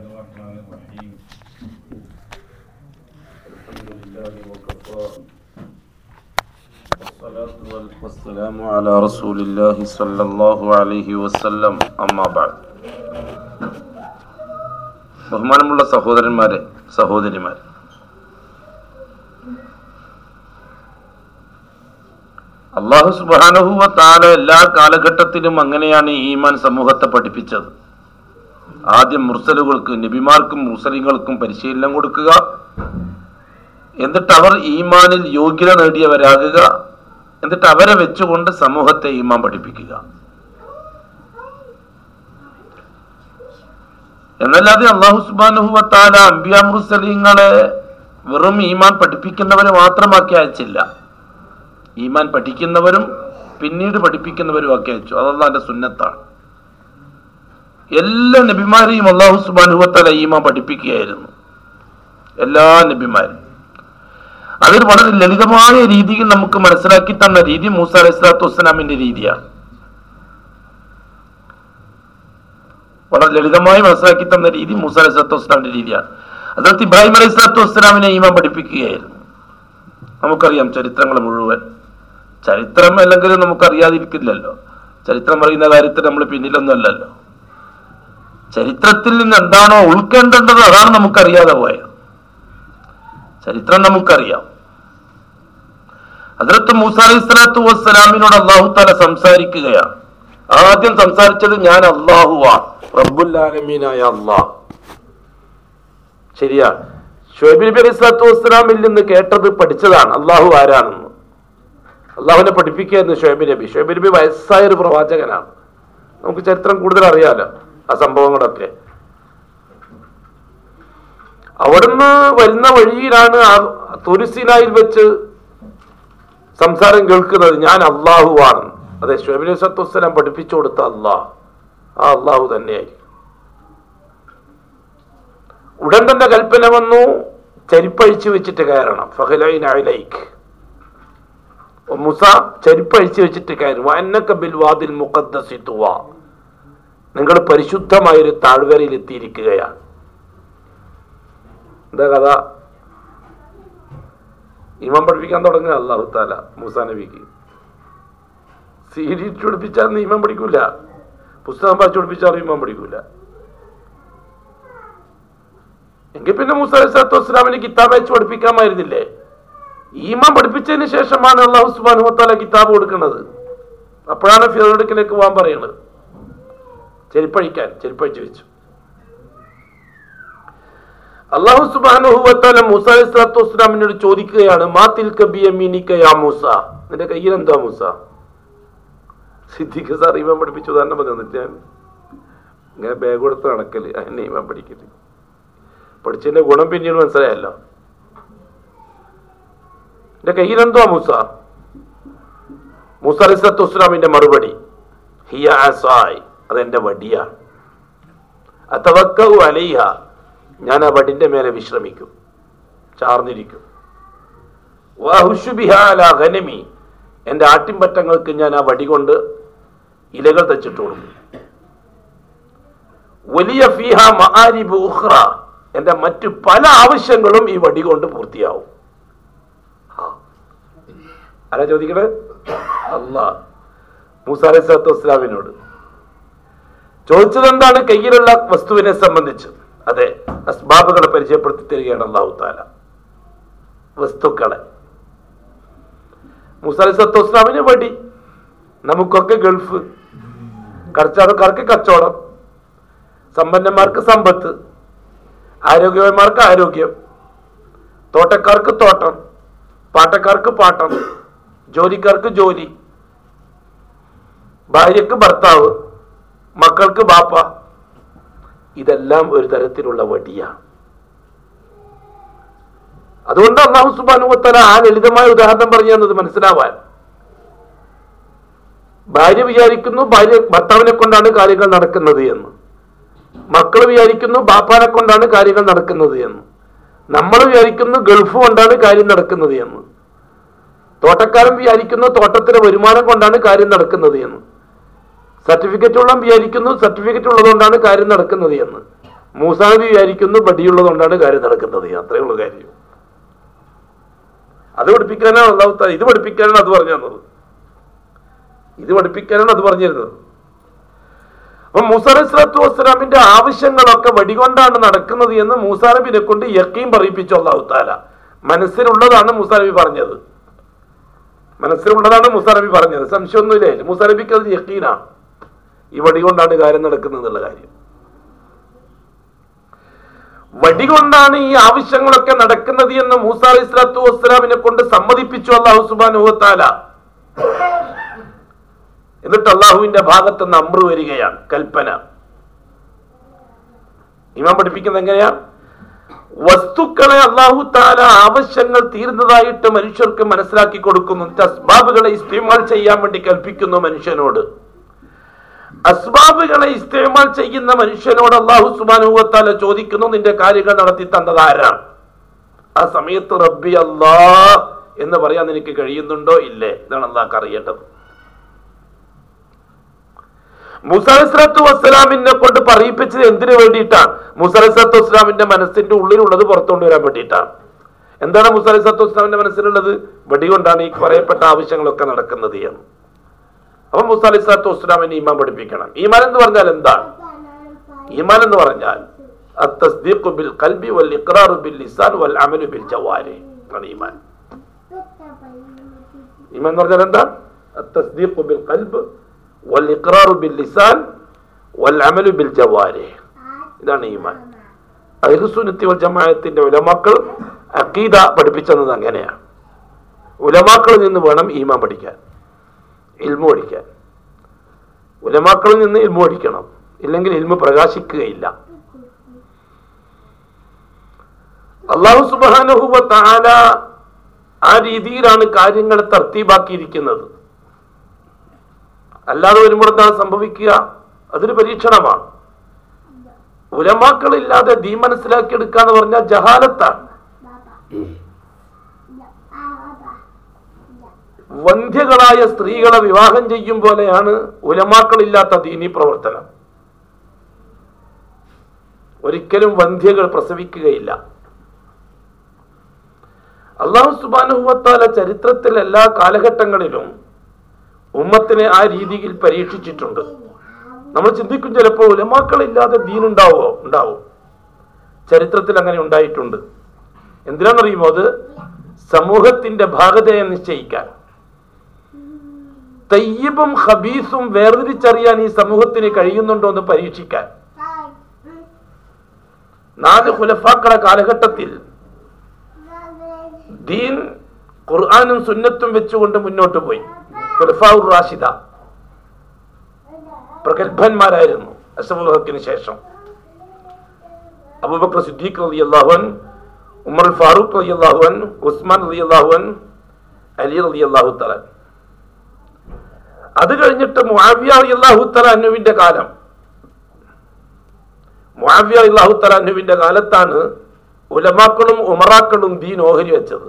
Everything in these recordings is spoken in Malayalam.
الرحمن الرحيم الحمد لله وكفى والصلاة وال- والسلام على رسول الله صلى الله عليه وسلم أما بعد ബഹുമാനമുള്ള സഹോദരന്മാരെ സഹോദരിമാരെ അള്ളാഹു സുബാനഹുവ താല എല്ലാ കാലഘട്ടത്തിലും അങ്ങനെയാണ് ഈമാൻ സമൂഹത്തെ പഠിപ്പിച്ചത് ആദ്യം മുർസലുകൾക്ക് നബിമാർക്കും മുർസലിങ്ങൾക്കും പരിശീലനം കൊടുക്കുക എന്നിട്ട് അവർ ഈമാനിൽ യോഗ്യത നേടിയവരാകുക എന്നിട്ട് അവരെ വെച്ചുകൊണ്ട് സമൂഹത്തെ ഈമാൻ പഠിപ്പിക്കുക എന്നല്ലാതെ അള്ളാഹു സുബാനുഹുവത്താല അംബിയ മുർസലിങ്ങളെ വെറും ഈമാൻ പഠിപ്പിക്കുന്നവരെ മാത്രമാക്കി അയച്ചില്ല ഈമാൻ പഠിക്കുന്നവരും പിന്നീട് പഠിപ്പിക്കുന്നവരും ആക്കി അയച്ചു അതല്ലാന്റെ സുന്നത്താണ് എല്ലാ നബിമാരെയും അള്ളാഹു സുബാനുഹത്തല ഈമാൻ പഠിപ്പിക്കുകയായിരുന്നു എല്ലാ നബിമാരും അതൊരു വളരെ ലളിതമായ രീതിയിൽ നമുക്ക് മനസ്സിലാക്കി തന്ന രീതി മൂസ അലൈഹി സ്വലാത്തു വസ്സലാമിന്റെ രീതിയാണ് വളരെ ലളിതമായി മനസ്സിലാക്കി തന്ന രീതി മൂസ അലൈഹി സ്വലാത്തു വസ്സലാമിന്റെ രീതിയാണ് അതിനകത്ത് ഇബ്രാഹിം അലൈഹി സ്വലാത്തു വസ്സലാമിനെ ഈമാൻ പഠിപ്പിക്കുകയായിരുന്നു നമുക്കറിയാം ചരിത്രങ്ങൾ മുഴുവൻ ചരിത്രം അല്ലെങ്കിൽ നമുക്കറിയാതിരിക്കില്ലല്ലോ ചരിത്രം പറയുന്ന കാര്യത്തിൽ നമ്മൾ പിന്നിലൊന്നും അല്ലല്ലോ ചരിത്രത്തിൽ നിന്ന് എന്താണോ ഉൾക്കേണ്ടത് അതാണ് നമുക്കറിയാതെ പോയത് ചരിത്രം നമുക്കറിയാം അതിർത്ത് മൂസ അലൈഹി സ്വലാത്തു വസ്സലാമിനോട് അള്ളാഹു താല സംസാരിക്കുകയാണ് ആദ്യം സംസാരിച്ചത് ഞാൻ അള്ളാഹുവാ റബ്ബുല്ലാലമീനായ അള്ളാഹ് ശരിയാണ് ഷുഹൈബ് നബി അലൈഹി സ്വലാത്തു വസ്സലാമിൽ നിന്ന് കേട്ടത് പഠിച്ചതാണ് അള്ളാഹു ആരാണെന്ന് അള്ളാഹുവിനെ പഠിപ്പിക്കുകയായിരുന്നു ഷുഹൈബ് നബി ഷുഹൈബ് നബി വയസ്സായ ഒരു പ്രവാചകനാണ് നമുക്ക് ചരിത്രം കൂടുതൽ അറിയാലോ ആ സംഭവങ്ങളൊക്കെ അവിടുന്ന് വരുന്ന വഴിയിലാണ് ആ തുരിസിനായിൽ വെച്ച് സംസാരം കേൾക്കുന്നത് ഞാൻ അള്ളാഹുവാണ് അതെ ഷുഹൈബ് നബി സത്തു വസ്സലാം പഠിപ്പിച്ചു കൊടുത്ത അള്ളാഹ് ആ അള്ളാഹു തന്നെയായിരിക്കും ഉടൻ തന്നെ കൽപ്പന വന്നു ചരിപ്പഴിച്ചു വെച്ചിട്ട് കയറണം ഫഹലൈനൈക്ക് മുസ ചരിപ്പഴിച്ചു വെച്ചിട്ട് കയറും അന്നക്ക ബിൽ വാതിൽ മുഖദ്ദസിത്തുവ നിങ്ങൾ പരിശുദ്ധമായൊരു താഴ്വരയിൽ എത്തിയിരിക്കുകയാണ് എന്താ കഥ ഇമാം പഠിപ്പിക്കാൻ തുടങ്ങുക അള്ളാഹു താല മൂസ നബിക്ക് സീഡിറ്റ് പഠിപ്പിച്ചാൽ നിയമം പഠിക്കൂല പുസ്തകം വായിച്ചു പഠിപ്പിച്ചാൽ ഇമാം പഠിക്കൂല എങ്കിൽ പിന്നെ മൂസ അലൈഹി സ്വലാത്തു വസ്സലാമിന് കിതാബ് അയച്ച് പഠിപ്പിക്കാമായിരുന്നില്ലേ ഈമാൻ പഠിപ്പിച്ചതിന് ശേഷമാണ് അള്ളാഹു സുബാനു വത്താല കിതാബ് കൊടുക്കുന്നത് അപ്പോഴാണ് ഫിറോടുക്കിലേക്ക് പോകാൻ പറയുന്നത് ചെരുപ്പഴിക്കാൻ ചെരുപ്പഴിച്ച് വെച്ചു അള്ളാഹു സുബാനുഹുവത്താല മൂസ അലൈഹി സ്വലാത്തു വസ്സലാമിനോട് ചോദിക്കുകയാണ് മാ തിൽക ബിയമീനിക യാ മൂസ നിന്റെ കയ്യിൽ എന്താ മൂസ സിദ്ദിഖ് സാർ ഈമാൻ പഠിപ്പിച്ചു ഉദാഹരണം പറഞ്ഞു ഞാൻ ഇങ്ങനെ ബാഗ് കൊടുത്ത് നടക്കല് അതിനെ ഈമാൻ പഠിക്കല് പഠിച്ചതിന്റെ ഗുണം പിന്നീട് മനസ്സിലായല്ലോ എന്റെ കയ്യിലെന്തോ മൂസ മൂസ അലിസ്ലത്തു വസ്സലാമിന്റെ മറുപടി ഹിയ ആസായ് അതെന്റെ വടിയാണ് അതവക്കു അലൈഹ ഞാൻ ആ വടിന്റെ മേലെ വിശ്രമിക്കും ചാർന്നിരിക്കും വാഹുഷു ബിഹ അലാ ഗനമി എന്റെ ആട്ടിൻപറ്റങ്ങൾക്ക് ഞാൻ ആ വടി കൊണ്ട് ഇലകൾ തെച്ചിട്ട് കൊടുക്കും വലിയ ഫിഹ മആരിബ് ഉഖ്റ എന്റെ മറ്റു പല ആവശ്യങ്ങളും ഈ വടി കൊണ്ട് പൂർത്തിയാവും ആ. ആരാ ചോദിക്കണത് അല്ലാ മൂസ അലൈഹി സ്വലാത്തു വസ്സലാമിനോട് ചോദിച്ചത് എന്താണ് കയ്യിലുള്ള വസ്തുവിനെ സംബന്ധിച്ച് അതെ അസ്ബാബുകളെ പരിചയപ്പെടുത്തി തരികയാണ് അള്ളാഹു താല വസ്തുക്കളെ മൂസ അലൈഹി സ്വലാത്തു വസ്സലാമിന് വടി നമുക്കൊക്കെ ഗൾഫ് കച്ചവടക്കാർക്ക് കച്ചവടം സമ്പന്നന്മാർക്ക് സമ്പത്ത് ആരോഗ്യവാന്മാർക്ക് ആരോഗ്യം തോട്ടക്കാർക്ക് തോട്ടം പാട്ടക്കാർക്ക് പാട്ടം ജോലിക്കാർക്ക് ജോലി ഭാര്യക്ക് ഭർത്താവ് മക്കൾക്ക് ബാപ്പ ഇതെല്ലാം ഒരു തരത്തിലുള്ള വടിയാണ് അതുകൊണ്ട് അള്ളാഹു സുബാനുവത്തല ആ ലളിതമായ ഉദാഹരണം പറഞ്ഞു തന്നത് മനസ്സിലാവാൻ ഭാര്യ വിചാരിക്കുന്നു ഭാര്യ ഭർത്താവിനെ കൊണ്ടാണ് കാര്യങ്ങൾ നടക്കുന്നത് എന്ന് മക്കൾ വിചാരിക്കുന്നു ബാപ്പാനെ കൊണ്ടാണ് കാര്യങ്ങൾ നടക്കുന്നത് എന്ന് നമ്മൾ വിചാരിക്കുന്നു ഗൾഫ് കൊണ്ടാണ് കാര്യം നടക്കുന്നത് എന്ന് തോട്ടക്കാരൻ വിചാരിക്കുന്നു തോട്ടത്തിലെ വരുമാനം കൊണ്ടാണ് കാര്യം നടക്കുന്നത് എന്ന് സർട്ടിഫിക്കറ്റ് ഉള്ള വിചാരിക്കുന്നു സർട്ടിഫിക്കറ്റ് ഉള്ളതുകൊണ്ടാണ് കാര്യം നടക്കുന്നത് എന്ന് മൂസാനബി വിചാരിക്കുന്നു വടിയുള്ളത് കൊണ്ടാണ് കാര്യം നടക്കുന്നത് അത്രയേ ഉള്ളൂ കാര്യം അത് പഠിപ്പിക്കാനാണ് അള്ളാഹു താല ഇത് പഠിപ്പിക്കാനാണ് അത് പറഞ്ഞു തന്നത് ഇത് പഠിപ്പിക്കാനാണ് അത് പറഞ്ഞിരുന്നത് അപ്പൊ മൂസ അലൈഹി സ്വലാത്തു വസ്സലാമിന്റെ ആവശ്യങ്ങളൊക്കെ വടികൊണ്ടാണ് നടക്കുന്നത് എന്ന് മൂസാ നബിനെ കൊണ്ട് യക്കീം പറയിപ്പിച്ചു അള്ളാഹു താല മനസ്സിലുള്ളതാണ് മൂസാ നബി പറഞ്ഞത് മനസ്സിലുള്ളതാണ് മൂസാ നബി പറഞ്ഞത് സംശയമൊന്നുമില്ലേ മൂസാ നബിക്ക് അത് യക്കീനാണ് ഈ വടി കൊണ്ടാണ് കാര്യം നടക്കുന്നത് എന്നുള്ള കാര്യം വടി കൊണ്ടാണ് ഈ ആവശ്യങ്ങളൊക്കെ നടക്കുന്നത് എന്ന് മൂസ അലൈഹി സ്വലാത്തു വസ്സലാമിനെ കൊണ്ട് സമ്മതിപ്പിച്ചു അള്ളാഹു സുബാനുഹത്താല എന്നിട്ട് അള്ളാഹുവിന്റെ ഭാഗത്ത് നിന്ന് അമ്രു വരികയാണ് കൽപ്പന ഇമാം പഠിപ്പിക്കുന്നത് എങ്ങനെയാ വസ്തുക്കളെ അള്ളാഹു താല ആവശ്യങ്ങൾ തീരുന്നതായിട്ട് മനുഷ്യർക്ക് മനസ്സിലാക്കി കൊടുക്കുന്നു അസ്ബാബുകളെ ഇസ്തിമാൽ ചെയ്യാൻ വേണ്ടി കൽപ്പിക്കുന്നു മനുഷ്യനോട് അസ്ബാബുകളെ ഇസ്തേമാൽ ചെയ്യുന്ന മനുഷ്യനോട് അള്ളാഹു സുബാനുവത്താല ചോദിക്കുന്നു നിന്റെ കാര്യങ്ങൾ നടത്തി തന്നത് ആരാണ് ആ സമയത്ത് റബ്ബി അല്ലാ എന്ന് പറയാൻ നിനക്ക് കഴിയുന്നുണ്ടോ ഇല്ലേ ഇതാണ് അള്ളാഹ് അറിയേണ്ടത് മുസലസ്രത്തു വസ്സലാമിനെ കൊണ്ട് പറയിപ്പിച്ചത് എന്തിനു വേണ്ടിയിട്ടാണ് മുസലസ്രത്തു വസ്സലാമിന്റെ മനസ്സിന്റെ ഉള്ളിലുള്ളത് പുറത്തുകൊണ്ട് വരാൻ വേണ്ടിയിട്ടാണ് എന്താണ് മുസലസ്രത്തു വസ്സലാമിന്റെ മനസ്സിലുള്ളത് വെടികൊണ്ടാണ് ഈ പറയപ്പെട്ട ആവശ്യങ്ങളൊക്കെ നടക്കുന്നത് എന്ന് അപ്പൊ മുസ അലൈഹി സ്വലാത്തു വസ്സലാമിനെ ഈമാൻ പഠിപ്പിക്കണം ഈമാൻ എന്ന് പറഞ്ഞാൽ എന്താണ് ഈമാൻ എന്ന് പറഞ്ഞാൽ التصديق بالقلب والإقرار باللسان والعمل بالجوارح ആണ് ഈമാൻ ഈമാൻ എന്ന് പറഞ്ഞാൽ എന്താ التصديق بالقلب والإقرار باللسان والعمل بالجوارح ഇതാണ് ഈമാൻ അഹിസുന്നത്തി വൽ ജമാഅത്തിന്റെ ഉലമാക്കൾ അഖീദ പഠിപ്പിച്ചത് അങ്ങനെയാണ് ഉലമാക്കളിൽ നിന്ന് വേണം ഈമാൻ പഠിക്കാൻ ഇൽമു പഠിക്കാൻ ഉലമാക്കളിൽ നിന്ന് ഇൽമു പഠിക്കണം ഇല്ലെങ്കിൽ ഇൽമു പ്രകാശിക്കുകയില്ല അള്ളാഹു സുബാനുഹുബ താല ആ രീതിയിലാണ് കാര്യങ്ങൾ തർത്തീബാക്കിയിരിക്കുന്നത് അല്ലാതെ വരുമ്പോൾ എന്താണ് സംഭവിക്കുക അതൊരു പരീക്ഷണമാണ് ഉലമാക്കളില്ലാതെ ദീ മനസ്സിലാക്കിയെടുക്കുക എന്ന് പറഞ്ഞാൽ ജഹാലത്താണ് വന്ധ്യകളായ സ്ത്രീകളെ വിവാഹം ചെയ്യും പോലെയാണ് ഉലമാക്കളില്ലാത്ത ദീനി പ്രവർത്തനം ഒരിക്കലും വന്ധ്യകൾ പ്രസവിക്കുകയില്ല അള്ളാഹു സുബാനുഭവത്താല ചരിത്രത്തിൽ എല്ലാ കാലഘട്ടങ്ങളിലും ഉമ്മത്തിനെ ആ രീതിയിൽ പരീക്ഷിച്ചിട്ടുണ്ട് നമ്മൾ ചിന്തിക്കും ചിലപ്പോൾ ഉലമാക്കളില്ലാതെ ദീൻ ഉണ്ടാവോ ഉണ്ടാവും ചരിത്രത്തിൽ അങ്ങനെ ഉണ്ടായിട്ടുണ്ട് എന്തിനാണെന്നറിയുമോ അത് സമൂഹത്തിന്റെ ഭാഗതയെ നിശ്ചയിക്കാൻ തയ്യബും ഹബീസും വേർതിരിച്ചറിയാൻ ഈ സമൂഹത്തിന് കഴിയുന്നുണ്ടോ എന്ന് പരീക്ഷിക്കാൻ നാല് ഖുലഫാക്കളെ കാലഘട്ടത്തിൽ ദീൻ ഖുർആാനും സുന്നത്തും വെച്ചുകൊണ്ട് മുന്നോട്ട് പോയി ഖുലഫാഉർ റാഷിദ പ്രഗത്ഭന്മാരായിരുന്നു അസമുൽഹക്കിന് ശേഷം അബൂബക്കർ സിദ്ദീഖ് റലി അള്ളാഹുൻ ഉമർ ഫാറൂഖ് റലി അള്ളാഹുൻ ഉസ്മാൻ റലി അള്ളാഹുൻ അലി റലി അള്ളാഹു തലാൻ അത് കഴിഞ്ഞിട്ട് മുആവിയ റലി അള്ളാഹു തലാനുവിന്റെ കാലം മുആവിയ റലി അള്ളാഹു തലാനുവിന്റെ കാലത്താണ് ഉലമാക്കളും ഉമറാക്കളും ദീൻ ഓഹരി വെച്ചത്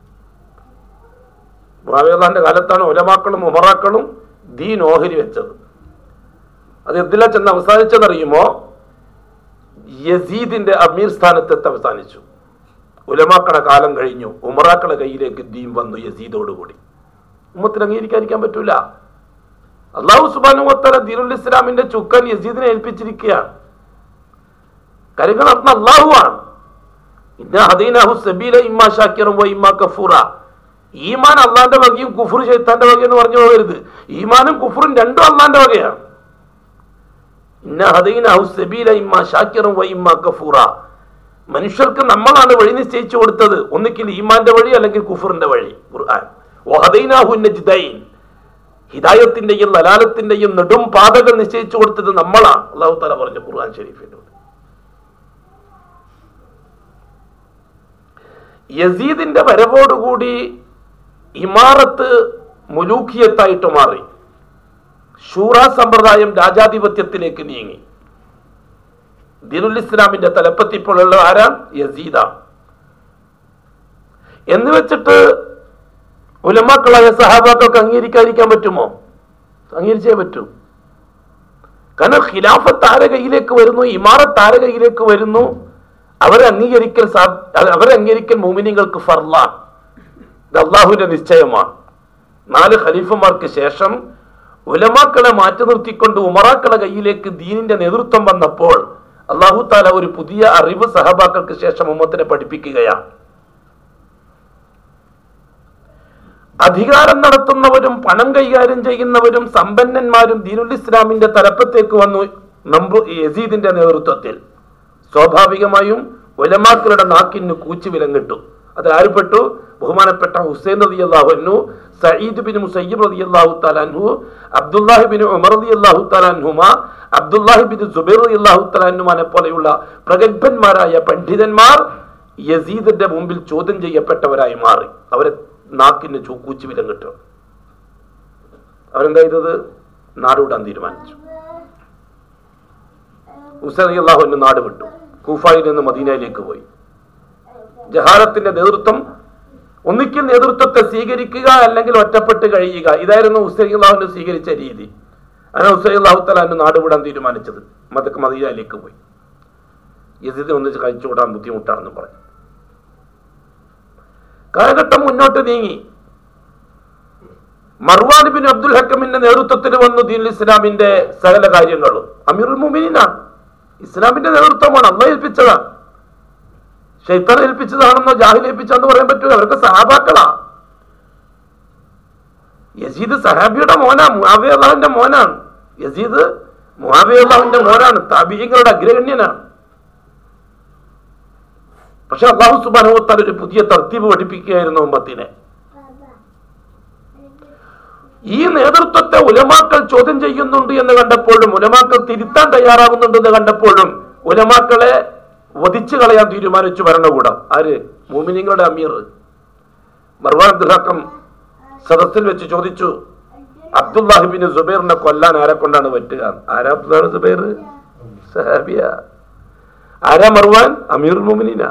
മുആവിയന്റെ കാലത്താണ് ഉലമാക്കളും ഉമറാക്കളും ദീൻ ഓഹരി വെച്ചത് അത് എന്തിലാ ചെന്ന് അവസാനിച്ചെന്നറിയുമോ യസീദിന്റെ അമീർ സ്ഥാനത്തെത്ത് അവസാനിച്ചു ഉലമാക്കളുടെ കാലം കഴിഞ്ഞു ഉമറാക്കളുടെ കയ്യിലേക്ക് ദീൻ വന്നു യസീദോടുകൂടി ഉമ്മത്തിന് അംഗീകരിക്കാതിരിക്കാൻ പറ്റൂല അള്ളാഹു സുബാനുവത്തല ദീനുൽ ഇസ്ലാമിന്റെ ചുക്കൻ യസീദിനെ ഏൽപ്പിച്ചിരിക്കുകയാണ് കാര്യങ്ങൾ നടത്തുന്ന അള്ളാഹുവാണ് ഇന്ന ഹദീനാഹു സബീല ഇമ്മ ഷാക്കിറും വ ഇമ്മ കഫൂറ ഈമാൻ അള്ളാന്റെ വകയും കുഫുർ ഷെയ്ത്താന്റെ വകയെന്ന് പറഞ്ഞു പോകരുത് ഈമാനും കുഫുറും രണ്ടും അള്ളാന്റെ വകയാണ് ഇന്ന ഹദീനാഹു സബീല ഇമ്മ ഷാക്കിറും വ ഇമ്മ കഫൂറ മനുഷ്യർക്ക് നമ്മളാണ് വഴി നിശ്ചയിച്ചു കൊടുത്തത് ഒന്നിക്കിൽ ഈമാന്റെ വഴി അല്ലെങ്കിൽ കുഫറിന്റെ വഴി ഖുർആൻ വഹദൈനാഹു നജ്ദൈൻ ഹിദായത്തിന്റെയും ലലാലത്തിന്റെയും നെടും പാതകൾ നിശ്ചയിച്ചു കൊടുത്തത് നമ്മളാണ് അള്ളാഹു താല പറഞ്ഞു ഖുർആൻ ഷരീഫിനോട് യസീദിന്റെ വരവോടുകൂടി ഇമാറത്ത് മുലൂഖിയത്തായിട്ട് മാറി ഷൂറ സമ്പ്രദായം രാജാധിപത്യത്തിലേക്ക് നീങ്ങി ദീനുൽ ഇസ്ലാമിന്റെ തലപ്പത്തിപ്പോഴുള്ള ആരാ യസീദ എന്ന് വെച്ചിട്ട് ഉലമാക്കളായ സഹാബാക്കൾക്ക് അംഗീകരിക്കാതിരിക്കാൻ പറ്റുമോ അംഗീകരിച്ചേ പറ്റൂ കാരണം ഖിലാഫത്ത് ആരെ കയ്യിലേക്ക് വരുന്നു ഇമാറത്ത് ആരെ കയ്യിലേക്ക് വരുന്നു അവരെ അംഗീകരിക്കൽ സാ- അവരെ അംഗീകരിക്കൽ മോമിനിങ്ങൾക്ക് ഫർലാണ് ഇത് അള്ളാഹുവിന്റെ നിശ്ചയമാണ് നാല് ഖലീഫമാർക്ക് ശേഷം ഉലമാക്കളെ മാറ്റി നിർത്തിക്കൊണ്ട് ഉമറാക്കളെ കയ്യിലേക്ക് ദീനിന്റെ നേതൃത്വം വന്നപ്പോൾ അള്ളാഹു താല ഒരു പുതിയ അറിവ് സഹബാക്കൾക്ക് ശേഷം ഉമ്മത്തിനെ പഠിപ്പിക്കുകയാണ് അധികാരം നടത്തുന്നവരും പണം കൈകാര്യം ചെയ്യുന്നവരും സമ്പന്നന്മാരും ദീനുൽ ഇസ്ലാമിന്റെ തലപ്പത്തേക്ക് വന്നു നമ്പു യസീദിന്റെ നേതൃത്വത്തിൽ സ്വാഭാവികമായും ഉലമാക്കളുടെ നാക്കിന് കൂച്ചു വിലങ്ങിട്ടു അത് ആരുപ്പെട്ടു ബഹുമാനപ്പെട്ട ഹുസൈൻ റതി അള്ളാഹുനു സയ്യിദ് ബിൻ മുസയ്യിബ് റതി അള്ളാഹു തലാൻഹു അബ്ദുല്ലാഹി ബിൻ ഉമർ റതി അള്ളാഹു തലാൻഹുമ അബ്ദുല്ലാഹി ബിൻ സുബൈർ റതി അള്ളാഹു തലാൻഹുമാനെ പോലെയുള്ള പ്രഗത്ഭന്മാരായ പണ്ഡിതന്മാർ യസീദിന്റെ മുമ്പിൽ ചോദ്യം ചെയ്യപ്പെട്ടവരായി മാറി അവരെ നാക്കിന് ചൂ- കൂച്ചു വിലങ്ങിട്ടു അവരെന്താ ചെയ്തത് നാടുവിടാൻ തീരുമാനിച്ചു ഹുസൈൻ അള്ളാഹു എന്നെ നാട് വിട്ടു കൂഫായിൽ നിന്ന് മദീനയിലേക്ക് പോയി ജഹാരത്തിന്റെ നേതൃത്വം ഒന്നിക്കൽ നേതൃത്വത്തെ സ്വീകരിക്കുക അല്ലെങ്കിൽ ഒറ്റപ്പെട്ട് കഴിയുക ഇതായിരുന്നു ഹുസൈൻ അള്ളാഹുവിന് സ്വീകരിച്ച രീതി അങ്ങനെ ഹുസൈൻ അള്ളാഹു തലാന്റെ നാട് വിടാൻ തീരുമാനിച്ചത് മതക്ക് മദീനയിലേക്ക് പോയി യസീദിനെ ഒന്നിച്ച് കഴിച്ചുകൂടാൻ ബുദ്ധിമുട്ടാണെന്ന് പറഞ്ഞു കാലഘട്ടം മുന്നോട്ട് നീങ്ങി മർവാൻ ബിൻ അബ്ദുൽ ഹക്കമിന്റെ നേതൃത്വത്തിൽ വന്നു ദീൻ ഇസ്ലാമിന്റെ സകല കാര്യങ്ങളും അമീറുൽ മുമിനാണ് ഇസ്ലാമിന്റെ നേതൃത്വമാണ് അള്ള ഏൽപ്പിച്ചതാണ് ഷെയ്ത്താൻ ഏൽപ്പിച്ചതാണെന്നോ ജാഹിൽ ഏൽപ്പിച്ചാന്ന് പറയാൻ പറ്റൂല അവരൊക്കെ സഹാബാക്കളാ യസീദ് സഹാബിയുടെ മോനാ മുഹാബി അള്ളാഹുവിന്റെ മോനാണ് യസീദ് മുഹാബി അള്ളാഹുവിന്റെ മോനാണ് താബീയങ്ങളുടെ അഗ്രഗണ്യനാണ് പക്ഷെ അള്ളാഹു സുബാനുവത്താൽ ഒരു പുതിയ തർത്തീവ് പഠിപ്പിക്കുകയായിരുന്നു ഉമ്മത്തിനെ ഈ നേതൃത്വത്തെ ഉലമാക്കൾ ചോദ്യം ചെയ്യുന്നുണ്ട് എന്ന് കണ്ടപ്പോഴും ഉലമാക്കൾ തിരുത്താൻ തയ്യാറാകുന്നുണ്ടെന്ന് കണ്ടപ്പോഴും ഉലമാക്കളെ വധിച്ചു കളയാൻ തീരുമാനിച്ചു ഭരണകൂടം ആര് മോമിനിങ്ങളുടെ അമീർ മർവാൻ അബ്ദുൽ ഹക്കം സദസ്സിൽ വെച്ച് ചോദിച്ചു അബ്ദുല്ലാഹിബിന് സുബൈറിനെ കൊല്ലാൻ ആരെ കൊണ്ടാണ് പറ്റുക ആരാ അബ്ദുല്ലാഹ് സുബൈർ സഹാബിയ ആരാ മർവാൻ അമീർ മോമിനീന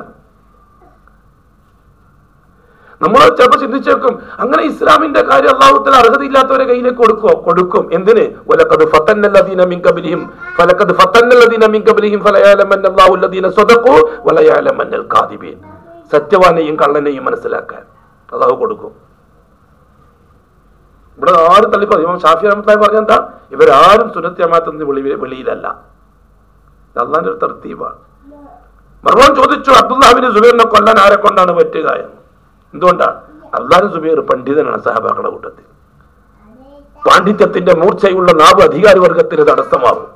നമ്മൾ ചിലപ്പോൾ ചിന്തിച്ചേക്കും അങ്ങനെ ഇസ്ലാമിന്റെ കാര്യം അള്ളാഹുത്തിൽ അർഹതയില്ലാത്തവരെ കയ്യിലേക്ക് കൊടുക്കോ കൊടുക്കും എന്തിന് വലക്കത് ഫത്തന്നല്ലദീന മിൻ ഖബലിഹിം ഫലക്കത് ഫത്തന്നല്ലദീന മിൻ ഖബലിഹിം ഫലയാലമന്ന അല്ലാഹുല്ലദീന സ്വദഖു വലയാലമന്നൽ കാദിബീൻ സത്യവാനെയും കള്ളനെയും മനസ്സിലാക്കാൻ അള്ളാഹു കൊടുക്കും ഇവിടെ ആരും തള്ളി പറഞ്ഞു ഇമാം ഷാഫി റഹ്മത്തായി പറഞ്ഞ എന്താ ഇവരാരും സുന്നത്ത് ജമാഅത്തിന്റെ വെളി വെളിയിലല്ല ഇത് അള്ളാന്റെ ഒരു തർത്തീവാണ് മർവാൻ ചോദിച്ചു അബ്ദുല്ലാഹിബിന് സുബൈറിനെ കൊല്ലാൻ ആരെ കൊണ്ടാണ് പറ്റുക എന്ന് എന്തുകൊണ്ടാണ് അള്ളാഹു സുബൈർ പണ്ഡിതനാണ് സഹബാക്കളുടെ കൂട്ടത്തിൽ പാണ്ഡിത്യത്തിന്റെ മൂർച്ചയുള്ള നാവ് അധികാരവർഗത്തിന് തടസ്സമാവും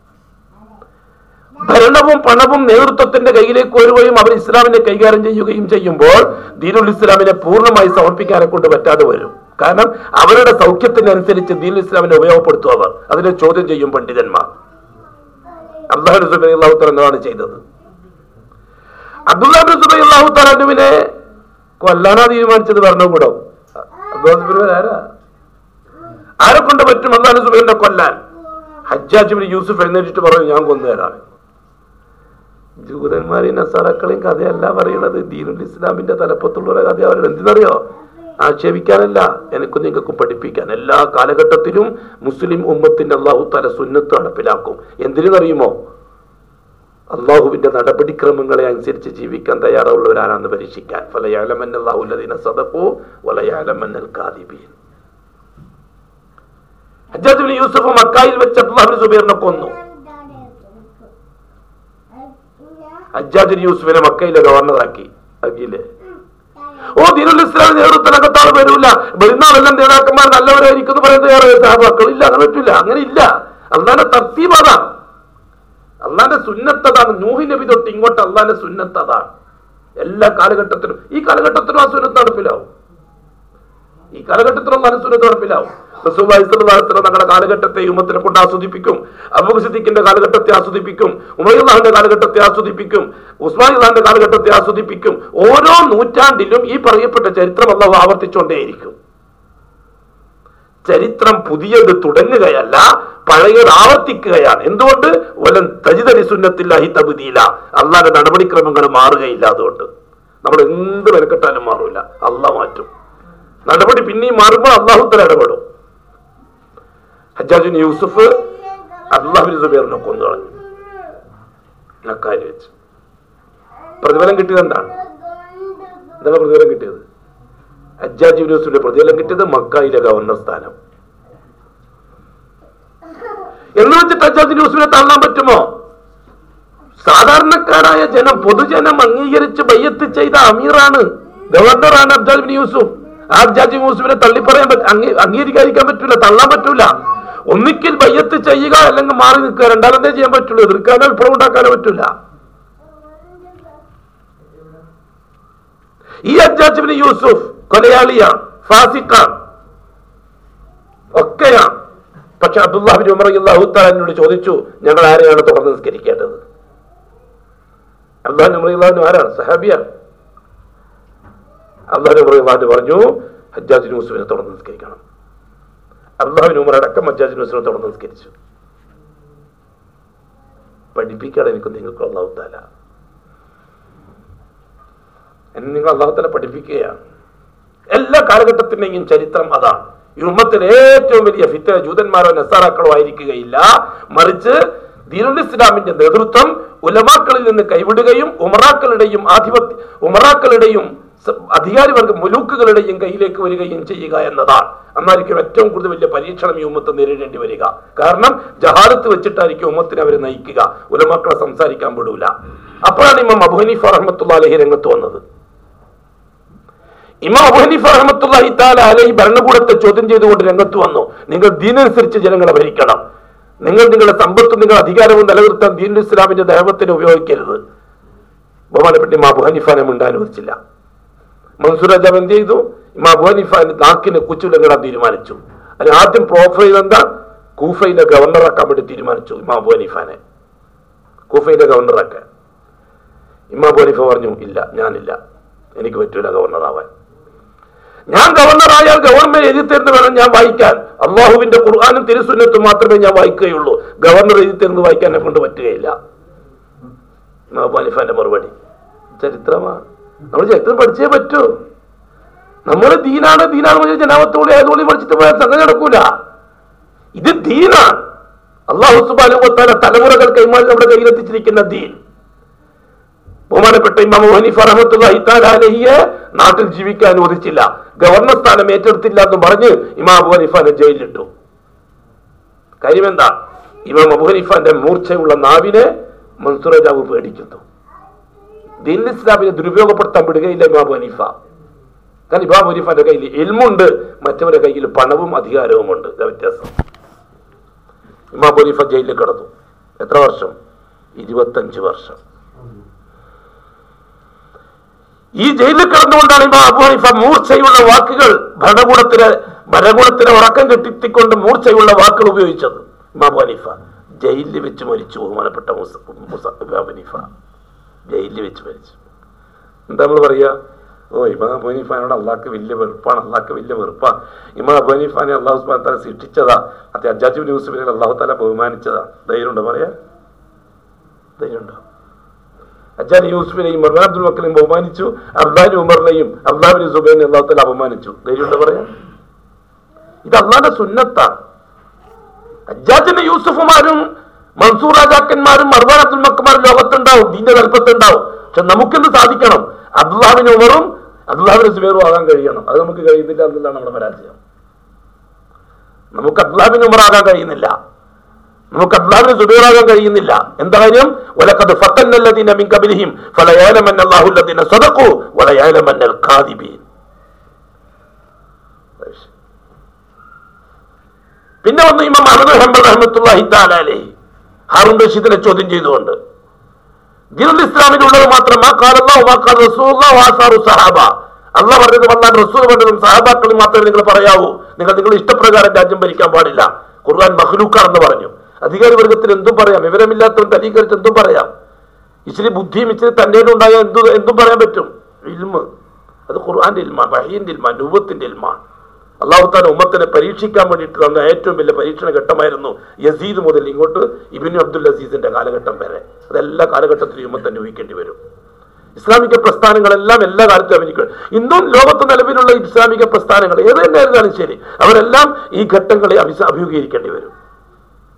ഭരണവും പണവും നേതൃത്വത്തിന്റെ കയ്യിലേക്ക് വരുകയും അവർ ഇസ്ലാമിനെ കൈകാര്യം ചെയ്യുകയും ചെയ്യുമ്പോൾ ദീനുൽ ഇസ്ലാമിനെ പൂർണ്ണമായി സമർപ്പിക്കാനെ കൊണ്ട് പറ്റാതെ വരും കാരണം അവരുടെ സൗഖ്യത്തിനനുസരിച്ച് ദീനുൽ ഇസ്ലാമിനെ ഉപയോഗപ്പെടുത്തും അവർ അതിനെ ചോദ്യം ചെയ്യും പണ്ഡിതന്മാർ അബ്ദുൽ സുബൈ അള്ളാഹു തലാണ് ചെയ്തത് അബ്ദുല്ലാബിൻ സുബൈ അള്ളാഹു തലാനുവിനെ കൊല്ലാനാ തീരുമാനിച്ചത് ഭരണകൂടം അബ്ദുൽ സുബൈർ ആരാ ആരെ കൊണ്ട് പറ്റും അള്ളാഹു സുബൈറിനെ കൊല്ലാൻ ഹജ്ജാജ് യൂസുഫ് എഴുന്നേറ്റിട്ട് പറഞ്ഞു ഞാൻ കൊന്നു തരാം ജൂതന്മാരെയും നസാറക്കളെയും കഥയല്ല പറയണത് ദീനുൽ ഇസ്ലാമിന്റെ തലപ്പത്തുള്ളവരെ കഥ അവരുടെ എന്തിനറിയോ ആക്ഷേപിക്കാനല്ല എനിക്കും നിങ്ങൾക്കും പഠിപ്പിക്കാൻ എല്ലാ കാലഘട്ടത്തിലും മുസ്ലിം ഉമ്മത്തിന്റെ അള്ളാഹു തല സുന്നത്ത് നടപ്പിലാക്കും എന്തിനെന്നറിയുമോ അള്ളാഹുവിന്റെ നടപടിക്രമങ്ങളെ അനുസരിച്ച് ജീവിക്കാൻ തയ്യാറുള്ളവരാണെന്ന് പരീക്ഷിക്കാൻ ഫലയാലമൻ അള്ളാഹുല്ലദീന സദഖു വലയാലമന്നൽ കാദിബീൻ ഹജ്ജാജ് ബിൻ യൂസഫ് മക്കായിൽ വെച്ച് അബ്ദുല്ലാഹിബിൻ സുബൈറിനെ കൊന്നു ഹജ്ജാജ് ബിൻ യൂസഫിനെ മക്കയിലെ ഗവർണറാക്കി ആക്കിയില്ലേ ഓ ദീനുൽ ഇസ്ലാം നേതൃത്വത്തിനകത്താൾ വരൂല വരുന്നാളെല്ലാം നേതാക്കന്മാർ നല്ലവരായിരിക്കും എന്ന് പറയുന്നത് വേറെ സഹബാക്കൾ ഇല്ല അങ്ങനെ പറ്റൂല അങ്ങനെ ഇല്ല അള്ളാന്റെ തർത്തീബ് അതാണ് അള്ളാന്റെ സുന്നത്തതാണ് നൂഹി നബി തൊട്ട് ഇങ്ങോട്ട് അള്ളാന്റെ സുന്നത്തതാണ് എല്ലാ കാലഘട്ടത്തിലും ഈ കാലഘട്ടത്തിലും ആ സുന്നത്ത് നടപ്പിലാവും ഈ കാലഘട്ടത്തിലും നല്ല സുന്നത്ത് നടപ്പിലാവും റസൂലുള്ളാഹി സ്വല്ലല്ലാഹു അലൈഹി വസല്ലം തങ്ങളുടെ കാലഘട്ടത്തെ ഉമ്മത്തിനെ കൊണ്ട് ആസ്വദിപ്പിക്കും അബൂബക്കർ സിദ്ദീഖിന്റെ കാലഘട്ടത്തെ ആസ്വദിപ്പിക്കും ഉമറുല്ലാഹിന്റെ കാലഘട്ടത്തെ ആസ്വദിപ്പിക്കും ഉസ്മാൻ ഇള്ളാഹിന്റെ കാലഘട്ടത്തെ ആസ്വദിപ്പിക്കും ഓരോ നൂറ്റാണ്ടിലും ഈ പറയപ്പെട്ട ചരിത്രം അള്ളാഹു ആവർത്തിച്ചുകൊണ്ടേയിരിക്കും ചരിത്രം പുതിയത് തുടങ്ങുകയല്ല പഴയത് ആവർത്തിക്കുകയാണ് എന്തുകൊണ്ട് വലൻ തജിതലി സുന്നത്തില്ലാഹി തബുദീല അള്ളാന്റെ നടപടിക്രമങ്ങൾ മാറുകയില്ല അതുകൊണ്ട് നമ്മൾ എന്ത് മെനക്കെട്ടാലും മാറൂല അള്ളാഹ് മാറ്റും നടപടി പിന്നെയും മാറുമ്പോൾ അള്ളാഹുത്തല ഇടപെടും ഹജ്ജാജുൻ യൂസുഫ് അള്ളാഹുബിൻ സുബൈറിനെ കൊന്നു കളഞ്ഞു നക്കാരി വെച്ച് പ്രതിഫലം കിട്ടിയത് എന്താണ് എന്താണ് പ്രതിഫലം കിട്ടിയത് അജാജ് യൂനിവേഴ്സിറ്റിയുടെ പ്രതിഫലം കിട്ടിയത് മക്കായിലെ ഗവർണർ സ്ഥാനം എന്ന് വെച്ചിട്ട് അജാജ് യൂനിവേഴ്സിറ്റിനെ തള്ളാൻ പറ്റുമോ സാധാരണക്കാരായ ജനം പൊതുജനം അംഗീകരിച്ച് ബയ്യത്ത് ചെയ്ത അമീറാണ് ഗവർണറാണ് അബ്ദാൽ ബിൻ യൂസുഫ് ആ അബ്ജാജ് യൂസുഫിനെ തള്ളിപ്പറയാൻ പറ്റ അംഗീ- അംഗീകരിക്കാതിരിക്കാൻ പറ്റൂല തള്ളാൻ പറ്റൂല ഒന്നിക്കൽ ബയ്യത്ത് ചെയ്യുക അല്ലെങ്കിൽ മാറി നിൽക്കുക രണ്ടാമതേ ചെയ്യാൻ പറ്റുള്ളൂ എതിർക്കാനോ ഇപ്പോഴും ഉണ്ടാക്കാനോ പറ്റൂല ഈ അബ്ജാജ് ബിൻ യൂസുഫ് കൊലയാളിയാണ് ഫാസിഖാണ് ഒക്കെയാണ് പക്ഷെ അബ്ദുല്ലാഹിബിൻ ഉമർ അള്ളാഹുത്താലിനോട് ചോദിച്ചു ഞങ്ങൾ ആരെയാണ് തുറന്ന് നിസ്കരിക്കേണ്ടത് അള്ളാഹു ഉമർ ആരാണ് സഹാബിയാണ് അള്ളാഹു ഉമർ പറഞ്ഞു ഹജ്ജാജ് യൂസുഫിനെ തുറന്ന് നിസ്കരിക്കണം അള്ളാഹുവിൻ ഉമർ അടക്കം ഹജ്ജാജ് യൂസുഫിനെ തുറന്ന് നിസ്കരിച്ചു പഠിപ്പിക്കണം എനിക്ക് നിങ്ങൾക്ക് അള്ളാഹു താല എന്നെ നിങ്ങൾ അള്ളാഹു താല പഠിപ്പിക്കുകയാണ് എല്ലാ കാലഘട്ടത്തിന്റെയും ചരിത്രം അതാണ് ഈ ഉമ്മത്തിൽ ഏറ്റവും വലിയ ഫിത്ത ജൂതന്മാരോ നസാറാക്കളോ ആയിരിക്കുകയില്ല മറിച്ച് ദീനുൽ ഇസ്ലാമിന്റെ നേതൃത്വം ഉലമാക്കളിൽ നിന്ന് കൈവിടുകയും ഉമറാക്കളുടെയും ആധിപത്യ ഉമറാക്കളുടെയും സ- അധികാരിവർഗ മുലൂക്കുകളുടെയും കയ്യിലേക്ക് വരികയും ചെയ്യുക എന്നതാണ് അന്നായിരിക്കും ഏറ്റവും കൂടുതൽ വലിയ പരീക്ഷണം ഈ ഉമ്മത്ത് നേരിടേണ്ടി വരിക കാരണം ജഹാലത്ത് വെച്ചിട്ടായിരിക്കും ഉമ്മത്തിനെ അവരെ നയിക്കുക ഉലമാക്കളെ സംസാരിക്കാൻ വിടൂല അപ്പോഴാണ് ഇമാം അബു ഹനീഫ റഹ്മത്തുള്ള അലഹി രംഗത്ത് വന്നത് ഇമാം അബു ഹനീഫ റഹ്മത്തുള്ളാഹി തആല അലൈഹി ഭരണകൂടത്തെ ചോദ്യം ചെയ്തുകൊണ്ട് രംഗത്ത് വന്നു നിങ്ങൾ ദീനനുസരിച്ച് ജനങ്ങളെ ഭരിക്കണം നിങ്ങൾ നിങ്ങളുടെ സമ്പത്തും നിങ്ങളുടെ അധികാരവും നിലനിർത്താൻ ദീനുൽ ഇസ്ലാമിന്റെ ദൈവത്തിന് ഉപയോഗിക്കരുത് ബഹുമാനപ്പെട്ട ഇമാം അബു ഹനീഫാനെ മിണ്ടാൻ അനുവദിച്ചില്ല മൻസൂർ അജാബ് എന്ത് ചെയ്തു ഇമാം അബു ഹനീഫാന്റെ നാക്കിന് കുച്ചുലങ്ങിടാൻ തീരുമാനിച്ചു അതിന് ആദ്യം പ്രൊഫൈൽ എന്താ കൂഫയിലെ ഗവർണറാക്കാൻ വേണ്ടി തീരുമാനിച്ചു ഇമാം അബു ഹനീഫാനെ കൂഫയിലെ ഗവർണറാക്കാൻ ഇമാം അബു ഹനീഫ പറഞ്ഞു ഇല്ല ഞാനില്ല എനിക്ക് പറ്റൂല ഗവർണറാവാൻ ഞാൻ ഗവർണറായാൽ ഗവൺമെന്റ് എഴുതി തരുന്ന വേണം ഞാൻ വായിക്കാൻ അള്ളാഹുവിന്റെ ഖുർആാനും തിരുസുന്നത്തും മാത്രമേ ഞാൻ വായിക്കുകയുള്ളൂ ഗവർണർ എഴുതി തരുന്നത് വായിക്കാൻ എന്നെ കൊണ്ട് പറ്റുകയില്ല ഇമാം അബു ഹനീഫാന്റെ മറുപടി ചരിത്രമാണ് നമ്മൾ ചരിത്രം പഠിച്ചേ പറ്റൂ നമ്മൾ ദീനാണ് ദീനാണ് ജനാപത്തോടെ ആയതുകൊണ്ട് പഠിച്ചിട്ട് പോയാൽ സംഗതി നടക്കൂല ഇത് ദീനാണ് അള്ളാഹു സുബാനുഭവത്താല തലമുറകൾ കൈമാറി നമ്മുടെ കയ്യിലെത്തിച്ചിരിക്കുന്ന ദീൻ ബഹുമാനപ്പെട്ട ഇമാം ഹനീഫ് റഹ്മത്തുള്ളാഹി തആല അലൈഹിയെ നാട്ടിൽ ജീവിക്കാൻ അനുവദിച്ചില്ല ഗവർണർ സ്ഥാനം ഏറ്റെടുത്തില്ല എന്ന് പറഞ്ഞ് ഇമാം അബു ഹനീഫാനെ ജയിലിലിട്ടു കാര്യം എന്താ ഇമാം അബു ഹനീഫാന്റെ മൂർച്ചയുള്ള നാവിനെ മൻസൂർ രാജാവ് പേടിക്കുന്നു ദീൻ ഇസ്ലാമിനെ ദുരുപയോഗപ്പെടുത്താൻ വിടുകയില്ല ഇമാം അബു ഹനീഫ കാരണം ഇമാം അബു ഹനീഫാന്റെ കയ്യിൽ ഇൽമുണ്ട് മറ്റവരുടെ കയ്യിൽ പണവും അധികാരവും ഉണ്ട് ഇതാ വ്യത്യാസം ഇമാം അബു ഹനീഫ ജയിലിൽ കിടന്നു എത്ര വർഷം ഇരുപത്തഞ്ച് വർഷം ഈ ജയിലിൽ കിടന്നുകൊണ്ടാണ് ഇമാം അബു ഹനീഫ മൂർച്ചയുള്ള വാക്കുകൾ ഭരണകൂടത്തിന് ഭരണകൂടത്തിന് ഉറക്കം കെട്ടിത്തിക്കൊണ്ട് മൂർച്ചയുള്ള വാക്കുകൾ ഉപയോഗിച്ചത് ഇമാം അബു ഹനീഫ ജയിലിൽ വെച്ച് മരിച്ചു ബഹുമാനപ്പെട്ട മുസ- മുസ- ഇമാം അബു ഹനീഫ ജയിലിൽ വെച്ച് മരിച്ചു എന്താ നമ്മൾ പറയാ ഓ ഇമാം അബു ഹനീഫാനോട് അള്ളാഹ്ക്ക് വലിയ വെറുപ്പാണ് അള്ളാഹ്ക്ക് വലിയ വെറുപ്പാണ് ഇമാം അബു ഹനീഫാനെ അള്ളാഹു സുബ്ഹാനഹു വ തആല സൃഷ്ടിച്ചതാ അത് അജാജുബിൻ യൂസുഫിനെ അള്ളാഹു താല ബഹുമാനിച്ചതാ ധൈര്യമുണ്ടോ പറയാ ധൈര്യമുണ്ടോ അജാൻ യൂസുഫിനെയും മർവാൻ അബ്ദുൽ മക്കലിനെയും ബഹുമാനിച്ചു അബ്ദാൻ ഉമറിനെയും അബ്ദാബിൻ സുബൈനെ അള്ളാഹു താല അപമാനിച്ചു ധൈര്യമുണ്ടോ പറയാ ഇത് അള്ളാന്റെ സുന്നത്താണ് അജാജിന്റെ യൂസുഫുമാരും മൻസൂർ രാജാക്കന്മാരും മർവാൻ അബ്ദുൽ മക്കന്മാരും ലോകത്തുണ്ടാവും ദീന്റെ തലപ്പത്തുണ്ടാവും പക്ഷെ നമുക്കെന്ത് സാധിക്കണം അബ്ദുല്ലാഹിന് ഉമറും അബ്ദുല്ലാഹിന് സുബൈറും ആകാൻ കഴിയണം അത് നമുക്ക് കഴിയുന്നില്ല എന്നതാണ് നമ്മുടെ പരാജയം നമുക്ക് അബ്ദുല്ലാഹിന് ഉമർ ആകാൻ കഴിയുന്നില്ല നമുക്ക് അബ്ദുല്ലാഹിന് സുബൈറാകാൻ കഴിയുന്നില്ല എന്താ കാര്യം വലഖദ് ഫത്തന്നല്ലദീന മിൻ ഖബലിഹിം ഫലയഅലമന്ന അല്ലാഹു അല്ലദീന സദഖു വലയഅലമന്ന അൽ ഖാദിബീൻ പിന്നെ വന്ന് ഇമാം അഹ്മദ് ഹംബൽ റഹ്മത്തുള്ളാഹി തആല അലൈഹി ഹാറൂൻ റഷീദിനെ ചോദ്യം ചെയ്തുകൊണ്ട് ദീനുൽ ഇസ്ലാമിലുള്ളത് മാത്രം മാ ഖാല അല്ലാഹു മാ ഖാല റസൂലുള്ളാഹി വാസാറു സഹാബ അള്ളാഹ് പറഞ്ഞത് വന്നാൽ റസൂൽ പറഞ്ഞതും സഹാബാക്കളും മാത്രമേ നിങ്ങൾ പറയാവൂ നിങ്ങൾ നിങ്ങൾ ഇഷ്ടപ്രകാരം രാജ്യം ഭരിക്കാൻ പാടില്ല ഖുർആൻ മഹ്ലൂക്കാണെന്ന് പറഞ്ഞു അധികാരി വർഗത്തിന് എന്തും പറയാം വിവരമില്ലാത്തവൻ തലീകരിച്ച് എന്തും പറയാം ഇച്ചിരി ബുദ്ധിയും ഇച്ചിരി തന്റെ ഉണ്ടായ എന്തു എന്തും പറയാൻ പറ്റും ഇൽമ് അത് ഖുർആന്റെ ഇൽമാണ് വഹീന്റെ ഇൽമാണ് രൂപത്തിന്റെ ഇൽമാണ് അള്ളാഹു താല ഉമ്മത്തിനെ പരീക്ഷിക്കാൻ വേണ്ടിയിട്ട് തന്ന ഏറ്റവും വലിയ പരീക്ഷണ ഘട്ടമായിരുന്നു യസീദ് മുതൽ ഇങ്ങോട്ട് ഇബിനു അബ്ദുൽ അസീസിന്റെ കാലഘട്ടം വരെ അതെല്ലാ കാലഘട്ടത്തിലും ഈ ഉമ്മത്ത് അനുഭവിക്കേണ്ടി വരും ഇസ്ലാമിക പ്രസ്ഥാനങ്ങളെല്ലാം എല്ലാ കാലത്തും അഭിനയിക്കും ഇന്നും ലോകത്ത് നിലവിലുള്ള ഇസ്ലാമിക പ്രസ്ഥാനങ്ങൾ ഏത് തന്നെയായിരുന്നാലും ശരി അവരെല്ലാം ഈ ഘട്ടങ്ങളെ അഭിസ- അഭിമുഖീകരിക്കേണ്ടി വരും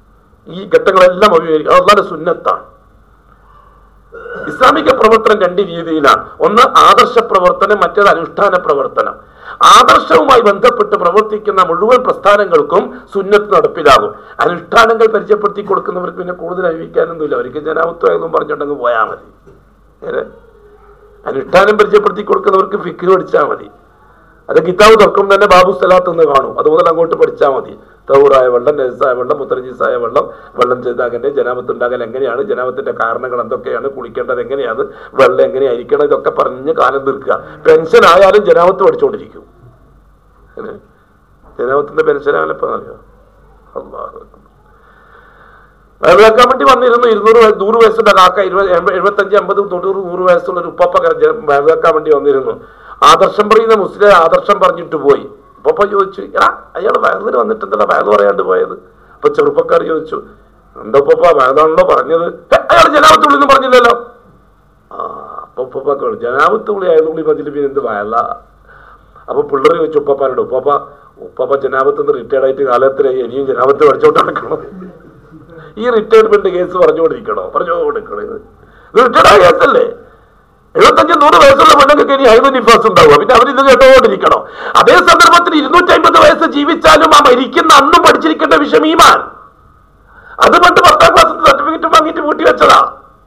ഈ ഘട്ടങ്ങളെല്ലാം അഭിമുഖീകരിക്കുക അത് അള്ളാന്റെ സുന്നത്താണ് ഇസ്ലാമിക പ്രവർത്തനം രണ്ട് രീതിയിലാണ് ഒന്ന് ആദർശ പ്രവർത്തനം മറ്റേത് അനുഷ്ഠാന പ്രവർത്തനം ആദർശവുമായി ബന്ധപ്പെട്ട് പ്രവർത്തിക്കുന്ന മുഴുവൻ പ്രസ്ഥാനങ്ങൾക്കും സുന്നത്ത് നടപ്പിലാകും അനുഷ്ഠാനങ്ങൾ പരിചയപ്പെടുത്തി കൊടുക്കുന്നവർക്ക് പിന്നെ കൂടുതൽ അറിയിക്കാനൊന്നുമില്ല അവർക്ക് ജനാവത്വം പറഞ്ഞിട്ടുണ്ടെങ്കിൽ പോയാൽ മതി ഏത്? അനുഷ്ഠാനം പരിചയപ്പെടുത്തി കൊടുക്കുന്നവർക്ക് ഫിക്ക് പഠിച്ചാൽ മതി അത് കിതാബ് തുറക്കും തന്നെ ബാബു സ്ഥലത്ത് നിന്ന് കാണും അതുമുതൽ അങ്ങോട്ട് പഠിച്ചാൽ മതി തൗറായ വെള്ളം നജസായ വെള്ളം മുത്തറജീസായ വെള്ളം വെള്ളം ചെയ്താകന്റെ ജനാപത്ത് ഉണ്ടാകൽ എങ്ങനെയാണ് ജനാപത്തിന്റെ കാരണങ്ങൾ എന്തൊക്കെയാണ് കുളിക്കേണ്ടത് എങ്ങനെയാണ് വെള്ളം എങ്ങനെയായിരിക്കണം ഇതൊക്കെ പറഞ്ഞ് കാലം തീർക്കുക പെൻഷൻ ആയാലും ജനാപത്ത് പഠിച്ചുകൊണ്ടിരിക്കും അല്ലേ? ജനാപത്തിന്റെ പെൻഷൻ ആയാലും ഇപ്പൊ അറിയാം അള്ളാഹു വയറിളക്കാൻ വേണ്ടി വന്നിരുന്നു ഇരുന്നൂറ് വയ- നൂറ് വയസ്സുള്ള കാക്ക ഇരുപത് എൺപ- എഴുപത്തഞ്ച് അമ്പത് തൊണ്ണൂറ് നൂറ് വയസ്സുള്ള ഒരു ഉപ്പപ്പ വയറിളക്കാൻ വേണ്ടി വന്നിരുന്നു ആദർശം പറയുന്ന മുസ്ലിം ആദർശം പറഞ്ഞിട്ട് പോയി ഉപ്പപ്പ ചോദിച്ചു എടാ അയാൾ വയറിന് വന്നിട്ട് എന്താ വയറ് പറയാണ്ട് പോയത് അപ്പൊ ചെറുപ്പക്കാർ ചോദിച്ചു എന്താ ഉപ്പപ്പ വയറാണല്ലോ പറഞ്ഞത് അയാൾ ജനാപത്ത് വിളിന്ന് പറഞ്ഞില്ലല്ലോ ആ അപ്പൊ ഉപ്പപ്പ ജനാപത്ത് വിളി അയാൾ വിളി പറഞ്ഞിട്ട് പിന്നെ എന്ത് വയല അപ്പൊ പിള്ളേർ ചോദിച്ചു ഉപ്പപ്പാനോട് ഉപ്പപ്പ ഉപ്പപ്പ ജനാപത്ത് നിന്ന് റിട്ടയർഡ് ആയിട്ട് കാലത്തിലായി ഇനിയും ജനാപത്ത് പഠിച്ചോണ്ട് നടക്കണം ഈ റിട്ടയർമെന്റ് കേസ് പറഞ്ഞുകൊണ്ടിരിക്കണോ പറഞ്ഞുകൊണ്ടിരിക്കണോ ഇത് ഇത് റിട്ടയർഡ് ആയ കേസല്ലേ എഴുപത്തഞ്ച് നൂറ് വയസ്സുള്ള പെണ്ണുങ്ങൾക്ക് ഇനി ഹൈദർ നിഫാസ് ഉണ്ടാവുക പിന്നെ അവരിത് കേട്ടോണ്ടിരിക്കണോ അതേ സന്ദർഭത്തിൽ ഇരുന്നൂറ്റി അമ്പത് വയസ്സ് ജീവിച്ചാലും ആ മരിക്കുന്ന അന്നും പഠിച്ചിരിക്കേണ്ട വിഷയം ഈമാൻ അത് പണ്ട് പത്താം ക്ലാസ് സർട്ടിഫിക്കറ്റ് വാങ്ങിയിട്ട് പൂട്ടി വെച്ചതാ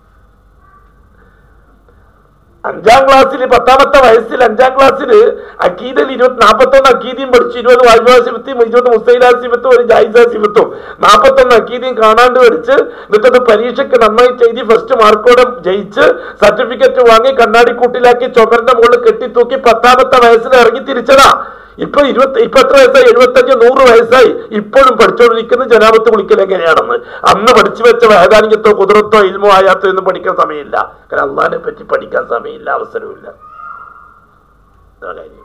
അഞ്ചാം ക്ലാസ്സിൽ പത്താമത്തെ വയസ്സിൽ അഞ്ചാം ക്ലാസ്സിൽ അക്കീദയിൽ ഇരുപത്തി നാൽപ്പത്തൊന്ന് അക്കീദിയും പഠിച്ചു ഇരുപത് വാജ്വാസിബത്തും ഇരുപത് മുസ്തൈലാസിബത്തും ഒരു ജായിസാസിബത്തും നാൽപ്പത്തൊന്ന് അക്കീദിയും കാണാണ്ട് പഠിച്ച് എന്നിട്ടത് പരീക്ഷയ്ക്ക് നന്നായി ചെയ്ത് ഫസ്റ്റ് മാർക്കോടെ ജയിച്ച് സർട്ടിഫിക്കറ്റ് വാങ്ങി കണ്ണാടിക്കൂട്ടിലാക്കി ചുമരിന്റെ മുകളിൽ കെട്ടിത്തൂക്കി പത്താമത്തെ വയസ്സിൽ ഇറങ്ങി തിരിച്ചതാ ഇപ്പൊ ഇരുപത്തി ഇപ്പൊ എത്ര വയസ്സായി എഴുപത്തഞ്ച് നൂറ് വയസ്സായി ഇപ്പോഴും പഠിച്ചുകൊണ്ടിരിക്കുന്ന ജനാപത്ത് വിളിക്കൽ എങ്ങനെയാണെന്ന് അന്ന് പഠിച്ചു വെച്ച വേദാനികത്തോ കുതിരത്തോ ഇൽമോ ആയാത്തോ ഒന്നും പഠിക്കാൻ സമയമില്ല കാരണം അള്ളാഹിനെ പറ്റി പഠിക്കാൻ സമയമില്ല അവസരമില്ല അതാ കാര്യം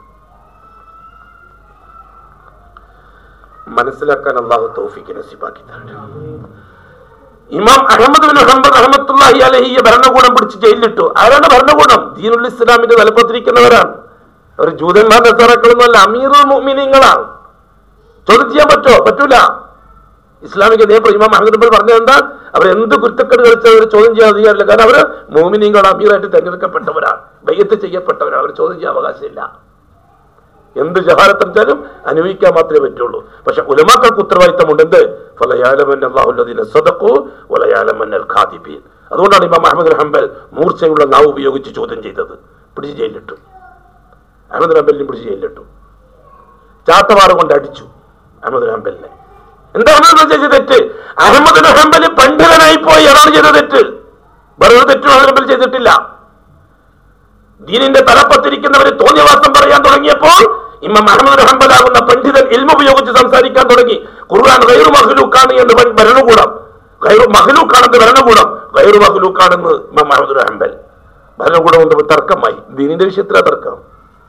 മനസ്സിലാക്കാൻ അള്ളാഹു തൗഫിക്ക് നസീബാക്കി തരട്ടെ ഇമാം അഹമ്മദ് ബിൻ ഹംബദ് അഹമ്മത്തുല്ലാഹി അലഹിയെ ഭരണകൂടം പിടിച്ച് ജയിലിലിട്ടു ആരാണ് ഭരണകൂടം ദീനുൽ ഇസ്ലാമിന്റെ തലപ്പത്തിരിക്കുന്നവരാണ് അവർ ജൂതന്മാരുടെ സാറാക്കളൊന്നുമല്ല അമീറുൽ മുഅ്മിനീങ്ങളാണ് ചോദ്യം ചെയ്യാൻ പറ്റുമോ പറ്റൂല ഇസ്ലാമിക നിയമം ഇമാം അഹമ്മദ് ഹംബൽ പറഞ്ഞത് എന്താ അവർ എന്ത് കുറ്റക്കെട്ട് കളിച്ചാൽ അവർ ചോദ്യം ചെയ്യാൻ അധികാരമില്ല കാരണം അവർ മോമിനിങ്ങൾ അമീറായിട്ട് തെരഞ്ഞെടുക്കപ്പെട്ടവരാണ് ബയ്യത്ത് ചെയ്യപ്പെട്ടവരാണ് അവർ ചോദ്യം ചെയ്യാൻ അവകാശമില്ല എന്ത് ജഹാരത്തടിച്ചാലും അനുഭവിക്കാൻ മാത്രമേ പറ്റുള്ളൂ പക്ഷെ ഉലമാക്കൾക്ക് ഉത്തരവാദിത്തമുണ്ട് എന്ത് ഫലയാലമൻ അള്ളാഹുല്ലദീന സദഖു വലയാലമൻ അൽ ഖാദിബീൻ അതുകൊണ്ടാണ് ഇമാം അഹമ്മദ് ഹംബൽ മൂർച്ചയുള്ള നാവ് ഉപയോഗിച്ച് ചോദ്യം ചെയ്തത് പിടിച്ച് ജയിലിലിട്ടു അഹമ്മദ് ഹംബലിനെ പിടിച്ച് ജയിലിലിട്ടു ചാത്തവാറ് കൊണ്ട് അടിച്ചു അഹമ്മദ് ഹംബലിനെ എന്താ അഹമ്മദ് ചെയ്ത തെറ്റ് അഹമ്മദ് ഹംബല് പണ്ഡിതനായി പോയി അതാണ് ചെയ്ത തെറ്റ് വേറെ തെറ്റും അഹമ്മദ് ഹംബൽ ചെയ്തിട്ടില്ല ദീനിന്റെ തലപ്പത്തിരിക്കുന്നവര് തോന്നിയവാസം പറയാൻ തുടങ്ങിയപ്പോൾ ഇമ്മ അഹമ്മദ് ഹംബലാകുന്ന പണ്ഡിതൻ ഇൽമ ഉപയോഗിച്ച് സംസാരിക്കാൻ തുടങ്ങി ഖുർആൻ ഗൈറു മഹ്ലൂക്കാണ് എന്ന് ഭ- ഭരണകൂടം ഗൈറു മഹ്ലൂക്കാണെന്ന് ഭരണകൂടം ഗൈറു മഹ്ലൂക്കാണെന്ന് ഇമാം അഹമ്മദ് ഹംബൽ ഭരണകൂടം കൊണ്ട് തർക്കമായി ദീനിന്റെ വിഷയത്തിലാ തർക്കം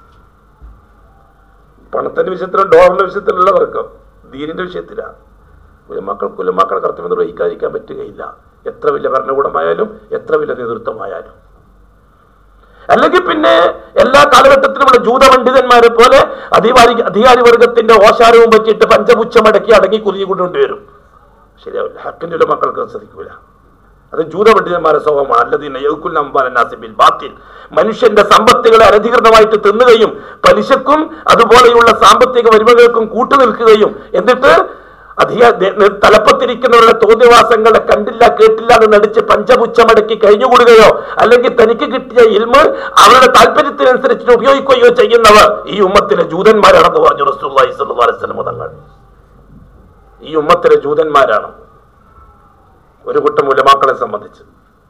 പണത്തിന്റെ വിഷയത്തിലും ഡോളറിന്റെ വിഷയത്തിലല്ല തർക്കം ദീനിന്റെ വിഷയത്തിലാണ് കുലമക്കൾ കുലമക്കൾ കർത്തവ്യം നിർവഹിക്കാതിരിക്കാൻ പറ്റുകയില്ല എത്ര വലിയ ഭരണകൂടമായാലും എത്ര വലിയ നേതൃത്വമായാലും അല്ലെങ്കിൽ പിന്നെ എല്ലാ കാലഘട്ടത്തിലുമുള്ള ജൂത പണ്ഡിതന്മാരെ പോലെ അധികാരി അധികാരി വർഗത്തിന്റെ ഓശാരവും പറ്റിയിട്ട് പഞ്ചപുച്ഛമടക്കി അടങ്ങി കുരുതി കൊണ്ടുവരും ശരിയാവില്ല ഹക്കിന്റെ മക്കൾക്ക് സാധിക്കൂല അത് ജൂത പണ്ഡിതന്മാരെ സ്വഭാവമാണ് അല്ലതീന യൗക്കുൽ അംബാലനാസിബിൽ ബാത്തിൽ മനുഷ്യന്റെ സമ്പത്തുകളെ അനധികൃതമായിട്ട് തിന്നുകയും പലിശക്കും അതുപോലെയുള്ള സാമ്പത്തിക വരുമകൾക്കും കൂട്ടുനിൽക്കുകയും എന്നിട്ട് അധിക ദേ- നെ- തലപ്പത്തിരിക്കുന്നവരുടെ തോന്നിവാസങ്ങളെ കണ്ടില്ല കേട്ടില്ല എന്ന് നടിച്ച് പഞ്ചപുച്ഛമടക്കി കഴിഞ്ഞുകൂടുകയോ അല്ലെങ്കിൽ തനിക്ക് കിട്ടിയ ഇൽമ് അവരുടെ താല്പര്യത്തിനനുസരിച്ച് ഉപയോഗിക്കുകയോ ചെയ്യുന്നവർ ഈ ഉമ്മത്തിലെ ജൂതന്മാരാണെന്ന് പറഞ്ഞു റസൂലുള്ളാഹി സ്വല്ലല്ലാഹു അലൈഹി വസല്ലം തങ്ങൾ ഈ ഉമ്മത്തിലെ ജൂതന്മാരാണ് ഒരു കൂട്ടം ഉലമാക്കളെ സംബന്ധിച്ച്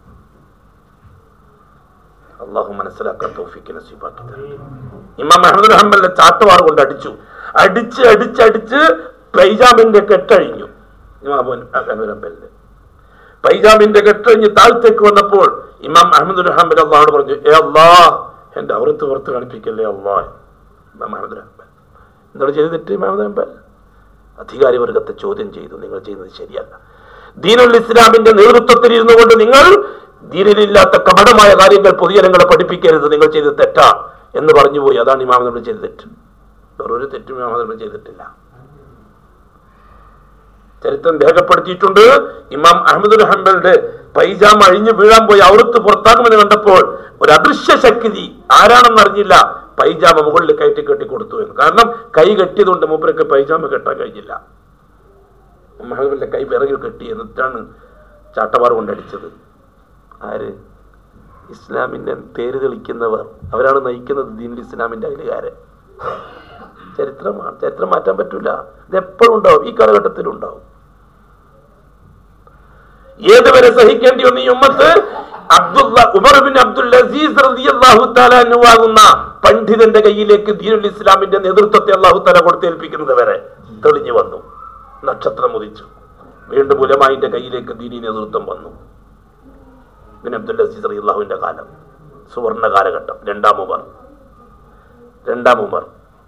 അള്ളാഹു മനസ്സിലാക്കാൻ തോഫിക്ക് നസീബാക്കി തരട്ടെ. ഇമാം അഹമ്മദ് ഹംബലിനെ ചാട്ടുവാർ കൊണ്ട് അടിച്ചു അടിച്ച് അടിച്ച് അടിച്ച് പൈജാമിന്റെ കെട്ടഴിഞ്ഞു ഇമാം അഹമ്മദ് ഹംബലിന് പൈജാമിന്റെ കെട്ടഴിഞ്ഞ് താഴത്തേക്ക് വന്നപ്പോൾ ഇമാം അഹമ്മദ് ഹംബൽ അള്ളാഹോട് പറഞ്ഞു ഏ അള്ളാ എന്റെ അവൃത്ത് പുറത്ത് കാണിപ്പിക്കല്ലേ അള്ളാ ഇമാം അഹമ്മദ് ഹംബൽ എന്താണ് ചെയ്ത് തെറ്റ് ഇമാം അഹമ്മദ് ഹംബൽ അധികാരി വർഗത്തെ ചോദ്യം ചെയ്തു നിങ്ങൾ ചെയ്യുന്നത് ശരിയല്ല ദീനുൽ ഇസ്ലാമിന്റെ നേതൃത്വത്തിൽ ഇരുന്നു കൊണ്ട് നിങ്ങൾ ദീനിലില്ലാത്ത കപടമായ കാര്യങ്ങൾ പൊതുജനങ്ങളെ പഠിപ്പിക്കരുത് നിങ്ങൾ ചെയ്തത് തെറ്റാ എന്ന് പറഞ്ഞു പോയി അതാണ് ഇമാം നമ്മൾ ചെയ്ത തെറ്റ് വേറൊരു തെറ്റും ഇമാം നമ്മൾ ചെയ്തിട്ടില്ല ചരിത്രം രേഖപ്പെടുത്തിയിട്ടുണ്ട് ഇമാം അഹമ്മദുൽ ഹംബലിന്റെ പൈജാമ അഴിഞ്ഞു വീഴാൻ പോയി അവിടുത്ത് പുറത്താകുമെന്ന് കണ്ടപ്പോൾ ഒരു അദൃശ്യ ശക്തി ആരാണെന്ന് അറിഞ്ഞില്ല പൈജാമ മുകളിൽ കയറ്റി കെട്ടി കൊടുത്തു എന്ന് കാരണം കൈ കെട്ടിയതുകൊണ്ട് മൂപ്പരൊക്കെ പൈജാമ കെട്ടാൻ കഴിഞ്ഞില്ല മഹബിന്റെ കൈ പിറകിൽ കെട്ടി എന്നിട്ടാണ് ചാട്ടവാർ കൊണ്ടടിച്ചത് ആര് ഇസ്ലാമിന്റെ പേര് തെളിക്കുന്നവർ അവരാണ് നയിക്കുന്നത് ദീനുൽ ഇസ്ലാമിന്റെ അയലുകാരെ ചരിത്രമാണ് ചരിത്രം മാറ്റാൻ പറ്റൂല ഇത് എപ്പോഴും ഉണ്ടാവും ഈ കാലഘട്ടത്തിലും ഉണ്ടാവും ഏതുവരെ സഹിക്കേണ്ടി വന്ന ഈ ഉമ്മത്ത് Abdullah Umar bin Abdul Aziz റളിയല്ലാഹു തആല അനുവാകുന്ന പണ്ഡിതന്റെ കയ്യിലേക്ക് ദീനുൽ ഇസ്ലാമിന്റെ നേതൃത്വത്തെ അള്ളാഹു തആല കൊടുത്തേൽപ്പിക്കുന്നത് വരെ തെളിഞ്ഞു വന്നു നക്ഷത്രം ഉദിച്ചു വീണ്ടും ഉലമായിന്റെ കയ്യിലേക്ക് ദീനി നേതൃത്വം വന്നു ബിൻ അബ്ദുൽ അസീസ് റളിയല്ലാഹുവിന്റെ കാലം സുവർണ കാലഘട്ടം രണ്ടാം ഉമർ രണ്ടാം ഉമർ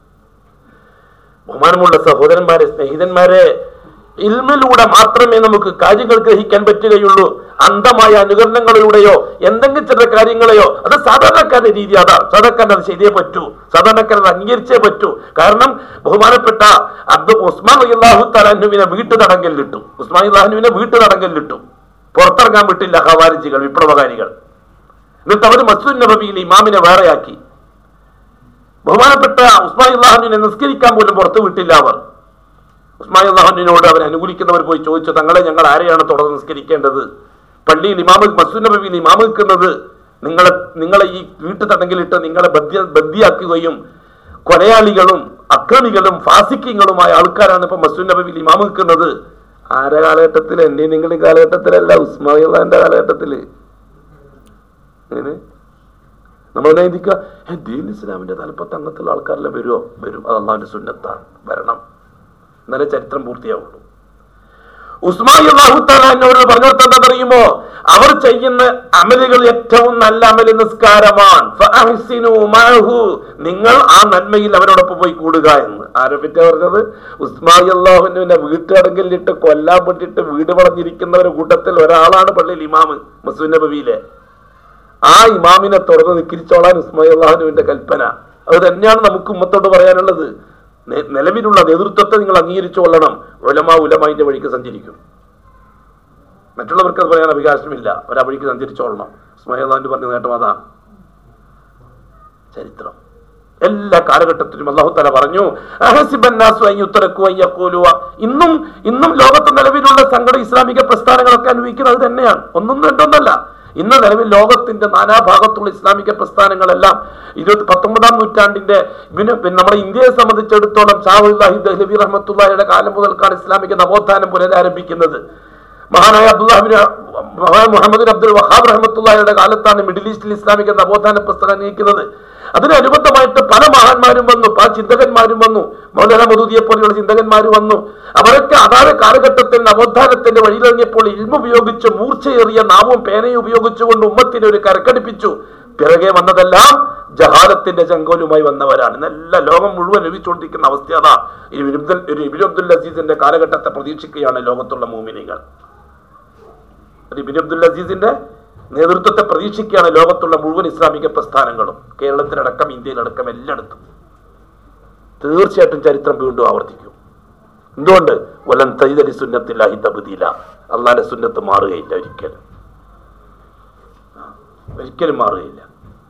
ബഹുമാനമുള്ള സഹോദരന്മാരെ സ്നേഹിതന്മാരെ ഇൽമിലൂടെ മാത്രമേ നമുക്ക് കാര്യങ്ങൾ ഗ്രഹിക്കാൻ പറ്റുകയുള്ളൂ അന്ധമായ അനുകരണങ്ങളിലൂടെയോ എന്തെങ്കിലും ചില കാര്യങ്ങളെയോ അത് സാധാരണക്കാരന്റെ രീതി അതാണ് സാധാരണക്കാരൻ അത് ചെയ്തേ പറ്റൂ സാധാരണക്കാരൻ അത് അംഗീകരിച്ചേ പറ്റൂ കാരണം ബഹുമാനപ്പെട്ട അബ്ദു ഉസ്മാൻ അള്ളാഹു തലാഹുവിനെ വീട്ടു തടങ്കലിട്ടു ഉസ്മാൻ അള്ളാഹുവിനെ വീട്ടു തടങ്കലിട്ടു പുറത്തിറങ്ങാൻ വിട്ടില്ല ഹവാരിജികൾ വിപ്ലവകാരികൾ എന്നിട്ട് അവർ മസ്ജിദ് നബിയിൽ ഇമാമിനെ വേറെയാക്കി ബഹുമാനപ്പെട്ട ഉസ്മാൻ അള്ളാഹുവിനെ നിസ്കരിക്കാൻ പോലും പുറത്തു വിട്ടില്ല അവർ ഉസ്മാൻ അള്ളാഹുവിനോട് അവർ അനുകൂലിക്കുന്നവർ പോയി ചോദിച്ചു തങ്ങളെ ഞങ്ങൾ ആരെയാണ് തുടർന്ന് നിസ്കരിക്കേണ്ടത് പള്ളിയിൽ ഇമാമ് മസൂദ് നബിയിൽ ഇമാമ് നിൽക്കുന്നത് നിങ്ങളെ നിങ്ങളെ ഈ വീട്ടുതടങ്കിലിട്ട് നിങ്ങളെ ബദ്ധ്യ ബദ്ധിയാക്കുകയും കൊലയാളികളും അക്രമികളും ഫാസിക്കങ്ങളുമായ ആൾക്കാരാണ് ഇപ്പൊ മസൂദ് നബിയിൽ ഇമാമ് നിൽക്കുന്നത് ആരെ കാലഘട്ടത്തിൽ എന്റെ നിങ്ങളുടെ കാലഘട്ടത്തിലല്ല ഉസ്മാൻ അള്ളാഹിന്റെ കാലഘട്ടത്തില് അങ്ങനെ നമ്മൾ നയിക്കുക ഏ ദീൻ ഇസ്ലാമിന്റെ തലപ്പത്ത് അങ്ങനത്തുള്ള ആൾക്കാരെല്ലാം വരുമോ വരും അത് അള്ളാഹിന്റെ സുന്നത്താണ് വരണം എന്നാലേ ചരിത്രം പൂർത്തിയാവുള്ളൂ ഉസ്മാൻ അള്ളാഹുത്താല എന്നോട് പറഞ്ഞിട്ട് അറിയുമോ അവർ ചെയ്യുന്ന അമലുകൾ ഏറ്റവും നല്ല അമല് നിസ്കാരമാണ് ഫഅഹ്സിനു മഅഹു. നിങ്ങൾ ആ നന്മയിൽ അവരോടൊപ്പം പോയി കൂടുക എന്ന് ആരോപിച്ച പറഞ്ഞത് ഉസ്മാൻ അള്ളാഹുവിനെ വീട്ടടങ്കലിട്ട് കൊല്ലാൻ വേണ്ടിയിട്ട് വീട് വളഞ്ഞിരിക്കുന്നവരുടെ കൂട്ടത്തിൽ ഒരാളാണ് പള്ളിയിൽ ഇമാമ് മസൂൻ നബവിയിലെ ആ ഇമാമിനെ തുറന്ന് നിക്കിരിച്ചോളാൻ ഉസ്മാൻ അള്ളാഹുവിന്റെ കൽപ്പന അത് തന്നെയാണ് നമുക്ക് ഉമ്മത്തോട് പറയാനുള്ളത് നെ- നിലവിലുള്ള നേതൃത്വത്തെ നിങ്ങൾ അംഗീകരിച്ചു കൊള്ളണം ഉലമ ഉലമായിന്റെ വഴിക്ക് സഞ്ചരിക്കും മറ്റുള്ളവർക്ക് അത് പറയാൻ അവകാശമില്ല അവരാ വഴിക്ക് സഞ്ചരിച്ചോളണം ഉസ്മാൻ അള്ളാഹുവിന്റെ പറഞ്ഞ നേട്ടം അതാണ് ചരിത്രം എല്ലാ കാലഘട്ടത്തിലും അള്ളാഹു തല പറഞ്ഞു അഹസിബന്നാസു അൻ യുത്രക്കു അൻ യഖൂലു ഇന്നും ഇന്നും ലോകത്ത് നിലവിലുള്ള സംഘട ഇസ്ലാമിക പ്രസ്ഥാനങ്ങളൊക്കെ അനുഭവിക്കുന്നത് അത് തന്നെയാണ് ഒന്നും രണ്ടൊന്നല്ല ഇന്ന് നിലവിൽ ലോകത്തിന്റെ നാനാഭാഗത്തുള്ള ഇസ്ലാമിക പ്രസ്ഥാനങ്ങളെല്ലാം ഇരുപത്തി പത്തൊമ്പതാം നൂറ്റാണ്ടിന്റെ പിന്നെ പിന്നെ നമ്മുടെ ഇന്ത്യയെ സംബന്ധിച്ചിടത്തോളം ഷാഹുല്ലാഹി ദഹ്ലവി റഹ്മത്തുള്ളാഹിയുടെ കാലം മുതൽക്കാണ് ഇസ്ലാമിക നവോത്ഥാനം പുനരാരംഭിക്കുന്നത് മഹാനായ അബ്ദുല്ലാഹിബിൻ മുഹമ്മദ് അബ്ദുൽ വഹാബ് റഹ്മത്തുള്ളാഹിയുടെ കാലത്താണ് മിഡിൽ ഈസ്റ്റിൽ ഇസ്ലാമിക നവോത്ഥാന പ്രസ്ഥാനം നയിക്കുന്നത് അതിനനുബന്ധമായിട്ട് പല മഹാന്മാരും വന്നു പല ചിന്തകന്മാരും വന്നു മൗലാന മദൂദിയെ പോലെയുള്ള ചിന്തകന്മാർ വന്നു അവരൊക്കെ അതാത് കാലഘട്ടത്തിൽ നവോത്ഥാനത്തിന്റെ വഴിയിലിറങ്ങിയപ്പോൾ ഇൽമ ഉപയോഗിച്ച് മൂർച്ചയേറിയ നാവും പേനയും ഉപയോഗിച്ചുകൊണ്ട് ഉമ്മത്തിനെ ഒരു കരക്കടിപ്പിച്ചു പിറകെ വന്നതെല്ലാം ജഹാലത്തിന്റെ ചെങ്കോലുമായി വന്നവരാണ് ഇന്നെല്ലാ ലോകം മുഴുവൻ ലഭിച്ചുകൊണ്ടിരിക്കുന്ന അവസ്ഥ അതാ ഈ ഇബ്ദുൽ- ഒരു ഇബിൻ അബ്ദുൽ അസീസിന്റെ കാലഘട്ടത്തെ പ്രതീക്ഷിക്കുകയാണ് ലോകത്തുള്ള മൂമിനികൾ ഒരു ഇബിൻ അബ്ദുൽ അസീസിന്റെ നേതൃത്വത്തെ പ്രതീക്ഷിക്കുകയാണ് ലോകത്തുള്ള മുഴുവൻ ഇസ്ലാമിക പ്രസ്ഥാനങ്ങളും കേരളത്തിലടക്കം ഇന്ത്യയിലടക്കം എല്ലായിടത്തും തീർച്ചയായിട്ടും ചരിത്രം വീണ്ടും ആവർത്തിക്കും എന്തുകൊണ്ട് വലൻ തൈതലി സുന്നത്തില്ലാഹി തബുദീല അള്ളാന്റെ സുന്നത്ത് മാറുകയില്ല ഒരിക്കലും ഒരിക്കലും മാറുകയില്ല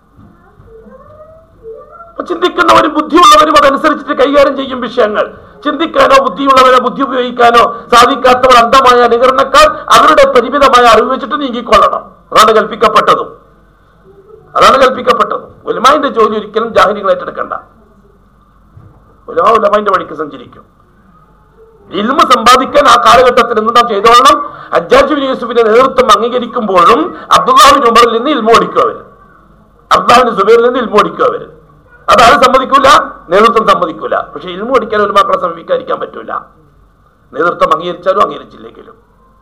അപ്പൊ ചിന്തിക്കുന്നവരും ബുദ്ധിയുള്ളവരും അതനുസരിച്ചിട്ട് കൈകാര്യം ചെയ്യും വിഷയങ്ങൾ ചിന്തിക്കാനോ ബുദ്ധിയുള്ളവരെ ബുദ്ധി ഉപയോഗിക്കാനോ സാധിക്കാത്തവർ അന്ധമായ അനുകരണക്കാർ അവരുടെ പരിമിതമായ അറിവ് വെച്ചിട്ട് നീങ്ങിക്കൊള്ളണം അതാണ് കൽപ്പിക്കപ്പെട്ടതും അതാണ് കൽപ്പിക്കപ്പെട്ടതും ഉലമാന്റെ ജോലി ഒരിക്കലും ജാഹിനികൾ ഏറ്റെടുക്കണ്ട ഉലമ ഉലമാന്റെ വഴിക്ക് സഞ്ചരിക്കും ഇൽമ സമ്പാദിക്കാൻ ആ കാലഘട്ടത്തിൽ നിന്ന് നാം ചെയ്തോളണം അജാജ് ബിൻ യൂസുഫിന്റെ നേതൃത്വം അംഗീകരിക്കുമ്പോഴും അബ്ദുല്ലാഹിൻ ഉമറിൽ നിന്ന് ഇൽമ ഓടിക്കും അവര് അബ്ദുല്ലാഹിൻ സുബൈറിൽ നിന്ന് ഇൽമ ഓടിക്കും അവര് അതാണ് സമ്മതിക്കൂല നേതൃത്വം സമ്മതിക്കൂല പക്ഷെ ഇൽമ ഓടിക്കാൻ ഒരു മക്കളെ സമീപിക്കാതിരിക്കാൻ പറ്റൂല നേതൃത്വം അംഗീകരിച്ചാലും അംഗീകരിച്ചില്ലെങ്കിലും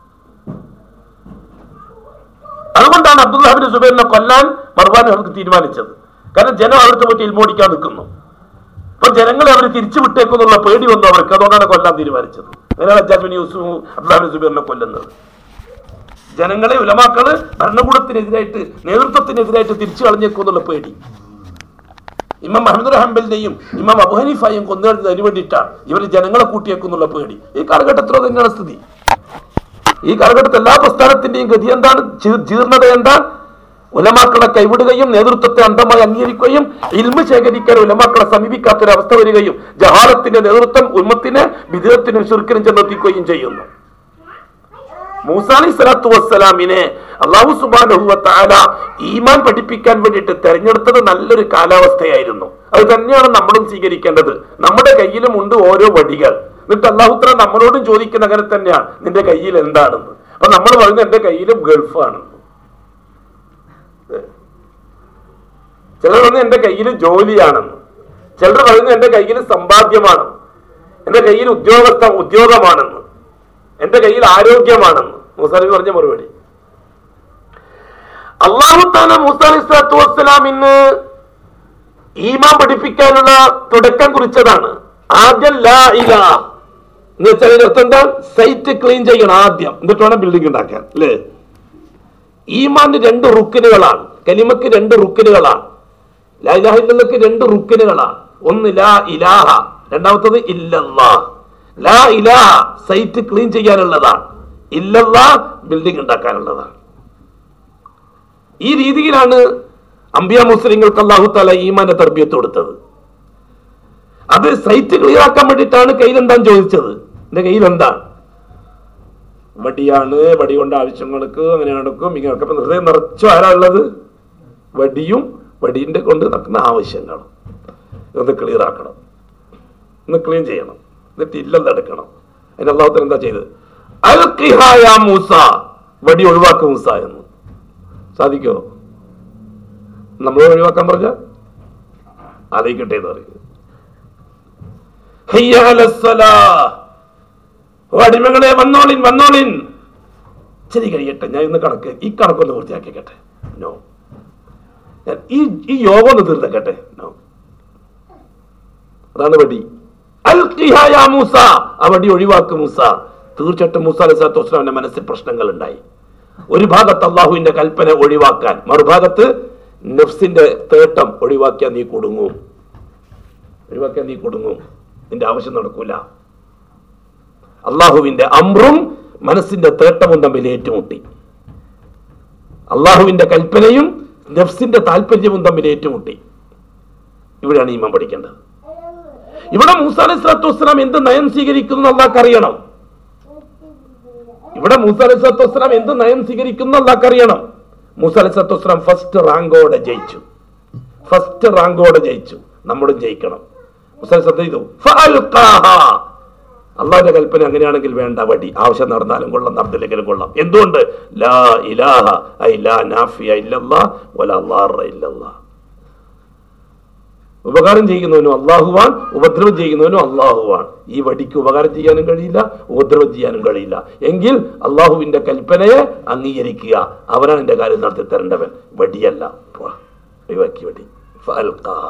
അതുകൊണ്ടാണ് അബ്ദുല്ലാഹിബിൻ സുബൈറിനെ കൊല്ലാൻ മർവാൻ അവർക്ക് തീരുമാനിച്ചത് കാരണം ജനം അവിടുത്തെ പോയിട്ട് ഇൽമ ഓടിക്കാൻ നിൽക്കുന്നു അപ്പൊ ജനങ്ങളെ അവർ തിരിച്ചു വിട്ടേക്കുന്നുള്ള പേടി വന്നു അവർക്ക് അതുകൊണ്ടാണ് കൊല്ലാൻ തീരുമാനിച്ചത് അങ്ങനെയാണ് അജാബിൻ യൂസുഫ് അബ്ദുല്ലാഹിബിൻ സുബൈറിനെ കൊല്ലുന്നത് ജനങ്ങളെ ഉലമാക്കള് ഭരണകൂടത്തിനെതിരായിട്ട് നേതൃത്വത്തിനെതിരായിട്ട് തിരിച്ചു കളഞ്ഞേക്കുന്നുള്ള പേടി ഇമാം അഹമ്മദ് ഹംബലിനെയും ഇമാം അബു ഹനീഫായും കൊന്നുകളഞ്ഞത് അതിന് വേണ്ടിയിട്ടാണ് ഇവർ ജനങ്ങളെ കൂട്ടിയേക്കുന്നുള്ള പേടി ഈ കാലഘട്ടത്തിലോ തന്നെയാണ് സ്ഥിതി ഈ കാലഘട്ടത്തിൽ എല്ലാ പ്രസ്ഥാനത്തിന്റെയും ഗതി എന്താണ് ജീ- ജീർണത എന്താണ് ഉലമാക്കളെ കൈവിടുകയും നേതൃത്വത്തെ അന്ധമായി അംഗീകരിക്കുകയും ഇൽമ ശേഖരിക്കാൻ ഉലമാക്കളെ സമീപിക്കാത്തൊരവസ്ഥ വരികയും ജഹാലത്തിന്റെ നേതൃത്വം ഉമ്മത്തിനെ വിദേഹത്തിനും ചുരുക്കിനും ചെന്നെത്തിക്കുകയും ചെയ്യുന്നു മൂസ അലൈഹി സ്വലാത്തു വസ്സലാമിനെ അള്ളാഹു സുബാനഹുവ താല ഈമാൻ പഠിപ്പിക്കാൻ വേണ്ടിയിട്ട് തെരഞ്ഞെടുത്തത് നല്ലൊരു കാലാവസ്ഥയായിരുന്നു അത് തന്നെയാണ് നമ്മളും സ്വീകരിക്കേണ്ടത് നമ്മുടെ കയ്യിലും ഉണ്ട് ഓരോ വടികൾ എന്നിട്ട് അള്ളാഹുത്ര നമ്മളോടും ചോദിക്കുന്ന അങ്ങനെ തന്നെയാണ് നിന്റെ കയ്യിൽ എന്താണെന്ന് അപ്പൊ നമ്മൾ പറയുന്നത് എന്റെ കയ്യിലും ഗൾഫാണെന്ന് ചിലർ പറയുന്നത് എന്റെ കയ്യിൽ ജോലിയാണെന്ന് ചിലർ പറയുന്നത് എന്റെ കയ്യിൽ സമ്പാദ്യമാണെന്ന് എന്റെ കയ്യിൽ ഉദ്യോഗസ്ഥ ഉദ്യോഗമാണെന്ന് എന്റെ കയ്യിൽ ആരോഗ്യമാണെന്ന് മൂസാനബി പറഞ്ഞ മറുപടി അള്ളാഹു താല മൂസ അലൈഹി സ്വലാത്തു വസ്സലാമിന് ഈമാൻ പഠിപ്പിക്കാനുള്ള തുടക്കം കുറിച്ചതാണ് ആദ്യം ലാ ഇലാ എന്ന് വെച്ചാൽ അതിന്റെ അർത്ഥം എന്താ സൈറ്റ് ക്ലീൻ ചെയ്യണം ആദ്യം എന്നിട്ട് വേണം ബിൽഡിംഗ് ഉണ്ടാക്കാൻ അല്ലേ ഈമാന്റെ രണ്ട് റുക്കിനുകളാണ് കലിമക്ക് രണ്ട് റുക്കിനുകളാണ് ലാ ഇലാഹ ഇല്ലല്ലക്ക് രണ്ട് റുക്കിനുകളാണ് ഒന്ന് ലാ ഇലാഹ രണ്ടാമത്തത് ഇല്ലല്ലാ ലാ ഇലാഹ സൈറ്റ് ക്ലീൻ ചെയ്യാനുള്ളതാണ് ഇല്ലല്ലാ ബിൽഡിംഗ് ഉണ്ടാക്കാനുള്ളതാണ് ഈ രീതിയിലാണ് അംബിയ മുസ്ലിങ്ങൾക്ക് അള്ളാഹു താല ഈമാന്റെ തർബിയത്ത് കൊടുത്തത് അത് സൈറ്റ് ക്ലിയർ ആക്കാൻ വേണ്ടിയിട്ടാണ് കയ്യിൽ എന്താന്ന് ചോദിച്ചത് എന്റെ കയ്യിൽ എന്താണ് വടിയാണ് വടി കൊണ്ട് ആവശ്യങ്ങൾക്ക് അങ്ങനെ നടക്കും ഇങ്ങനെ നടക്കും അപ്പൊ ഹൃദയം നിറച്ചു ആരാ ഉള്ളത് വടിയും വടിന്റെ കൊണ്ട് നടക്കുന്ന ആവശ്യങ്ങളും ഇതൊന്ന് ക്ലിയർ ആക്കണം ഒന്ന് ക്ലീൻ ചെയ്യണം എന്നിട്ട് ഇല്ലെന്ന് എടുക്കണം അതിന് അള്ളാഹുത്തൻ എന്താ ചെയ്തത് അൽഖിഹായ മൂസ വടി ഒഴിവാക്കും മൂസ എന്ന് സാധിക്കോ നമ്മൾ ഒഴിവാക്കാൻ പറഞ്ഞ ആലോചിക്കട്ടെ എന്ന് പറയും ഹയ്യ അലസ്സലാ. ഓ അടിമകളെ വന്നോളിൻ വന്നോളിൻ ശരി കഴിയട്ടെ ഞാൻ ഇന്ന് കണക്ക് ഈ കണക്കൊന്ന് പൂർത്തിയാക്കിക്കട്ടെ നോ ഞാൻ ഈ ഈ യോഗം ഒന്ന് തീർത്തേക്കട്ടെ നോ അതാണ് വടി അൽഖിഹാ യാ മൂസ ആ വടി ഒഴിവാക്കും മൂസ തീർച്ചയായിട്ടും മൂസ അലൈഹി സ്വലാത്തു വസ്സലാമിന്റെ മനസ്സിൽ പ്രശ്നങ്ങൾ ഉണ്ടായി ഒരു ഭാഗത്ത് അള്ളാഹുവിന്റെ കൽപ്പന ഒഴിവാക്കാൻ മറുഭാഗത്ത് നഫ്സിന്റെ തേട്ടം ഒഴിവാക്കിയാൽ നീ കുടുങ്ങും ഒഴിവാക്കിയാൽ നീ കുടുങ്ങും നിന്റെ ആവശ്യം നടക്കൂല അള്ളാഹുവിന്റെ അമ്രും മനസ്സിന്റെ തേട്ടവും തമ്മിൽ ഏറ്റുമുട്ടി അള്ളാഹുവിന്റെ കൽപ്പനയും നഫ്സിന്റെ താല്പര്യവും തമ്മിൽ ഏറ്റുമുട്ടി ഇവിടെയാണ് ഈമാൻ പഠിക്കേണ്ടത് ഇവിടെ മൂസ അലൈഹി സ്വലാത്തു വസ്സലാം എന്ത് നയം സ്വീകരിക്കുന്നു അള്ളാഹ്ക്ക് അറിയണം ഇവിടെ മൂസ അലൈഹി സ്വലാത്തു വസ്സലാം എന്ത് നയം സ്വീകരിക്കുന്നു അള്ളാഹ്ക്ക് അറിയണം മൂസ അലൈഹി സ്വലാത്തു വസ്സലാം ഫസ്റ്റ് റാങ്കോടെ ജയിച്ചു ഫസ്റ്റ് റാങ്കോടെ ജയിച്ചു നമ്മളും ജയിക്കണം മൂസ അലൈഹി സ്വലാത്തു ചെയ്തു ഫഅൽഖാഹ. അള്ളാഹിന്റെ കൽപ്പന അങ്ങനെയാണെങ്കിൽ വേണ്ട വടി ആവശ്യം നടന്നാലും കൊള്ളാം നടന്നില്ലെങ്കിലും കൊള്ളാം എന്തുകൊണ്ട് ലാ ഇലാഹ ഐ ലാ നാഫിയ ഇല്ലല്ലാ വലാ ളാറ ഇല്ലല്ലാ ഉപകാരം ചെയ്യുന്നവനും അള്ളാഹുവാൻ ഉപദ്രവം ചെയ്യുന്നവനും അള്ളാഹുവാൻ ഈ വടിക്ക് ഉപകാരം ചെയ്യാനും കഴിയില്ല ഉപദ്രവം ചെയ്യാനും കഴിയില്ല എങ്കിൽ അള്ളാഹുവിന്റെ കൽപ്പനയെ അംഗീകരിക്കുക അവനാണ് എന്റെ കാര്യം നടത്തി തരേണ്ടവൻ വടിയല്ല പോ, ഒഴിവാക്കി വടി ഫഅൽഖാ.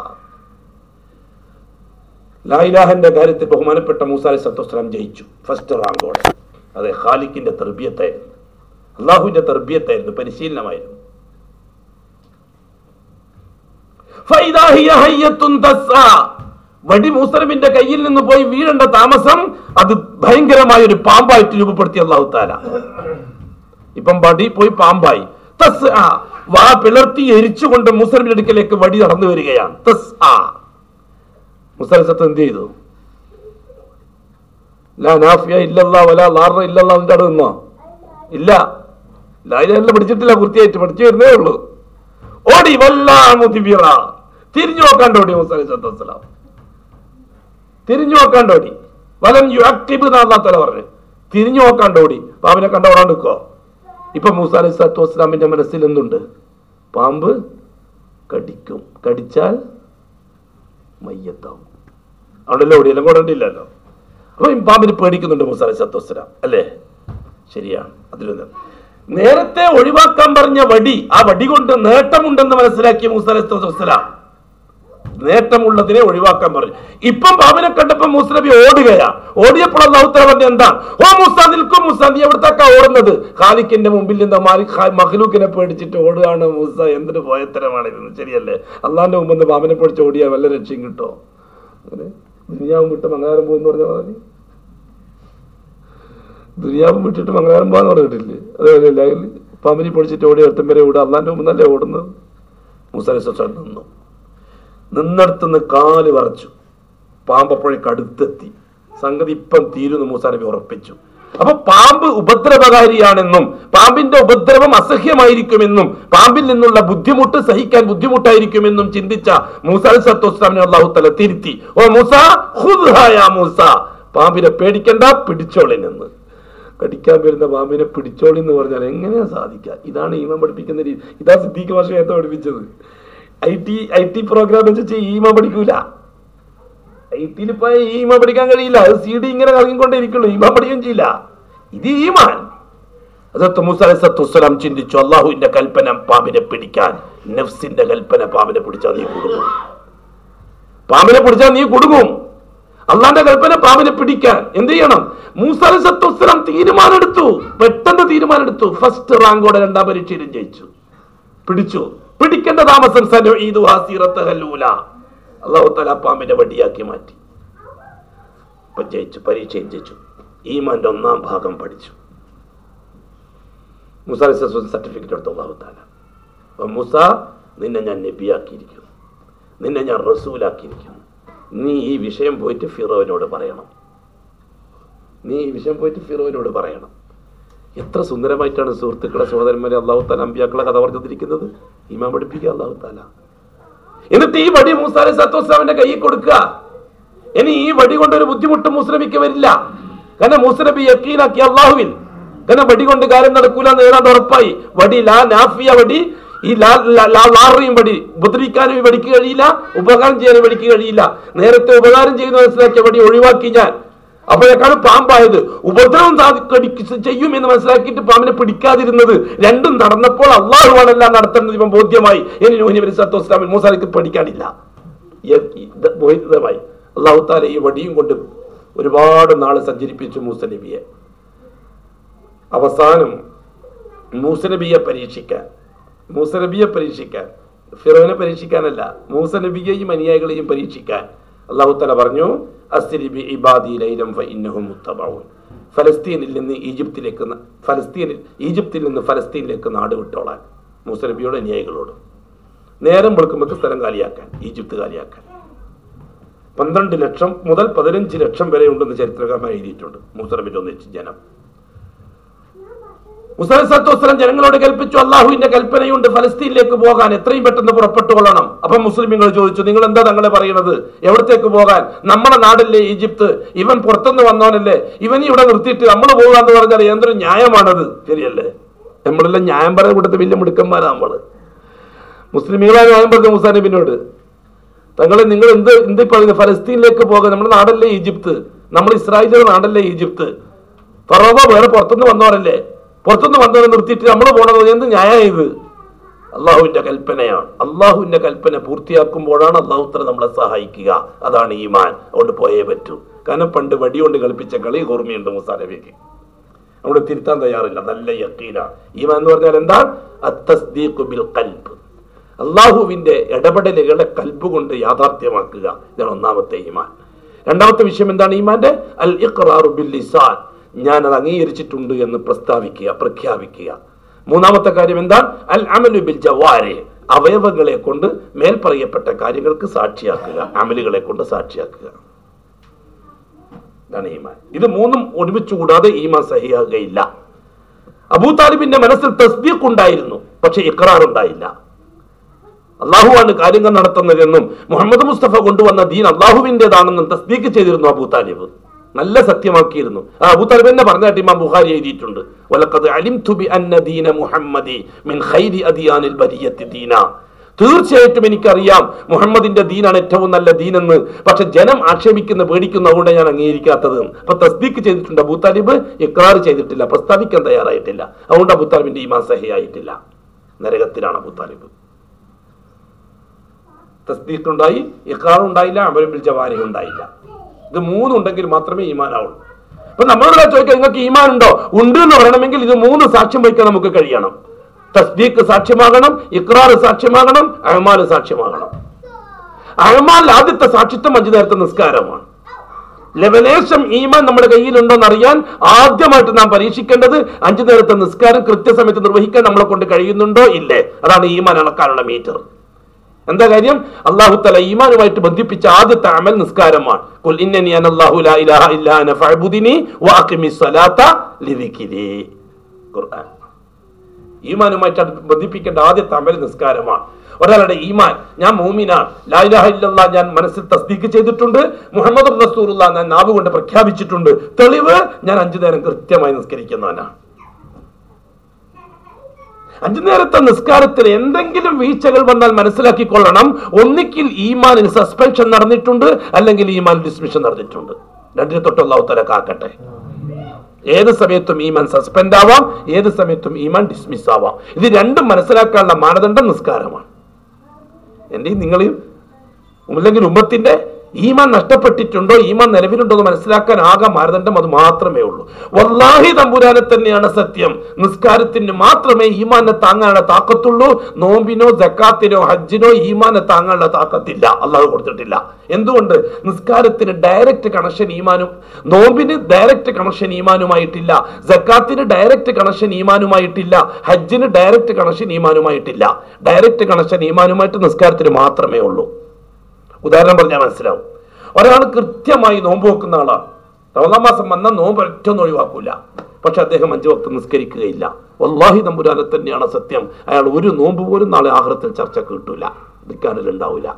ലായിലാഹന്റെ കാര്യത്തിൽ ബഹുമാനപ്പെട്ട മൂസ അലൈഹി സത്തോസ്ലാം ജയിച്ചു ഫസ്റ്റ് റാങ്കോടെ അതെ ഖാലിക്കിന്റെ തെർബിയത്തായിരുന്നു അള്ളാഹുവിന്റെ തെർബിയത്തായിരുന്നു പരിശീലനമായിരുന്നു ഫൈദാ ഹിയ ഹയ്യത്തുൻ തസ്ആ. വടി മൂസലമിന്റെ കയ്യിൽ നിന്ന് പോയി വീഴേണ്ട താമസം അത് ഭയങ്കരമായ ഒരു പാമ്പായിട്ട് രൂപപ്പെടുത്തി അള്ളാഹു താല ഇപ്പം വടി പോയി പാമ്പായി തസ്ആ. വാ പിളർത്തി എരിച്ചുകൊണ്ട് മുസലിമിന്റെ അടുക്കലേക്ക് വടി നടന്നു വരികയാണ് തസ്ആ. മുസലിം സത്ത് എന്ത് ചെയ്തു ലാ നാഫിയ ഇല്ലല്ലാ വലാ ലാറ ഇല്ലല്ലാ അതിന്റെ അവിടെ നിന്നോ ഇല്ല ലായിലെല്ലാം പഠിച്ചിട്ടില്ല പൂർത്തിയായിട്ട് പഠിച്ചു വരുന്നേ ഉള്ളൂ ഓടി വല്ലാമുദിബിറ തിരിഞ്ഞു നോക്കാണ്ട് ഓടി മുസലി സത്തസ്സലാം തിരിഞ്ഞു നോക്കാണ്ട് ഓടി വലം യുഅക്കിബ് എന്നാ തല പറഞ്ഞു തിരിഞ്ഞു നോക്കാണ്ട് ഓടി പാമ്പിനെ കണ്ട ഓടാൻ നിൽക്കോ ഇപ്പൊ മൂസ അലൈഹി സ്വലാത്തു വസ്സലാമിന്റെ മനസ്സിൽ എന്തുണ്ട് പാമ്പ് കടിക്കും കടിച്ചാൽ മയ്യത്താവും അവിടെ ഓടിയെല്ലാം കൊണ്ടില്ലല്ലോ അപ്പൊ ഈ പാമ്പിന് പേടിക്കുന്നുണ്ട് മൂസ അലൈഹി സ്വലാത്തു വസ്സലാം അല്ലേ ശരിയാണ് അതിലൊന്ന് നേരത്തെ ഒഴിവാക്കാൻ പറഞ്ഞ വടി ആ വടി കൊണ്ട് നേട്ടമുണ്ടെന്ന് മനസ്സിലാക്കിയ മൂസ അലൈഹി സ്വലാത്തു വസ്സലാം നേട്ടമുള്ളതിനെ ഒഴിവാക്കാൻ പറഞ്ഞു ഇപ്പം പാമ്പിനെ കണ്ടപ്പോ മൂസ നബി ഓടുകയാ ഓടിയപ്പോൾ അള്ളാഹുത്തല പറഞ്ഞ എന്താ ഓ മൂസ നിൽക്കും മൂസ നീ എവിടത്തേക്കാ ഓടുന്നത് ഖാലിക്കിന്റെ മുമ്പിൽ നിന്ന് മാറി മഹ്ലൂക്കിനെ പേടിച്ചിട്ട് ഓടുകയാണ് മൂസ എന്തൊരു പോയത്തരമാണ് ഇതെന്ന് ശരിയല്ലേ അള്ളാഹിന്റെ മുമ്പ് നിന്ന് പാമ്പിനെ പേടിച്ച് ഓടിയാൽ വല്ല രക്ഷയും കിട്ടോ അങ്ങനെ ദുനിയാവും വിട്ട് മംഗളാരം പോകുന്ന പറഞ്ഞ പോലെ ദുനിയാവും വിട്ടിട്ട് മംഗളാരം പോകാന്ന് പറഞ്ഞിട്ടില്ലേ അതേപോലെ പാമ്പിനെ പൊടിച്ചിട്ട് ഓടി എത്തും വരെ ഓടുക അള്ളാന്റെ മുമ്പ് നല്ലേ ഓടുന്നത് മൂസ നിന്നു നിന്നിടത്തുനിന്ന് കാല് വറച്ചു പാമ്പപ്പോഴേക്ക് അടുത്തെത്തി സംഗതി ഇപ്പം തീരുന്നു മൂസാ നബി ഉറപ്പിച്ചു അപ്പൊ പാമ്പ് ഉപദ്രവകാരിയാണെന്നും പാമ്പിന്റെ ഉപദ്രവം അസഹ്യമായിരിക്കുമെന്നും പാമ്പിൽ നിന്നുള്ള ബുദ്ധിമുട്ട് സഹിക്കാൻ ബുദ്ധിമുട്ടായിരിക്കുമെന്നും ചിന്തിച്ച മൂസ സത്തോസ്ലാമിനെ അള്ളാഹു തല തിരുത്തി ഓ മൂസ ഖുദ്ഹാ യാ മൂസ പാമ്പിനെ പേടിക്കണ്ട പിടിച്ചോളിനെന്ന് കടിക്കാൻ വരുന്ന പാമ്പിനെ പിടിച്ചോളി എന്ന് പറഞ്ഞാൽ എങ്ങനെയാ സാധിക്കുക ഇതാണ് ഈമ പഠിപ്പിക്കുന്ന രീതി ഇതാ സിദ്ദീഖ് ഭാഷ നേരത്തെ പഠിപ്പിച്ചത് I T I T program വെച്ച് ഈമ പഠിക്കൂല ഐ ടിയിൽ ഇപ്പൊ ഈമ പഠിക്കാൻ കഴിയില്ല അത് സി ഡി ഇങ്ങനെ കറങ്ങിക്കൊണ്ടേയിരിക്കുള്ളൂ ഈമ പഠിക്കുകയും ചെയ്യില്ല ഇത് ഈമാൻ അതത്ത് മൂസ അലൈസത്തുസ്സലാം ചിന്തിച്ചു അള്ളാഹുവിന്റെ കൽപ്പന പാമ്പിനെ പിടിക്കാൻ നഫ്സിന്റെ കൽപ്പന പാമ്പിനെ പിടിച്ചാൽ നീ കുടുങ്ങും പാമ്പിനെ പിടിച്ചാൽ നീ കുടുങ്ങും അള്ളാന്റെ കൽപ്പന പാമ്പിനെ പിടിക്കാൻ എന്ത് ചെയ്യണം മൂസ അലൈസത്തുസ്സലാം തീരുമാനം എടുത്തു പെട്ടെന്ന് തീരുമാനം എടുത്തു ഫസ്റ്റ് റാങ്കോടെ രണ്ടാം പരീക്ഷയിലും ജയിച്ചു പിടിച്ചു പിടിക്കേണ്ട താമസം സനു ഈദു ഹാസിറത്ത് ഹല്ലൂല അള്ളാഹു തല പാമ്പിനെ വടിയാക്കി മാറ്റി ഇപ്പൊ ജയിച്ചു പരീക്ഷയും ജയിച്ചു ഈമാന്റെ ഒന്നാം ഭാഗം പഠിച്ചു മുസ സർട്ടിഫിക്കറ്റ് എടുത്തു അള്ളാഹു താല അപ്പൊ മുസ നിന്നെ ഞാൻ നബിയാക്കിയിരിക്കുന്നു നിന്നെ ഞാൻ റസൂലാക്കിയിരിക്കുന്നു നീ ഈ വിഷയം പോയിട്ട് ഫിറോവിനോട് പറയണം നീ ഈ വിഷയം പോയിട്ട് ഫിറോവിനോട് പറയണം എത്ര സുന്ദരമായിട്ടാണ് സുഹൃത്തുക്കളെ സഹോദരന്മാരെ അള്ളാഹു താല അമ്പിയാക്കളെ കഥ പറഞ്ഞിരിക്കുന്നത് ഇമാം പഠിപ്പിക്കുക അള്ളാഹു താല എന്നിട്ട് ഈ വടി മൂസാലെ സത്തോസ്ലാമിന്റെ കയ്യിൽ കൊടുക്കുക ഇനി ഈ വടി കൊണ്ട് ഒരു ബുദ്ധിമുട്ട് മുസ്ലിമിക്ക് വരില്ല കാരണം മുസ്ലിബി യക്കീനാക്കി അള്ളാഹുവിൽ കാരണം വടി കൊണ്ട് കാര്യം നടക്കൂല എന്ന് ഏതാണ്ട് ഉറപ്പായി വടി ലാ നാഫിയ വടി ഈ ലാ ലാ- ലാ- ലാറിയും വടി ഉപദ്രവിക്കാനും ഈ വടിക്ക് കഴിയില്ല ഉപകാരം ചെയ്യാനും വടിക്ക് കഴിയില്ല നേരത്തെ ഉപകാരം ചെയ്യുന്ന മനസ്സിലാക്കിയ വടി ഒഴിവാക്കി ഞാൻ അപ്പോഴേക്കാണ് പാമ്പായത് ഉപദ്രവം സാധി- കടിക്ക് ചെയ്യും എന്ന് മനസ്സിലാക്കിയിട്ട് പാമ്പിനെ പിടിക്കാതിരുന്നത് രണ്ടും നടന്നപ്പോൾ അള്ളാഹുവാണെല്ലാം നടത്തേണ്ടത് ഇവൻ ബോധ്യമായി ഇനി നൂഹി നബി സത്തു വസ്ലാമിൽ മൂസാലിക്ക് പഠിക്കാനില്ല ഈ- ഇത് ബോധിതമായി അള്ളാഹു താല ഈ വടിയും കൊണ്ട് ഒരുപാട് നാള് സഞ്ചരിപ്പിച്ചു മൂസ നബിയെ അവസാനം മൂസ നബിയെ പരീക്ഷിക്കാൻ മൂസ നബിയെ പരീക്ഷിക്കാൻ ഫിറോനെ പരീക്ഷിക്കാനല്ല മൂസ നബിയെയും അനുയായികളെയും പരീക്ഷിക്കാൻ അള്ളാഹു തല പറഞ്ഞു അസ്രിബി ഇബാദി ലൈലം ഫഇന്നഹും മുത്തബഊൻ ഫലസ്തീനിൽ നിന്ന് ഈജിപ്തിലേക്ക് ന- ഫലസ്തീനിൽ ഈജിപ്തിൽ നിന്ന് ഫലസ്തീനിലേക്ക് നാട് വിട്ടോളാൻ മൂസ നബിയോട് അനുയായികളോട് നേരം വെളുക്കുമ്പോൾ സ്ഥലം കാലിയാക്കാൻ ഈജിപ്ത് കാലിയാക്കാൻ പന്ത്രണ്ട് ലക്ഷം മുതൽ പതിനഞ്ച് ലക്ഷം വരെ ഉണ്ടെന്ന് ചരിത്രകാരന്മാർ എഴുതിയിട്ടുണ്ട് മൂസ നബിന്റെ ഒന്നിച്ച് ജനം മുസ്ലിം ജനങ്ങളോട് കൽപ്പിച്ചു അള്ളാഹുവിന്റെ കൽപ്പനയുണ്ട് ഫലസ്തീനിലേക്ക് പോകാൻ എത്രയും പെട്ടെന്ന് പുറപ്പെട്ടു കൊള്ളണം അപ്പൊ മുസ്ലിമുകൾ ചോദിച്ചു നിങ്ങൾ എന്താ തങ്ങളെ പറയുന്നത് എവിടത്തേക്ക് പോകാൻ നമ്മുടെ നാടല്ലേ ഈജിപ്ത് ഇവൻ പുറത്തുനിന്ന് വന്നവനല്ലേ ഇവൻ ഇവിടെ നിർത്തിയിട്ട് നമ്മൾ പോകാന്ന് പറഞ്ഞാൽ എന്തൊരു ന്യായമാണത് ശരിയല്ലേ നമ്മളെല്ലാം ന്യായം പറയാൻ കൂട്ടത്തിൽ വലിയ മിടുക്കന്മാരാ നമ്മള് മുസ്ലിമുകളെ ന്യായം പറഞ്ഞു മുസാ നബിനോട് തങ്ങളെ നിങ്ങൾ എന്ത് എന്ത് പറയുന്നത് ഫലസ്തീനിലേക്ക് പോകാൻ നമ്മുടെ നാടല്ലേ ഈജിപ്ത് നമ്മൾ ഇസ്രായേലിന്റെ നാടല്ലേ ഈജിപ്ത് ഫറോവ വേറെ പുറത്തുനിന്ന് വന്നവരല്ലേ പുറത്തുനിന്ന് വന്നവരെ നിർത്തിയിട്ട് നമ്മൾ പോണത് എന്ത് ന്യായം ഇത് അള്ളാഹുവിന്റെ കൽപ്പനയാണ് അള്ളാഹുവിന്റെ കൽപ്പന പൂർത്തിയാക്കുമ്പോഴാണ് അള്ളാഹു തല നമ്മളെ സഹായിക്കുക അതാണ് ഈമാൻ അതുകൊണ്ട് പോയേ പറ്റൂ കാരണം പണ്ട് വടികൊണ്ട് കളിപ്പിച്ച കളി ഓർമ്മയുണ്ട് മുസാ നബിക്ക് അവിടെ തിരുത്താൻ തയ്യാറില്ല നല്ല യക്കീനാണ് ഈമാൻ എന്ന് പറഞ്ഞാൽ എന്താ അത്തസ്ദീഖു ബിൽ ഖൽബ് അള്ളാഹുവിന്റെ ഇടപെടലുകളെ കൽബ് കൊണ്ട് യാഥാർത്ഥ്യമാക്കുക ഇതാണ് ഒന്നാമത്തെ ഈമാൻ രണ്ടാമത്തെ വിഷയം എന്താണ് ഈമാന്റെ അൽ ഇഖ്റാറു ബിൽ ലിസാൻ ഞാൻ അത് അംഗീകരിച്ചിട്ടുണ്ട് എന്ന് പ്രസ്താവിക്കുക പ്രഖ്യാപിക്കുക മൂന്നാമത്തെ കാര്യം എന്താ അൽ അമലു ബിൽ ജവാരെ അവയവങ്ങളെ കൊണ്ട് മേൽ പറയപ്പെട്ട കാര്യങ്ങൾക്ക് സാക്ഷിയാക്കുക അമലുകളെ കൊണ്ട് സാക്ഷിയാക്കുക ഇതാണ് ഈമാൻ ഇത് മൂന്നും ഒരുമിച്ച് കൂടാതെ ഈമാൻ സഹിയാകുകയില്ല അബൂ താലിബിന്റെ മനസ്സിൽ തസ്ബീഖ് ഉണ്ടായിരുന്നു പക്ഷെ ഇഖ്റാർ ഉണ്ടായില്ല അള്ളാഹുവാണ് കാര്യങ്ങൾ നടത്തുന്നതെന്നും മുഹമ്മദ് മുസ്തഫ കൊണ്ടുവന്ന ദീൻ അള്ളാഹുവിൻ്റെതാണെന്നും തസ്ബീഖ് ചെയ്തിരുന്നു അബൂ താലിബ് നല്ല സത്യമാക്കിയിരുന്നു ആ അബൂ താലിബ് തന്നെ പറഞ്ഞായിട്ട് ഇമാം ബുഖാരി എഴുതിയിട്ടുണ്ട് വലഖദ് അലിംതു ബി അന്ന ദീന മുഹമ്മദി മിൻ ഖൈരി അദിയാനിൽ ബരിയത്തി ദീന തീർച്ചയായിട്ടും എനിക്കറിയാം മുഹമ്മദിന്റെ ദീനാണ് ഏറ്റവും നല്ല ദീനെന്ന് പക്ഷെ ജനം ആക്ഷേപിക്കുന്ന പേടിക്കുന്ന അതുകൊണ്ട് ഞാൻ അംഗീകരിക്കാത്തത് അപ്പൊ തസ്ദീഖ് ചെയ്തിട്ടുണ്ട് അബൂ താലിബ് ഇക്രാർ ചെയ്തിട്ടില്ല പ്രസ്താവിക്കാൻ തയ്യാറായിട്ടില്ല അതുകൊണ്ട് അബൂ താലിബിന്റെ ഈമാൻ സഹിയായിട്ടില്ല നരകത്തിലാണ് അബൂ താലിബ് തസ്ദീഖ് ഉണ്ടായി ഇഖ്റാർ ഉണ്ടായില്ല അമലുബിൽ ജവാരി ഉണ്ടായില്ല ഇത് മൂന്നുണ്ടെങ്കിൽ മാത്രമേ ഈമാനാവുള്ളൂ അപ്പൊ നമ്മളോട് ചോദിക്കാം നിങ്ങൾക്ക് ഈമാൻ ഉണ്ടോ ഉണ്ട് എന്ന് പറയണമെങ്കിൽ ഇത് മൂന്ന് സാക്ഷ്യം വഹിക്കാൻ നമുക്ക് കഴിയണം തസ്ദീഖ് സാക്ഷ്യമാകണം ഇഖ്റാർ സാക്ഷ്യമാകണം അഹമാൽ സാക്ഷ്യമാകണം അഹമാൽ ആദ്യത്തെ സാക്ഷിത്വം അഞ്ചു നേരത്തെ നിസ്കാരമാണ് ലവലേശം ഈമാൻ നമ്മുടെ കയ്യിലുണ്ടോ എന്നറിയാൻ ആദ്യമായിട്ട് നാം പരീക്ഷിക്കേണ്ടത് അഞ്ചു നേരത്തെ നിസ്കാരം കൃത്യസമയത്ത് നിർവഹിക്കാൻ നമ്മളെ കൊണ്ട് കഴിയുന്നുണ്ടോ ഇല്ലേ അതാണ് ഈമാൻ അളക്കാനുള്ള മീറ്റർ എന്താ കാര്യം അള്ളാഹു തല ഈമാനുമായിട്ട് ബന്ധിപ്പിച്ച ആദ്യത്തെ അമൽ നിസ്കാരമാണ് ഖുൽ ഇന്നനി അനല്ലാഹു ലാ ഇലാഹ ഇല്ലാ അന ഫഅബ്ദുനി വഅഖിമിസ് സ്വലാത്ത ലിദിക്രി ഖുർആൻ ഈമാനുമായിട്ട് അത് ബന്ധിപ്പിക്കേണ്ട ആദ്യത്തെ അമൽ നിസ്കാരമാണ് ഒരാളുടെ ഈമാൻ ഞാൻ മൂമിനാണ് ലാ ഇലാഹ ഇല്ലല്ലാ ഞാൻ മനസ്സിൽ തസ്ദീഖ് ചെയ്തിട്ടുണ്ട് മുഹമ്മദ് റസൂലുള്ള ഞാൻ നാവ് കൊണ്ട് പ്രഖ്യാപിച്ചിട്ടുണ്ട് തെളിവ് ഞാൻ അഞ്ചു നേരം കൃത്യമായി നിസ്കരിക്കുന്നവനാണ് അഞ്ചു നേരത്തെ നിസ്കാരത്തിൽ എന്തെങ്കിലും വീഴ്ചകൾ വന്നാൽ മനസ്സിലാക്കിക്കൊള്ളണം ഒന്നിക്കിൽ ഈമാനിന് സസ്പെൻഷൻ നടന്നിട്ടുണ്ട് അല്ലെങ്കിൽ ഈമാൻ ഡിസ്മിഷൻ നടന്നിട്ടുണ്ട് രണ്ടിനെ തൊട്ട് അള്ളാഹു തല കാക്കട്ടെ ഏത് സമയത്തും ഈമാൻ സസ്പെൻഡ് ആവാം ഏത് സമയത്തും ഈമാൻ ഡിസ്മിസ് ആവാം ഇത് രണ്ടും മനസ്സിലാക്കാനുള്ള മാനദണ്ഡം നിസ്കാരമാണ് എന്റെയും നിങ്ങളെയും അല്ലെങ്കിൽ ഉമ്മത്തിന്റെ ഈമാൻ നഷ്ടപ്പെട്ടിട്ടുണ്ടോ ഈമാൻ നിലവിലുണ്ടോ എന്ന് മനസ്സിലാക്കാൻ ആകെ മാനദണ്ഡം അത് മാത്രമേ ഉള്ളൂ വല്ലാഹി തമ്പുരാനെ തന്നെയാണ് സത്യം നിസ്കാരത്തിന് മാത്രമേ ഈമാനെ താങ്ങാനുള്ള താക്കത്തുള്ളൂ നോമ്പിനോ ജക്കാത്തിനോ ഹജ്ജിനോ ഈമാനെ താങ്ങാനുള്ള താക്കത്തില്ല അള്ളാഹ് കൊടുത്തിട്ടില്ല എന്തുകൊണ്ട് നിസ്കാരത്തിന് ഡയറക്റ്റ് കണക്ഷൻ ഈമാനും നോമ്പിന് ഡയറക്റ്റ് കണക്ഷൻ ഈമാനുമായിട്ടില്ല ജക്കാത്തിന് ഡയറക്റ്റ് കണക്ഷൻ ഈമാനുമായിട്ടില്ല ഹജ്ജിന് ഡയറക്റ്റ് കണക്ഷൻ ഈമാനുമായിട്ടില്ല ഡയറക്റ്റ് കണക്ഷൻ ഈമാനുമായിട്ട് നിസ്കാരത്തിന് മാത്രമേ ഉള്ളൂ ഉദാഹരണം പറഞ്ഞാൽ മനസ്സിലാവും ഒരാൾ കൃത്യമായി നോമ്പ് വെക്കുന്ന ആളാണ് റമദാൻ മാസം വന്നാൽ നോമ്പ് ഒറ്റൊന്നും ഒഴിവാക്കൂല പക്ഷെ അദ്ദേഹം അഞ്ചു വക്ത് നിസ്കരിക്കുകയില്ല വല്ലാഹി തമ്പുരാനെ തന്നെയാണ് സത്യം അയാൾ ഒരു നോമ്പ് പോലും നാളെ ആഹ്റത്തിൽ ചർച്ച കിട്ടൂല നിൽക്കാനിൽ ഉണ്ടാവില്ല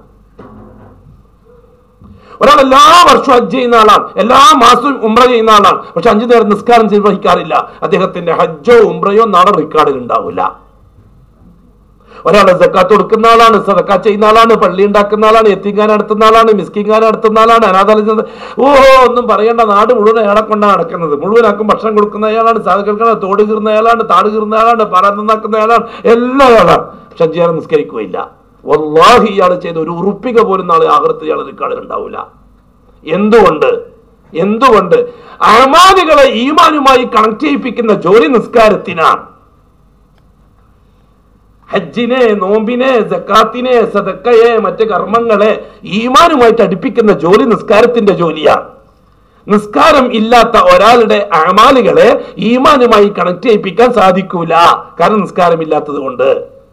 ഒരാൾ എല്ലാ വർഷവും ഹജ്ജ് ചെയ്യുന്ന ആളാണ് എല്ലാ മാസവും ഉംറ ചെയ്യുന്ന ആളാണ് പക്ഷെ അഞ്ചു നേരം നിസ്കാരം നിർവഹിക്കാറില്ല അദ്ദേഹത്തിന്റെ ഹജ്ജോ ഉംറയോ നാളെ റെക്കോർഡിൽ ഉണ്ടാവില്ല ഒരാൾ സക്കാത്ത് കൊടുക്കുന്ന ആളാണ് സദക്ക ചെയ്യുന്ന ആളാണ് പള്ളി ഉണ്ടാക്കുന്ന ആളാണ് എത്തിങ്ങാൻ നടത്തുന്ന ആളാണ് മിസ്കിങ്ങാൻ നടത്തുന്ന ആളാണ് അനാഥാലയം ഓഹോ ഒന്നും പറയേണ്ട നാട് മുഴുവൻ അയാളെ കൊണ്ടാണ് നടക്കുന്നത് മുഴുവനാക്കും ഭക്ഷണം കൊടുക്കുന്ന അയാളാണ് സാധുക്കൾക്കാണ് തോട് കീറുന്ന അയാളാണ് താട് കീറുന്ന ആളാണ് പറ നന്നാക്കുന്ന അയാളാണ് എല്ലാ ആളാണ് പക്ഷെ അഞ്ചാറ് നിസ്കരിക്കുകയില്ല വല്ലാഹി ഇയാൾ ചെയ്ത ഒരു ഉറുപ്പിക പോലും നാളെ ആകൃതി ഇയാൾ റിക്കാർഡിൽ ഉണ്ടാവില്ല എന്തുകൊണ്ട് എന്തുകൊണ്ട് അമാദികളെ ഈമാനുമായി കണക്ട് ചെയ്യിപ്പിക്കുന്ന ജോലി നിസ്കാരത്തിനാണ് ഹജ്ജിനെ നോമ്പിനെ ജക്കാത്തിനെ സദക്കയെ മറ്റ് കർമ്മങ്ങളെ ഈമാനുമായിട്ട് അടുപ്പിക്കുന്ന ജോലി നിസ്കാരത്തിന്റെ ജോലിയാണ് നിസ്കാരം ഇല്ലാത്ത ഒരാളുടെ അമാലുകളെ ഈമാനുമായി കണക്ട് ചെയ്യിപ്പിക്കാൻ സാധിക്കൂല കാരണം നിസ്കാരം ഇല്ലാത്തത് കൊണ്ട്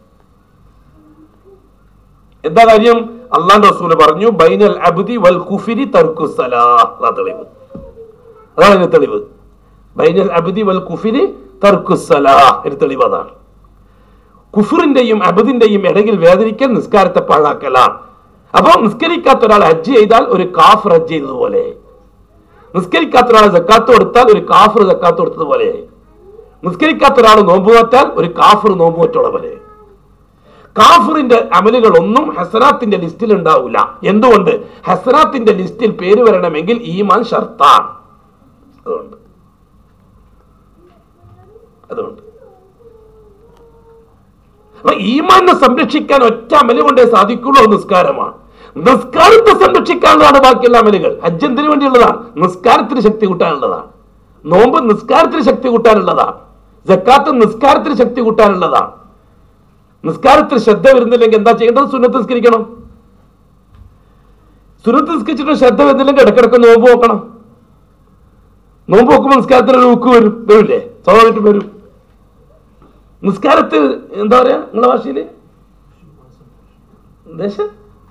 എന്താ കാര്യം അള്ളാൻ റസൂല് പറഞ്ഞു ബൈനൽ അബ്ദി വൽ കുഫിരി തർക്കുസലാ അതാ തെളിവ് അതാണ് ഇതിന്റെ തെളിവ് ബൈനൽ അബ്ദി വൽ കുഫിരി തർക്കുസലാ ഒരു തെളിവ് അതാണ് കുഫറിന്റെയും അബദിന്റെയും ഇടയിൽ വേദനിക്കൽ നിസ്കാരത്തെ പാഴാക്കലാണ് അപ്പൊ നിസ്കരിക്കാത്ത ഒരാൾ ഹജ്ജ് ചെയ്താൽ ഒരു കാഫർ ഹജ്ജ് ചെയ്തതുപോലെ നിസ്കരിക്കാത്ത ഒരാൾ ജക്കാത്ത് കൊടുത്താൽ ഒരു കാഫർ ജക്കാത്ത് കൊടുത്തതുപോലെ നിസ്കരിക്കാത്ത ഒരാൾ നോമ്പ് നോറ്റാൽ ഒരു കാഫർ നോമ്പ് നോറ്റുള്ള പോലെ കാഫറിന്റെ അമലുകൾ ഒന്നും ഹസനാത്തിന്റെ ലിസ്റ്റിൽ ഉണ്ടാവില്ല എന്തുകൊണ്ട് ഹസനാത്തിന്റെ ലിസ്റ്റിൽ പേര് വരണമെങ്കിൽ ഈമാൻ ഷർത്താണ് അതുകൊണ്ട് അതുകൊണ്ട് അപ്പൊ ഈമാനെ സംരക്ഷിക്കാൻ ഒറ്റ അമല് കൊണ്ടേ സാധിക്കുള്ളൂ അത് നിസ്കാരമാണ് നിസ്കാരത്തെ സംരക്ഷിക്കാനുള്ളതാണ് ബാക്കിയുള്ള അമലുകൾ ഹജ്ജ് എന്തിനു വേണ്ടിയുള്ളതാണ് നിസ്കാരത്തിന് ശക്തി കൂട്ടാനുള്ളതാണ് നോമ്പ് നിസ്കാരത്തിന് ശക്തി കൂട്ടാനുള്ളതാണ് ജക്കാത്ത് നിസ്കാരത്തിന് ശക്തി കൂട്ടാനുള്ളതാണ് നിസ്കാരത്തിൽ ശ്രദ്ധ വരുന്നില്ലെങ്കിൽ എന്താ ചെയ്യേണ്ടത് സുന്നത്ത് നിസ്കരിക്കണം സുന്നത്ത് നിസ്കരിച്ചിട്ട് ശ്രദ്ധ വരുന്നില്ലെങ്കിൽ ഇടക്കിടക്ക് നോമ്പ് നോക്കണം നോമ്പ് നോക്കുമ്പോൾ നിസ്കാരത്തിന് ഒരു ഊക്ക് വരും വരില്ലേ സ്വാഭാവികമായിട്ടും വരും നിസ്കാരത്തിൽ എന്താ പറയാ നിങ്ങളുടെ ഭാഷയില് ദേശം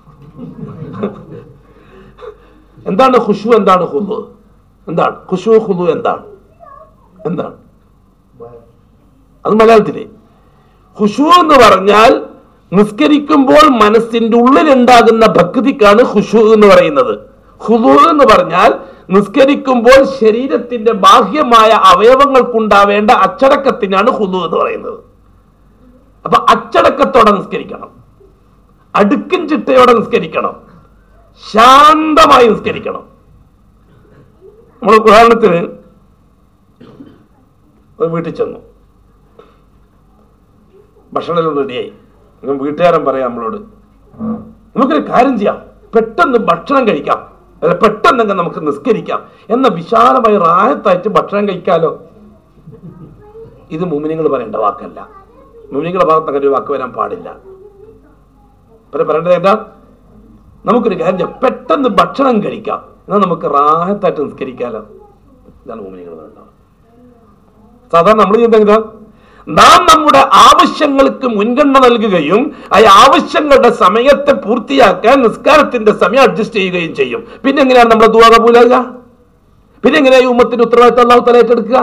എന്താണ് ഖുഷു എന്താണ് ഹുദു എന്താണ് ഖുഷു ഹുദു എന്താണ് എന്താണ് അത് മലയാളത്തില് ഖുഷു എന്ന് പറഞ്ഞാൽ നിസ്കരിക്കുമ്പോൾ മനസ്സിന്റെ ഉള്ളിലുണ്ടാകുന്ന ഭക്തിക്കാണ് ഖുഷു എന്ന് പറയുന്നത് ഹുദു എന്ന് പറഞ്ഞാൽ നിസ്കരിക്കുമ്പോൾ ശരീരത്തിന്റെ ബാഹ്യമായ അവയവങ്ങൾക്കുണ്ടാവേണ്ട അച്ചടക്കത്തിനാണ് ഹുദു എന്ന് പറയുന്നത് അപ്പൊ അച്ചടക്കത്തോടെ നിസ്കരിക്കണം അടുക്കും ചിട്ടയോടെ നിസ്കരിക്കണം ശാന്തമായി നിസ്കരിക്കണം നമ്മൾ ഉദാഹരണത്തിന് ഒരു വീട്ടിൽ ചെന്നു ഭക്ഷണം റെഡിയായി വീട്ടുകാരൻ പറയാം നമ്മളോട് നമുക്കൊരു കാര്യം ചെയ്യാം പെട്ടെന്ന് ഭക്ഷണം കഴിക്കാം അല്ല പെട്ടെന്നങ്ങ് നമുക്ക് നിസ്കരിക്കാം എന്ന വിശാലമായ റായത്തായിട്ട് ഭക്ഷണം കഴിക്കാലോ ഇത് മുമിനിങ്ങൾ പറയേണ്ട വാക്കല്ല മുമിനിങ്ങളുടെ ഭാഗത്ത് അങ്ങനെ ഒരു വാക്ക് വരാൻ പാടില്ല പിന്നെ പറയേണ്ടത് എന്താ നമുക്കൊരു കാര്യം ചെയ്യാം പെട്ടെന്ന് ഭക്ഷണം കഴിക്കാം എന്നാൽ നമുക്ക് റാഹത്തായിട്ട് നിസ്കരിക്കാലോ ഇതാണ് മുമിനികൾ പറയുന്നത് സാധാരണ നമ്മൾ ചെയ്യുന്നത് നാം നമ്മുടെ ആവശ്യങ്ങൾക്ക് മുൻഗണന നൽകുകയും ആ ആവശ്യങ്ങളുടെ സമയത്തെ പൂർത്തിയാക്കാൻ നിസ്കാരത്തിന്റെ സമയം അഡ്ജസ്റ്റ് ചെയ്യുകയും ചെയ്യും പിന്നെ എങ്ങനെയാണ് നമ്മുടെ ദുവാ കബൂലാകുക പിന്നെ എങ്ങനെയാ ഈ ഉമ്മത്തിന്റെ ഉത്തരവാദിത്തം അള്ളാഹു തല ഏറ്റെടുക്കുക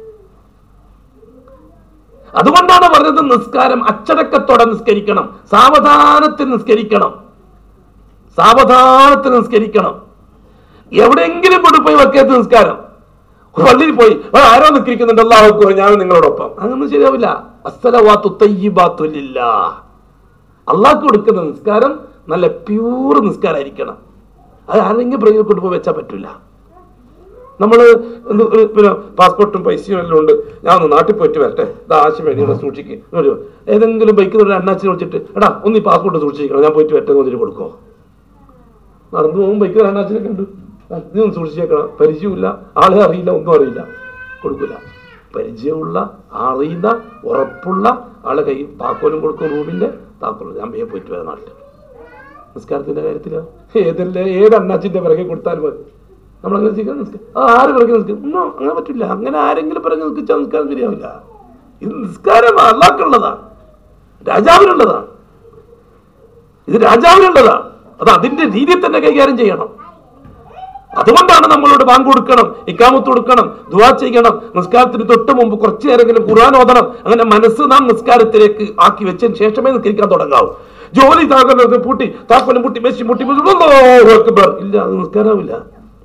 അതുകൊണ്ടാണ് പറഞ്ഞത് നിസ്കാരം അച്ചടക്കത്തോടെ നിസ്കരിക്കണം സാവധാനത്തിൽ നിസ്കരിക്കണം സാവധാനത്തിൽ നിസ്കരിക്കണം എവിടെയെങ്കിലും കൊണ്ടുപോയി വെക്കരുത് നിസ്കാരം പള്ളിയിൽ പോയി "ആ, ആരോ നിസ്കരിക്കുന്നുണ്ട് അല്ലാഹുക്കോ ഞാൻ നിങ്ങളോടൊപ്പം അങ്ങനൊന്നും ശരിയാവില്ല അസ്സലവാത്തു തയ്യിബാത്തുലില്ല അള്ളാഹ്ക്ക് കൊടുക്കുന്ന നിസ്കാരം നല്ല പ്യൂർ നിസ്കാരമായിരിക്കണം അത് ആരെങ്കിലും പ്രയോഗം കൊണ്ടുപോയി വെച്ചാൽ പറ്റില്ല നമ്മൾ പിന്നെ പാസ്പോർട്ടും പൈസയും എല്ലാം ഉണ്ട് ഞാൻ ഒന്ന് നാട്ടിൽ പോയിട്ട് വരട്ടെ ഇത് ആശയം വേണ്ടി ഇവിടെ സൂക്ഷിക്കും ഒരു ഏതെങ്കിലും ബൈക്കിൽ ഒരു അണ്ണാച്ചിനെ വിളിച്ചിട്ട് എടാ ഒന്ന് ഈ പാസ്പോർട്ട് സൂക്ഷിക്കണം ഞാൻ പോയിട്ട് വരട്ടെ എന്ന് പറഞ്ഞിട്ട് കൊടുക്കോ നടന്നു പോകും ബൈക്കിൽ അണ്ണാച്ചിനെ കണ്ടു ആ, നീ ഒന്ന് സൂക്ഷിച്ചേക്കണം പരിചയമില്ല ആളെ അറിയില്ല ഒന്നും അറിയില്ല കൊടുക്കില്ല പരിചയമുള്ള അറിയുന്ന ഉറപ്പുള്ള ആളെ കൈ താക്കോലും കൊടുക്കും റൂമിന്റെ താക്കോലും ഞാൻ വേഗം പോയിട്ട് വരാം നാട്ടിൽ നിസ്കാരത്തിന്റെ കാര്യത്തില് ഏതല്ലേ ഏത് അണ്ണാച്ചിന്റെ പിറകെ കൊടുത്താലും മതി നമ്മളങ്ങനെ നിസ്കരിക്കാൻ നിസ്ക- ആ ആര് പിറകെ നിൽക്കും ഒന്നോ അങ്ങനെ പറ്റില്ല അങ്ങനെ ആരെങ്കിലും പിറകെ നിൽക്കിച്ചാൽ നിസ്കാരം ശരിയാവില്ല ഇത് നിസ്കാരം അള്ളാഹ്ക്കുള്ളതാണ് രാജാവിനുള്ളതാണ് ഇത് രാജാവിനുള്ളതാണ് അത് അതിന്റെ രീതിയിൽ തന്നെ കൈകാര്യം ചെയ്യണം അതുകൊണ്ടാണ് നമ്മളോട് ബാങ്ക് കൊടുക്കണം ഇക്കാമത്ത് കൊടുക്കണം ദുവാ ചെയ്യണം നിസ്കാരത്തിന് തൊട്ട് മുമ്പ് കുറച്ചു നേരമെങ്കിലും ഖുർആൻ ഓതണം അങ്ങനെ മനസ്സ് നാം നിസ്കാരത്തിലേക്ക് ആക്കി വെച്ചതിന് ശേഷമേ നിസ്കരിക്കാൻ തുടങ്ങാവൂ ജോലി താക്കോലും പൂട്ടി താക്കോലും പൂട്ടി മെസ്സി മുട്ടി അല്ലാഹു അക്ബർ ഇല്ല അത് നിസ്കാരമില്ല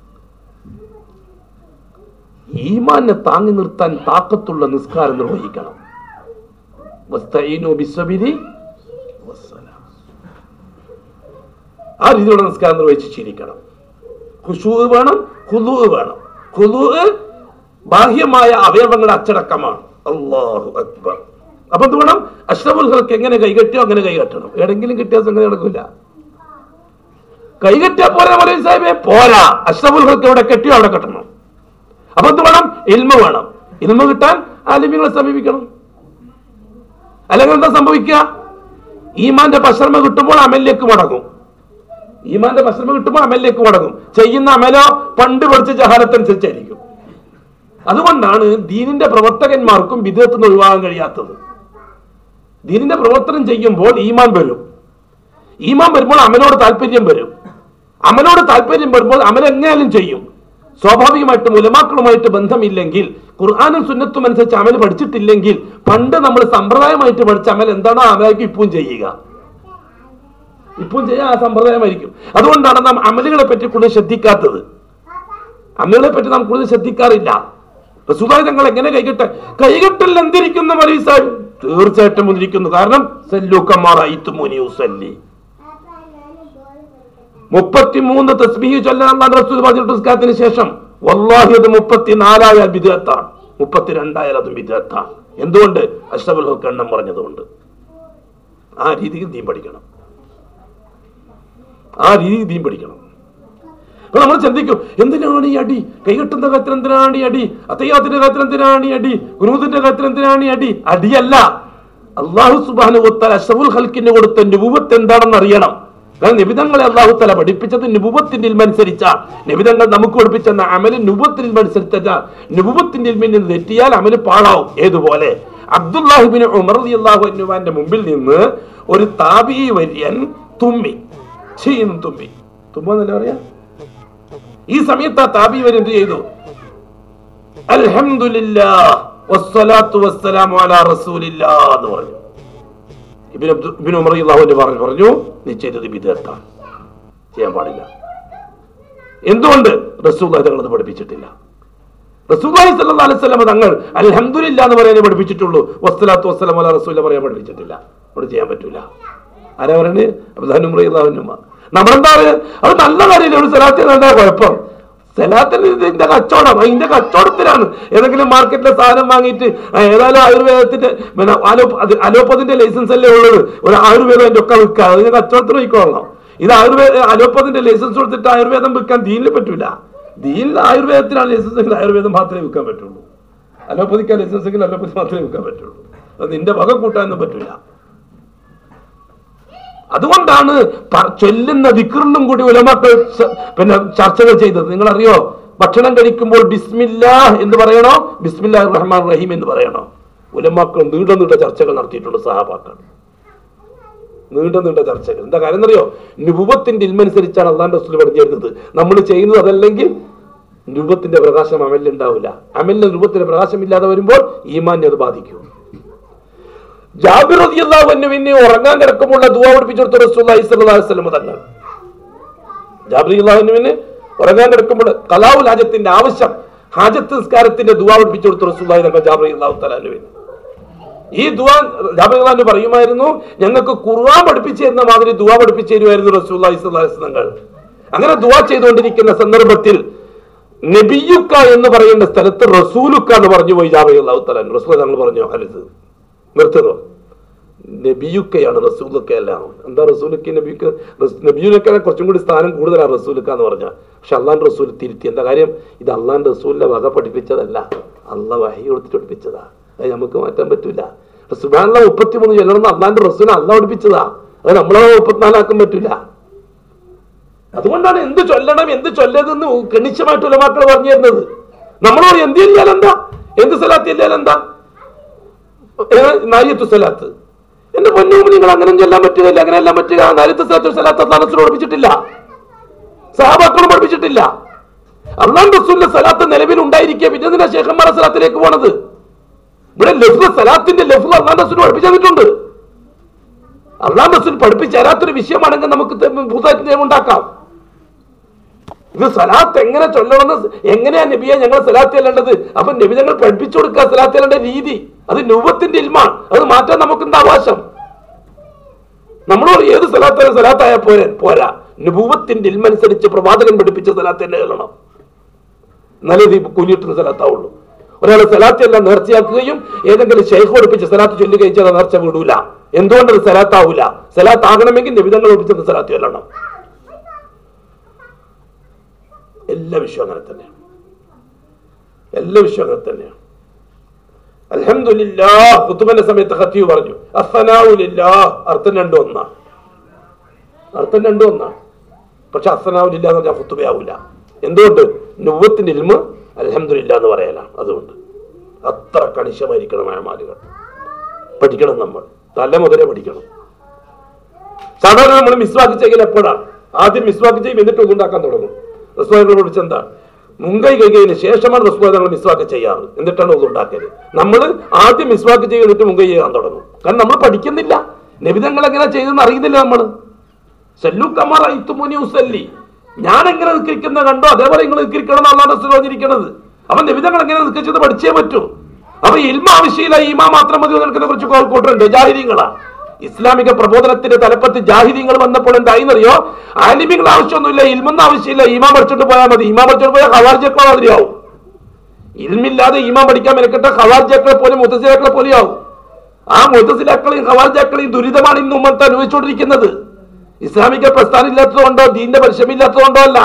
ഈമാനെ താങ്ങി നിർത്താൻ താക്കത്തുള്ള നിസ്കാരം നിർവഹിക്കണം വസ്തഈനു ബിസ്സബിരി വസ്സലാം. ആ രീതിയിലുള്ള നിസ്കാരം നിർവഹിച്ച് ശീലിക്കണം ഖുശൂ വേണം ഹുദൂ വേണം ഹുദൂ ബാഹ്യമായ അവയവങ്ങളുടെ അച്ചടക്കമാണ് അള്ളാഹു അക്ബർ അപ്പൊ എന്ത് വേണം അഷ്റഫുൽ ഹൽക്ക് എങ്ങനെ കൈകെട്ടിയോ അങ്ങനെ കൈകെട്ടണം എവിടെങ്കിലും കിട്ടിയ സംഗതി നടക്കില്ല കൈകെട്ടിയാ പോരാ മലയും സാഹിബേ പോരാ അഷ്റഫുൽ ഹൽക്ക് എവിടെ കെട്ടിയോ അവിടെ കെട്ടണം അപ്പൊ എന്ത് വേണം ഇൽമ വേണം ഇൽമ കിട്ടാൻ ആലിമ്യങ്ങളെ സമീപിക്കണം അല്ലെങ്കിൽ എന്താ സംഭവിക്കുക ഈമാന്റെ പശ്രമ കിട്ടുമ്പോൾ അമലിലേക്ക് മടങ്ങും ഈമാന്റെ പശ്രമ കിട്ടുമ്പോൾ അമലിലേക്ക് മടങ്ങും ചെയ്യുന്ന അമലോ പണ്ട് പഠിച്ച ജഹാലത്തനുസരിച്ചായിരിക്കും അതുകൊണ്ടാണ് ദീനിന്റെ പ്രവർത്തകന്മാർക്കും വിധത്തിൽ നിന്ന് ഒഴിവാകാൻ കഴിയാത്തത് ദീനിന്റെ പ്രവർത്തനം ചെയ്യുമ്പോൾ ഈമാൻ വരും ഈമാൻ വരുമ്പോൾ അമലോട് താല്പര്യം വരും അമലോട് താല്പര്യം വരുമ്പോൾ അമൽ എങ്ങനെയാലും ചെയ്യും സ്വാഭാവികമായിട്ടും ഉലമാക്കളുമായിട്ട് ബന്ധമില്ലെങ്കിൽ ഖുർആാനും സുന്നത്തും അനുസരിച്ച് അമൽ പഠിച്ചിട്ടില്ലെങ്കിൽ പണ്ട് നമ്മൾ സമ്പ്രദായമായിട്ട് പഠിച്ച അമൽ എന്താണോ ആ അമലാക്കി ഇപ്പം ചെയ്യുക ഇപ്പം ചെയ്യാൻ ആ സമ്പ്രദായമായിരിക്കും അതുകൊണ്ടാണ് നാം അമലുകളെ പറ്റി കൂടുതൽ ശ്രദ്ധിക്കാത്തത് അമലുകളെ പറ്റി നാം കൂടുതൽ ശ്രദ്ധിക്കാറില്ല റസൂലായി തങ്ങൾ എങ്ങനെ കൈകെട്ട കൈകെട്ടൽ എന്തിരിക്കുന്ന മരീസാൻ തീർച്ചയായിട്ടും മുന്നിരിക്കുന്നു കാരണം സല്ലി മുപ്പത്തിമൂന്ന് തസ്ബീഹ് ചൊല്ലാൻ അള്ളാഹ് റസൂൽ പറഞ്ഞിട്ട് നിസ്കാരത്തിന് ശേഷം വല്ലാഹി അത് മുപ്പത്തിനാലായാൽ വിധത്താണ് മുപ്പത്തിരണ്ടായാൽ അതും വിധത്താണ് എന്തുകൊണ്ട് അഷ്റഫുൽ ഹക്ക് എണ്ണം പറഞ്ഞതുകൊണ്ട് ആ രീതിയിൽ നീ പഠിക്കണം ആ രീതിയിൽ നീ പഠിക്കണം അപ്പൊ നമ്മൾ ചിന്തിക്കും എന്തിനാണ് ഈ അടി കൈകെട്ടുന്ന കാര്യത്തിൽ എന്തിനാണ് ഈ അടി അത്തയ്യാത്തിന്റെ കാര്യത്തിൽ എന്തിനാണ് ഈ അടി ഗുരുവിന്റെ കാര്യത്തിൽ എന്തിനാണ് ഈ അടി അടിയല്ല അള്ളാഹു സുബാനു കൊടുത്താൽ അഷഫുൽ ഹൽക്കിന് കൊടുത്ത നുപുവത്ത് എന്താണെന്ന് അറിയണം കാരണം നിബിതങ്ങളെ അള്ളാഹു തല പഠിപ്പിച്ചത് നുപുവത്തിന്റെ ഇൽമനുസരിച്ചാണ് നിബിതങ്ങൾ നമുക്ക് പഠിപ്പിച്ച അമല് നുപുവത്തിന് ഇൽമനുസരിച്ച നുപുവത്തിന്റെ ഇൽമിൽ തെറ്റിയാൽ അമല് പാഴാവും ഏതുപോലെ അബ്ദുല്ലാഹിബിൻ ഉമർ അള്ളാഹു അനുവാന്റെ മുമ്പിൽ നിന്ന് ഒരു താബി വര്യൻ തുമ്മി ചെയ്യുന്നു തുമ്പി തുമ്പോന്നല്ലേ പറയാ ഈ സമയത്ത് ആ താബി വരെ എന്ത് ചെയ്തു അൽഹംദുലില്ലാ വസ്സലാത്തു വസ്സലാമു അലാ റസൂലില്ലാ എന്ന് പറഞ്ഞു ഇബ്നു അബ്ദു ഇബ്നു ഉമർ റളിയല്ലാഹു പറഞ്ഞു പറഞ്ഞു നീ ചെയ്തത് ബിദഅത്താണ് ചെയ്യാൻ പാടില്ല എന്തുകൊണ്ട് റസൂലുള്ളാഹി തങ്ങൾ അത് പഠിപ്പിച്ചിട്ടില്ല റസൂലുള്ളാഹി സ്വല്ലല്ലാഹു അലൈഹി വസല്ലം തങ്ങൾ അൽഹംദുലില്ലാ എന്ന് പറയാനേ പഠിപ്പിച്ചിട്ടുള്ളൂ വസ്സലാത്തു വസ്സലാമു അലാ റസൂലില്ലാ പറയാൻ പഠിപ്പിച്ചിട്ടില്ല അവിടെ ചെയ്യാൻ പറ്റൂല ആരാ പറയുന്നത് അബ്ദുല്ലാഹിബ്നു ഉമർ റളിയല്ലാഹു അൻഹു നമ്മളെന്താ പറയുക അത് നല്ല കാര്യമില്ല ഒരു സ്ഥലത്തിന് എന്താ കുഴപ്പം സ്ഥലത്തിന് ഇതിന്റെ കച്ചവടം അതിന്റെ കച്ചവടത്തിലാണ് ഏതെങ്കിലും മാർക്കറ്റിലെ സാധനം വാങ്ങിയിട്ട് ആ, ഏതായാലും ആയുർവേദത്തിന്റെ പിന്നെ അലോ അത് അലോപ്പതിന്റെ ലൈസൻസ് അല്ലേ ഉള്ളത് ഒരു ആയുർവേദം അതിന്റെ ഒക്കെ വിൽക്കുക അതിന് കച്ചവടത്തിന് പോയിക്കോളണം ഇത് ആയുർവേദ അലോപ്പതിന്റെ ലൈസൻസ് കൊടുത്തിട്ട് ആയുർവേദം വിൽക്കാൻ ദീനിൽ പറ്റൂല ദീനിൽ ആയുർവേദത്തിനാണ് ലൈസൻസ് എങ്കിൽ ആയുർവേദം മാത്രമേ വിൽക്കാൻ പറ്റുള്ളൂ അലോപ്പതിക്ക് ലൈസൻസ് എങ്കിൽ അലോപ്പതി മാത്രമേ വിൽക്കാൻ പറ്റുള്ളൂ അത് നിന്റെ വക കൂട്ടാനൊന്നും പറ്റൂല അതുകൊണ്ടാണ് പ- ചൊല്ലുന്ന വിക്റിലും കൂടി ഉലമാക്കൾ സ- പിന്നെ ചർച്ചകൾ ചെയ്തത് നിങ്ങൾ അറിയോ ഭക്ഷണം കഴിക്കുമ്പോൾ ബിസ്മില്ലാ എന്ന് പറയണോ ബിസ്മില്ലാ റഹ്മാൻ റഹീം എന്ന് പറയണോ ഉലമാക്കൾ നീണ്ട നീണ്ട ചർച്ചകൾ നടത്തിയിട്ടുണ്ട് സഹാബാക്കൾ നീണ്ട നീണ്ട ചർച്ചകൾ എന്താ കാര്യം എന്നറിയോ നുപത്തിന്റെ ഇൽമനുസരിച്ചാണ് അള്ളാൻ റസൂൽ പറഞ്ഞു തരുന്നത് നമ്മൾ ചെയ്യുന്നത് അതല്ലെങ്കിൽ രൂപത്തിന്റെ പ്രകാശം അമലിൽ ഉണ്ടാവില്ല അമലിന് രൂപത്തിന്റെ പ്രകാശം ഇല്ലാതെ വരുമ്പോൾ ഈമാനെ അത് ബാധിക്കും ജാബിർ റളിയല്ലാഹു അൻഹുവിനെ ഉറങ്ങാൻ കിടക്കുമ്പോൾ ദുആ പഠിപ്പിച്ചു കൊടുത്ത റസൂലുള്ളാഹി സ്വല്ലല്ലാഹു അലൈഹി വസല്ലം തങ്ങൾ ജാബിർ റളിയല്ലാഹു അൻഹുവിന് ഉറങ്ങാൻ കിടക്കുമ്പോൾ കലാവുൽ ഹാജത്തിന്റെ ആവശ്യം ഹാജത്ത് നിസ്കാരത്തിന്റെ ദുആ പഠിപ്പിച്ചു കൊടുത്ത റസൂലുള്ളാഹി തങ്ങൾ ജാബിർ റളിയല്ലാഹു തആല അൻഹുവിന് ഈ ദുആ ജാബിർ റളിയല്ലാഹു അൻഹു പറയുമായിരുന്നു ഞങ്ങൾക്ക് ഖുർആൻ പഠിപ്പിച്ചു തരുന്ന മാതിരി ദുആ പഠിപ്പിച്ചു തരുമായിരുന്നു റസൂലുള്ളാഹി സ്വല്ലല്ലാഹു അലൈഹി വസല്ലം തങ്ങൾ അങ്ങനെ ദുആ ചെയ്തുകൊണ്ടിരിക്കുന്ന സന്ദർഭത്തിൽ നബിയുക്ക എന്ന് പറയുന്ന സ്ഥലത്ത് റസൂലുക്ക എന്ന് പറഞ്ഞു പോയി ജാബിർ റളിയല്ലാഹു തആല അൻഹു. റസൂൽ തങ്ങൾ പറഞ്ഞു ഹലിസ് നിർത്തുന്നു നബിയുക്കയാണ് റസൂലൊക്കെ അല്ല എന്താ റസൂലൊക്കെ നബിക്ക് നബിയുലൊക്കെ കുറച്ചും കൂടി സ്ഥാനം കൂടുതലാണ് റസൂലക്ക എന്ന് പറഞ്ഞ പക്ഷെ അള്ളാന്റെ റസൂൽ തിരുത്തി എന്താ കാര്യം ഇത് അള്ളാന്റെ റസൂലിന്റെ വക പഠിപ്പിച്ചതല്ല അള്ള വഹി കൊടുത്തിട്ട് പഠിപ്പിച്ചതാ അത് നമുക്ക് മാറ്റാൻ പറ്റൂല സുബാനുള്ള മുപ്പത്തിമൂന്ന് ചൊല്ലണമെന്ന് അള്ളാന്റെ റസൂലിനെ അള്ള പഠിപ്പിച്ചതാ അത് നമ്മളെ മുപ്പത്തിനാലാക്കാൻ പറ്റൂല അതുകൊണ്ടാണ് എന്ത് ചൊല്ലണം എന്ത് ചൊല്ലരുതെന്ന് കണിശമായിട്ട് ഉലമാക്കൾ പറഞ്ഞു തരുന്നത് നമ്മളോട് എന്ത് ചെല്ലിയാൽ എന്താ എന്ത് സ്ഥലത്ത് ചെല്ലിയാൽ എന്താ നായത്തു സലാത്ത് എന്റെ പൊന്നും നിങ്ങൾ അങ്ങനെ ചെല്ലാൻ പറ്റുകയില്ല അങ്ങനെ എല്ലാം പറ്റുക നായത്തു സലാത്ത് സലാത്ത് അള്ളാഹ് പഠിപ്പിച്ചിട്ടില്ല സഹാബാക്കളും പഠിപ്പിച്ചിട്ടില്ല അള്ളാൻ റസൂലിന്റെ സലാത്ത് നിലവിൽ ഉണ്ടായിരിക്കുക പിന്നെ എന്തിനാ ശേഖന്മാരെ സലാത്തിലേക്ക് പോണത് ഇവിടെ ലഫ്ല സലാത്തിന്റെ ലഫ്ല അള്ളാൻ റസൂൽ പഠിപ്പിച്ചു തന്നിട്ടുണ്ട് അള്ളാൻ റസൂൽ പഠിപ്പിച്ച് തരാത്തൊരു വിഷയമാണെങ്കിൽ നമുക്ക് പുതുതായിട്ട് നിയമം ഉണ്ടാക്കാം ഇത് സലാത്ത് എങ്ങനെ ചൊല്ലണമെന്ന് എങ്ങനെയാ നബിയെ ഞങ്ങൾ സലാത്ത് ചെല്ലേണ്ടത് അപ്പൊ നബി ഞങ്ങൾ പഠിപ്പിച്ചു കൊടുക്കുക സലാത്ത് ചെല്ലേണ്ട രീതി അത് നൂപത്തിന്റെ ഇൽമാണ് അത് മാറ്റാൻ നമുക്ക് എന്താ അവകാശം നമ്മളോട് ഏത് സലാത്തായ സലാത്തായ പോരെ പോരാ നുപൂവത്തിന്റെ ഇൽമനുസരിച്ച് പ്രവാചകൻ പഠിപ്പിച്ച സലാത്ത് തന്നെ ചെല്ലണം എന്നാലേ ഇത് കൂലിയിട്ടുന്ന സലാത്താവുള്ളൂ ഒരാൾ സലാത്ത് എല്ലാം നേർച്ചയാക്കുകയും ഏതെങ്കിലും ഷെയ്ഖ് പഠിപ്പിച്ച സലാത്ത് ചൊല്ലുകയും ചെയ്ത നേർച്ച വിടൂല എന്തുകൊണ്ടത് സലാത്താവൂല സലാത്ത് ആകണമെങ്കിൽ നിബിധങ്ങൾ പഠിപ്പിച്ച സലാത്ത് ചൊല്ലണം എല്ലാ വിഷയവും അങ്ങനെ തന്നെയാണ് എല്ലാ വിഷയവും അങ്ങനെ തന്നെയാണ് അൽഹംദുലില്ലാ കുത്തുബന്റെ സമയത്ത് ഖത്തീബ് പറഞ്ഞു അസനാവുലില്ലാ അർത്ഥം രണ്ടും ഒന്നാണ് അർത്ഥം രണ്ടും ഒന്നാണ് പക്ഷെ അസനാവുലില്ല എന്ന് പറഞ്ഞാൽ കുത്തുബയാവൂല എന്തുകൊണ്ട് നുവത്തിന്റെ ഇൽമ അൽഹംദുലില്ല എന്ന് പറയലാണ് അതുകൊണ്ട് അത്ര കണിശമായിരിക്കണം അമാലുകൾ പഠിക്കണം നമ്മൾ തല മുതലേ പഠിക്കണം സാധാരണ നമ്മൾ മിസ്വാക്ക് ചെയ്യൽ എപ്പോഴാണ് ആദ്യം മിസ്വാക്ക് ചെയ്യും എന്നിട്ട് ഒന്നുണ്ടാക്കാൻ തുടങ്ങും റസ്വാദികളെ കുറിച്ച് എന്താ മുൻകൈ കൈകതിന് ശേഷമാണ് റസ്വാദങ്ങൾ മിസ്വാക്ക് ചെയ്യാറ് എന്നിട്ടാണ് ഒന്നുണ്ടാക്കല് നമ്മൾ ആദ്യം മിസ്വാക്ക് ചെയ്ത് എന്നിട്ട് മുൻകൈ ചെയ്യാൻ തുടങ്ങും കാരണം നമ്മൾ പഠിക്കുന്നില്ല നബിതങ്ങൾ എങ്ങനെ ചെയ്തെന്ന് അറിയുന്നില്ല നമ്മൾ സല്ലു കമാർ ഐത്തുമുനി ഉസല്ലി ഞാൻ എങ്ങനെ നിൽക്കുന്ന കണ്ടോ അതേപോലെ നിങ്ങൾ നിൽക്കണം എന്നാണ് റസൂൽ പറഞ്ഞിരിക്കുന്നത് അപ്പൊ നബിതങ്ങൾ എങ്ങനെ നിൽക്കുന്നത് പഠിച്ചേ പറ്റൂ അപ്പൊ ഇൽമ ആവശ്യമില്ല ഈമാ മാത്രം മതി നിൽക്കുന്ന കുറച്ച് കൂട്ടുണ്ട് ജാഹിര്യങ്ങളാ ഇസ്ലാമിക പ്രബോധനത്തിന്റെ തലപ്പത്ത് ജാഹിര്യങ്ങൾ വന്നപ്പോൾ എന്തായിന്നറിയോ ആലിമികൾ ആവശ്യമൊന്നുമില്ല ഇൽമൊന്നും ആവശ്യമില്ല ഈമാ പഠിച്ചോണ്ട് പോയാൽ മതി ഈമാ പഠിച്ചോണ്ട് പോയാൽ ഹവാർജക്കളെ മാതിരിയാവും ഇൽമില്ലാതെ ഈമാ പഠിക്കാൻ മെനക്കെട്ട ഹവാർജക്കളെ പോലെ മുത്തസിലാക്കളെ പോലെയാവും ആ മുത്തസിലാക്കളെയും ഹവാർജാക്കളെയും ദുരിതമാണ് ഇന്ന് ഉമ്മത്ത് അനുഭവിച്ചുകൊണ്ടിരിക്കുന്നത് ഇസ്ലാമിക പ്രസ്ഥാനം ഇല്ലാത്തതുകൊണ്ടോ ദീന്റെ പരിശ്രമില്ലാത്തതുകൊണ്ടോ അല്ല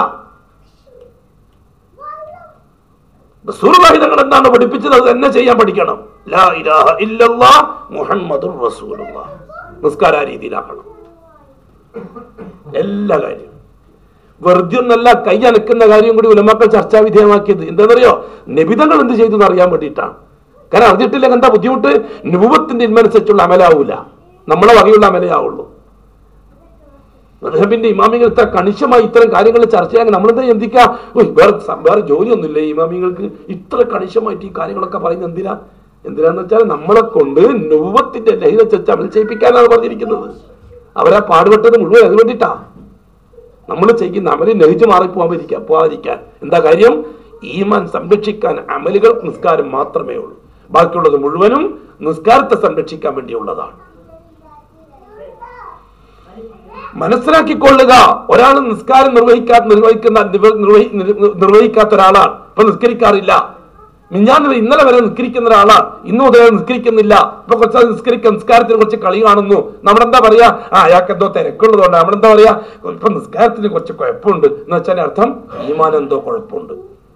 റസൂലുള്ളാഹി തങ്ങൾ എന്താണ് പഠിപ്പിച്ചത് അത് തന്നെ ചെയ്യാൻ പഠിക്കണം ലാ ഇലാഹ ഇല്ലല്ലാ മുഹമ്മദുർ റസൂലുള്ളാഹ് നിസ്കാര രീതിയിലാക്കണം എല്ലാ കാര്യവും വെറുതെ ഒന്നല്ല കൈ അനക്കുന്ന കാര്യം കൂടി ഉലമാക്കൾ ചർച്ചാ വിധേയമാക്കിയത് എന്താണെന്നറിയോ നിബിതങ്ങൾ എന്ത് ചെയ്തു എന്ന് അറിയാൻ വേണ്ടിയിട്ടാണ് കാരണം അറിഞ്ഞിട്ടില്ലെങ്കിൽ എന്താ ബുദ്ധിമുട്ട് നുപത്തിന്റെ ഇന്മനുസരിച്ചുള്ള അമലാവൂല നമ്മളെ വകയുള്ള അമലയാവുള്ളൂ മധുഹബിന്റെ ഇമാമികൾ കണിശമായി ഇത്തരം കാര്യങ്ങൾ ചർച്ച ചെയ്യാൻ നമ്മളെന്താ ചിന്തിക്കുക ഉയ്, വേറെ സ- വേറെ ജോലിയൊന്നുമില്ല ഈ ഇമാമിങ്ങൾക്ക് ഇത്ര കണിശമായിട്ട് ഈ കാര്യങ്ങളൊക്കെ പറയുന്നത് എന്തിനാ എന്തിനാന്ന് വെച്ചാൽ നമ്മളെ കൊണ്ട് നുവത്തിന്റെ ലഹിത ചർച്ച അമൽ ചെയ്യിപ്പിക്കാനാണ് പറഞ്ഞിരിക്കുന്നത് അവരാ പാടുപെട്ടത് മുഴുവൻ അത് വേണ്ടിയിട്ടാ നമ്മൾ ചെയ്യുന്ന അമല് നെഹിച്ച് മാറി പോകാതിരിക്കാൻ പോകാതിരിക്കാൻ എന്താ കാര്യം ഈമാൻ സംരക്ഷിക്കാൻ അമലുകൾ നിസ്കാരം മാത്രമേ ഉള്ളൂ ബാക്കിയുള്ളത് മുഴുവനും നിസ്കാരത്തെ സംരക്ഷിക്കാൻ വേണ്ടിയുള്ളതാണ് മനസ്സിലാക്കിക്കൊള്ളുക ഒരാൾ നിസ്കാരം നിർവഹിക്കാത്ത നിർവഹിക്കുന്ന നിർവ- നിർവഹി- നിർ- നിർവഹിക്കാത്ത ഒരാളാണ് ഇപ്പൊ നിസ്കരിക്കാറില്ല മിഞ്ഞാന്ന് ഇന്നലെ വരെ നിസ്കരിക്കുന്ന ഒരാളാ ഇന്ന് മുതൽ നിസ്കരിക്കുന്നില്ല ഇപ്പൊ കുറച്ച് നിസ്കരിക്ക നിസ്കാരത്തിന് കുറച്ച് കളി കാണുന്നു നമ്മളെന്താ പറയാ ആ അയാൾക്ക് എന്തോ തിരക്കുള്ളതുകൊണ്ട് നമ്മളെന്താ പറയാ ഇപ്പൊ നിസ്കാരത്തിന് കുറച്ച് കുഴപ്പമുണ്ട് എന്ന് വെച്ചാൽ അർത്ഥം ഈമാൻ എന്തോ കുഴപ്പമുണ്ട്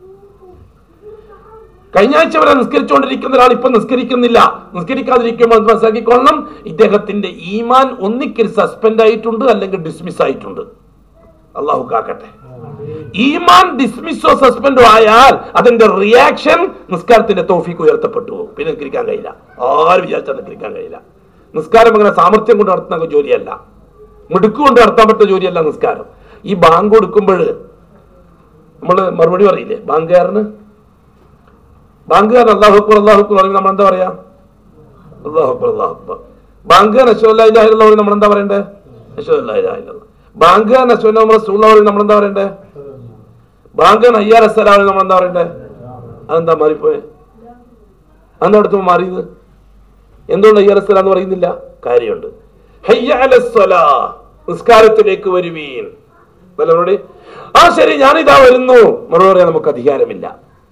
കഴിഞ്ഞ ആഴ്ച വരെ നിസ്കരിച്ചുകൊണ്ടിരിക്കുന്ന ഒരാൾ ഇപ്പൊ നിസ്കരിക്കുന്നില്ല നിസ്കരിക്കാതിരിക്കുമ്പോൾ എന്ത് മനസ്സിലാക്കിക്കൊള്ളണം ഇദ്ദേഹത്തിന്റെ ഈമാൻ ഒന്നിക്കൽ സസ്പെൻഡ് ആയിട്ടുണ്ട് അല്ലെങ്കിൽ ഡിസ്മിസ് ആയിട്ടുണ്ട് അള്ളാഹു കാക്കട്ടെ ഈമാൻ ഡിസ്മിസോ സസ്പെൻഡോ ആയാൽ അതിന്റെ റിയാക്ഷൻ നിസ്കാരത്തിന്റെ തോഫിക്ക് ഉയർത്തപ്പെട്ടു പോകും പിന്നെ നിസ്കരിക്കാൻ കഴിയില്ല ആരും വിചാരിച്ചാൽ നിസ്കരിക്കാൻ കഴിയില്ല നിസ്കാരം അങ്ങനെ സാമർത്ഥ്യം കൊണ്ട് നടത്തുന്ന ജോലിയല്ല മിടുക്ക് കൊണ്ട് നടത്താൻ പറ്റുന്ന ജോലിയല്ല നിസ്കാരം ഈ ബാങ്ക് കൊടുക്കുമ്പോൾ നമ്മൾ മറുപടി പറയില്ലേ ബാങ്കുകാരന് ബാങ്കുകാരൻ അള്ളാഹു അക്ബർ അള്ളാഹു അക്ബർ പറയുമ്പോൾ നമ്മൾ എന്താ പറയാ അള്ളാഹു അക്ബർ അള്ളാഹു അക്ബർ ബാങ്കുകാരൻ അശ്വല്ലാഹില്ല പറയും നമ്മൾ എന്താ പറയണ്ടേ അശ്വല്ലാഹില്ല ബാങ്കുകാരൻ അശ്വല്ല നമ്മൾ റസൂള്ള പറയും നമ്മൾ എന്താ പറയണ്ടേ ബാങ്കുകാരൻ അയ്യാർ അസ്സലാം പറയും നമ്മൾ എന്താ പറയണ്ടേ അതെന്താ മാറിപ്പോയെ അന്ന് അടുത്ത് മാറിയത് എന്തുകൊണ്ട് അയ്യാർ അസ്സലാം എന്ന് പറയുന്നില്ല കാര്യമുണ്ട് ഹയ്യ അലസ്സലാ, നിസ്കാരത്തിലേക്ക് വരുവീൻ മറുപടി ആ ശരി ഞാനിതാ വരുന്നു മറുപടി പറയാൻ നമുക്ക് അധികാരമില്ല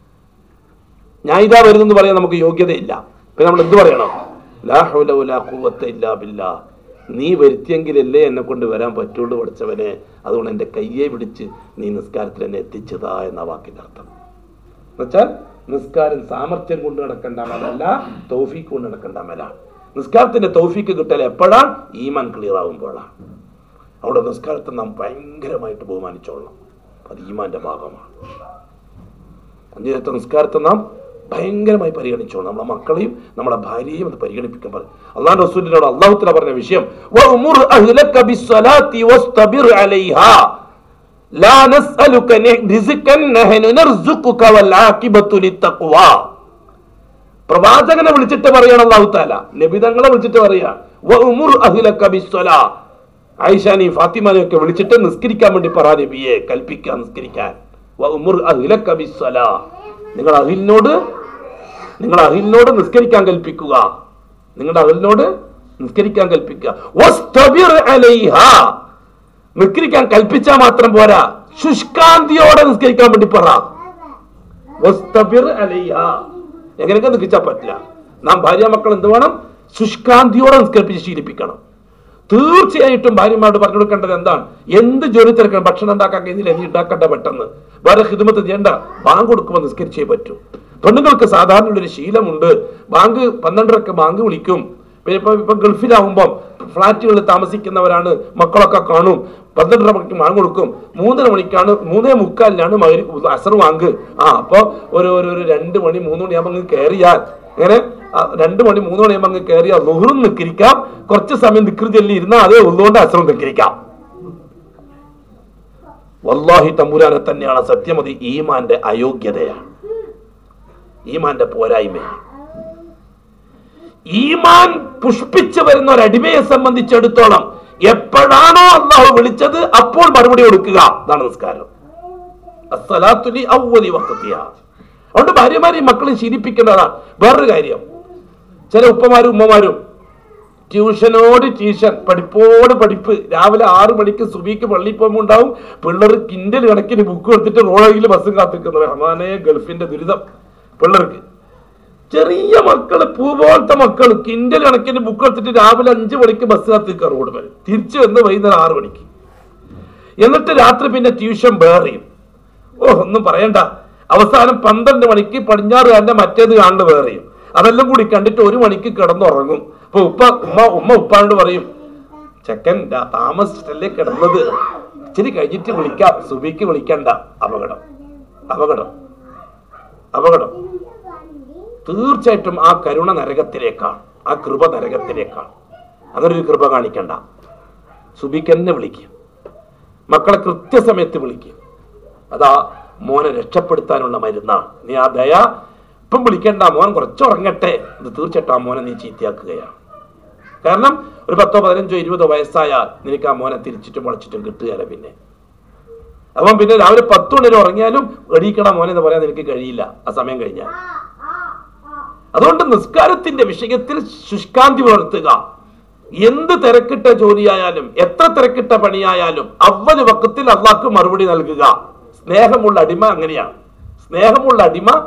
ഞാൻ ഇതാ വരുന്നു എന്ന് പറയാൻ നമുക്ക് യോഗ്യതയില്ല പിന്നെ നമ്മൾ എന്ത് പറയണം ലാ ഹൗല വലാ ഖുവത്ത ഇല്ലാ ബില്ലാ നീ വരുത്തിയെങ്കിലല്ലേ എന്നെ കൊണ്ട് വരാൻ പറ്റുള്ളൂ പഠിച്ചവനെ അതുകൊണ്ട് എൻ്റെ കയ്യെ പിടിച്ച് നീ നിസ്കാരത്തിൽ എന്നെ എത്തിച്ചതാ എന്ന വാക്കിന്റെ അർത്ഥം എന്നുവെച്ചാൽ നിസ്കാരം സാമർത്ഥ്യം കൊണ്ട് നടക്കേണ്ട മേലല്ല തൗഫീക്ക് കൊണ്ട് നടക്കേണ്ട മേലാണ് നിസ്കാരത്തിന്റെ തൗഫീക്ക് കിട്ടൽ എപ്പോഴാണ് ഈമാൻ ക്ലിയർ ആകുമ്പോഴാണ് അവിടെ നിസ്കാരത്തെ നാം ഭയങ്കരമായിട്ട് ബഹുമാനിച്ചോളണം അത് ഈമാന്റെ ഭാഗമാണ് അഞ്ചേരത്തെ നിസ്കാരത്തെ നാം ഭയങ്കരമായി പരിഗണിച്ചോളണം നമ്മുടെ മക്കളെയും നമ്മുടെ ഭാര്യയെയും അത് പരിഗണിപ്പിക്കാൻ പറയും അള്ളാഹ് റസൂലിനോട് അള്ളാഹുത്തില പറഞ്ഞ വിഷയം "വഅ്മുർ അഹ്ലക ബിസ്സലാത്തി വസ്തബിർ അലൈഹാ ലാ നസ്അലുക റിസ്കൻ നഹ്നു നർസുഖുക വൽ ആഖിബത്തു ലിത്തഖ്വാ പ്രവാചകനെ വിളിച്ചിട്ട് പറയണം അള്ളാഹു താല നബിതങ്ങളെ വിളിച്ചിട്ട് പറയാ "വഅ്മുർ അഹ്ലക ബിസ്സലാ ആയിഷ നീ ഫാത്തിമാനെ ഒക്കെ വിളിച്ചിട്ട് നിസ്കരിക്കാൻ വേണ്ടി പറ നബിയെ കൽപ്പിക്കാൻ നിസ്കരിക്കാൻ വഅ്മുർ അഹ്ലക ബിസ്സലാ നിങ്ങൾ അഹിലിനോട് നിങ്ങൾ അഹിലിനോട് നിസ്കരിക്കാൻ കൽപ്പിക്കുക നിങ്ങളുടെ അഹിലിനോട് നിസ്കരിക്കാൻ കൽപ്പിക്കുക വസ്തബിർ അലൈഹാ നിസ്കരിക്കാൻ കൽപ്പിച്ചാൽ മാത്രം പോരാ ശുഷ്കാന്തിയോടെ നിസ്കരിക്കാൻ വേണ്ടി പറ വസ്തബിർ അലൈഹാ എങ്ങനെയൊക്കെ നിൽക്കിച്ചാൽ പറ്റില്ല നാം ഭാര്യ മക്കൾ എന്ത് വേണം ശുഷ്കാന്തിയോടെ നിസ്കരിപ്പിച്ച് ശീലിപ്പിക്കണം തീർച്ചയായിട്ടും ഭാര്യമാരോട് പറഞ്ഞു കൊടുക്കേണ്ടത് എന്താണ് എന്ത് ജോലി തിരക്കണം ഭക്ഷണം ഉണ്ടാക്കാൻ കഴിഞ്ഞില്ല നീ ഉണ്ടാക്കണ്ട പെട്ടെന്ന് വേറെ ഹിദമത്ത് ചെയ്യണ്ട ബാങ്ക് കൊടുക്കുമ്പോൾ നിസ്കരിച്ചേ പറ്റൂ പെണ്ണുങ്ങൾക്ക് സാധാരണ ഒരു ശീലമുണ്ട് ബാങ്ക് പന്ത്രണ്ടരക്ക് ബാങ്ക് വിളിക്കും പിന്നെ ഇപ്പൊ ഇപ്പൊ ഗൾഫിലാവുമ്പം ഫ്ലാറ്റുകളിൽ താമസിക്കുന്നവരാണ് മക്കളൊക്കെ കാണും പന്ത്രണ്ടര മണിക്ക് ബാങ്ക് കൊടുക്കും മൂന്നര മണിക്കാണ് മൂന്നേ മുക്കാലിനാണ് മകരി അസർ വാങ്ക് ആ അപ്പൊ ഒരു ഒരു ഒരു രണ്ട് മണി മൂന്ന് മണിയാകുമ്പോൾ അങ്ങ് കയറിയാൽ ഇങ്ങനെ ആ, രണ്ട് മണി മൂന്ന് മണിയാകുമ്പോൾ അങ്ങ് കയറിയാൽ ലുഹറും നിൽക്കിരിക്കാം കുറച്ച് സമയം നിക്കറി ചൊല്ലി ഇരുന്നാൽ അതേ ഉള്ളുകൊണ്ട് അസറും നിൽക്കിരിക്കാം വല്ലാഹി തമ്പുരാനെ തന്നെയാണ് സത്യമതി ഈമാന്റെ അയോഗ്യതയാണ് ഈമാന്റെ പോരായ്മയാണ് ഈമാൻ പുഷ്പിച്ചു വരുന്ന ഒരു അടിമയെ സംബന്ധിച്ചിടത്തോളം എപ്പോഴാണോ അള്ളാഹു വിളിച്ചത് അപ്പോൾ മറുപടി കൊടുക്കുക അതാണ് നിസ്കാരം അസ്സലാത്തുലി അവലി വക്കത്തിയ അതുകൊണ്ട് ഭാര്യമാരെയും മക്കളെയും ശീലിപ്പിക്കേണ്ടതാണ് വേറൊരു കാര്യം ചില ഉപ്പമാരും ഉമ്മമാരും ട്യൂഷനോട് ട്യൂഷൻ പഠിപ്പോട് പഠിപ്പ് രാവിലെ ആറ് മണിക്ക് സുബിക്ക് പള്ളിയിൽ പോകുമ്പോൾ ഉണ്ടാവും പിള്ളേർ കിൻഡൽ കണക്കിന് ബുക്ക് എടുത്തിട്ട് റോഡയിൽ ബസ്സും കാത്തിരിക്കുന്നു റഹ്മാനെ ഗൾഫിന്റെ ദുരിതം പിള്ളേർക്ക് ചെറിയ മക്കള് പൂ പോലത്തെ മക്കള് കിൻഡൽ കണക്കിന് ബുക്ക് എടുത്തിട്ട് രാവിലെ അഞ്ചു മണിക്ക് ബസ് കാത്തിരിക്കുക റോഡ് വരെ തിരിച്ചു വന്ന് വൈകുന്നേരം ആറ് മണിക്ക് എന്നിട്ട് രാത്രി പിന്നെ ട്യൂഷൻ വേറെയും ഓ ഒന്നും പറയണ്ട അവസാനം പന്ത്രണ്ട് മണിക്ക് പടിഞ്ഞാറുകാരന്റെ മറ്റേത് കാണുന്നത് വേറെയും അതെല്ലാം കൂടി കണ്ടിട്ട് ഒരു മണിക്ക് കിടന്നുറങ്ങും അപ്പൊ ഉപ്പ ഉമ്മ ഉമ്മ ഉപ്പാണ്ട് പറയും ചെക്കൻ രാ- താമസിച്ചിട്ടല്ലേ കിടന്നത് ഇച്ചിരി കഴിഞ്ഞിട്ട് വിളിക്കാം സുബിക്ക് വിളിക്കണ്ട അപകടം അപകടം അപകടം തീർച്ചയായിട്ടും ആ കരുണ നരകത്തിലേക്കാണ് ആ കൃപ നരകത്തിലേക്കാണ് അങ്ങനെ ഒരു കൃപ കാണിക്കണ്ട സുബിക്ക് തന്നെ വിളിക്കും മക്കളെ കൃത്യസമയത്ത് വിളിക്കും അതാ മോനെ രക്ഷപ്പെടുത്താനുള്ള മരുന്നാണ് നീ ആ ദയ ഇപ്പം വിളിക്കണ്ട മോൻ കുറച്ചുറങ്ങട്ടെ ഇത് തീർച്ചയായിട്ടും ആ മോനെ നീ ചീത്തയാക്കുകയാണ് കാരണം ഒരു പത്തോ പതിനഞ്ചോ ഇരുപതോ വയസ്സായാൽ നിനക്ക് ആ മോനെ തിരിച്ചിട്ടും മുളച്ചിട്ടും കിട്ടുകയല്ല പിന്നെ അപ്പം പിന്നെ രാവിലെ പത്ത് മണി വരെ ഉറങ്ങിയാലും എണീക്കണ മോനെ എന്ന് പറയാൻ നിനക്ക് കഴിയില്ല ആ സമയം കഴിഞ്ഞാൽ അതുകൊണ്ട് നിസ്കാരത്തിന്റെ വിഷയത്തിൽ ശുഷ്കാന്തി പുലർത്തുക എന്ത് തിരക്കിട്ട ജോലിയായാലും എത്ര തിരക്കിട്ട പണിയായാലും അവല് വക്കത്തിൽ അള്ളാഹ്ക്ക് മറുപടി നൽകുക സ്നേഹമുള്ള അടിമ അങ്ങനെയാണ് സ്നേഹമുള്ള അടിമ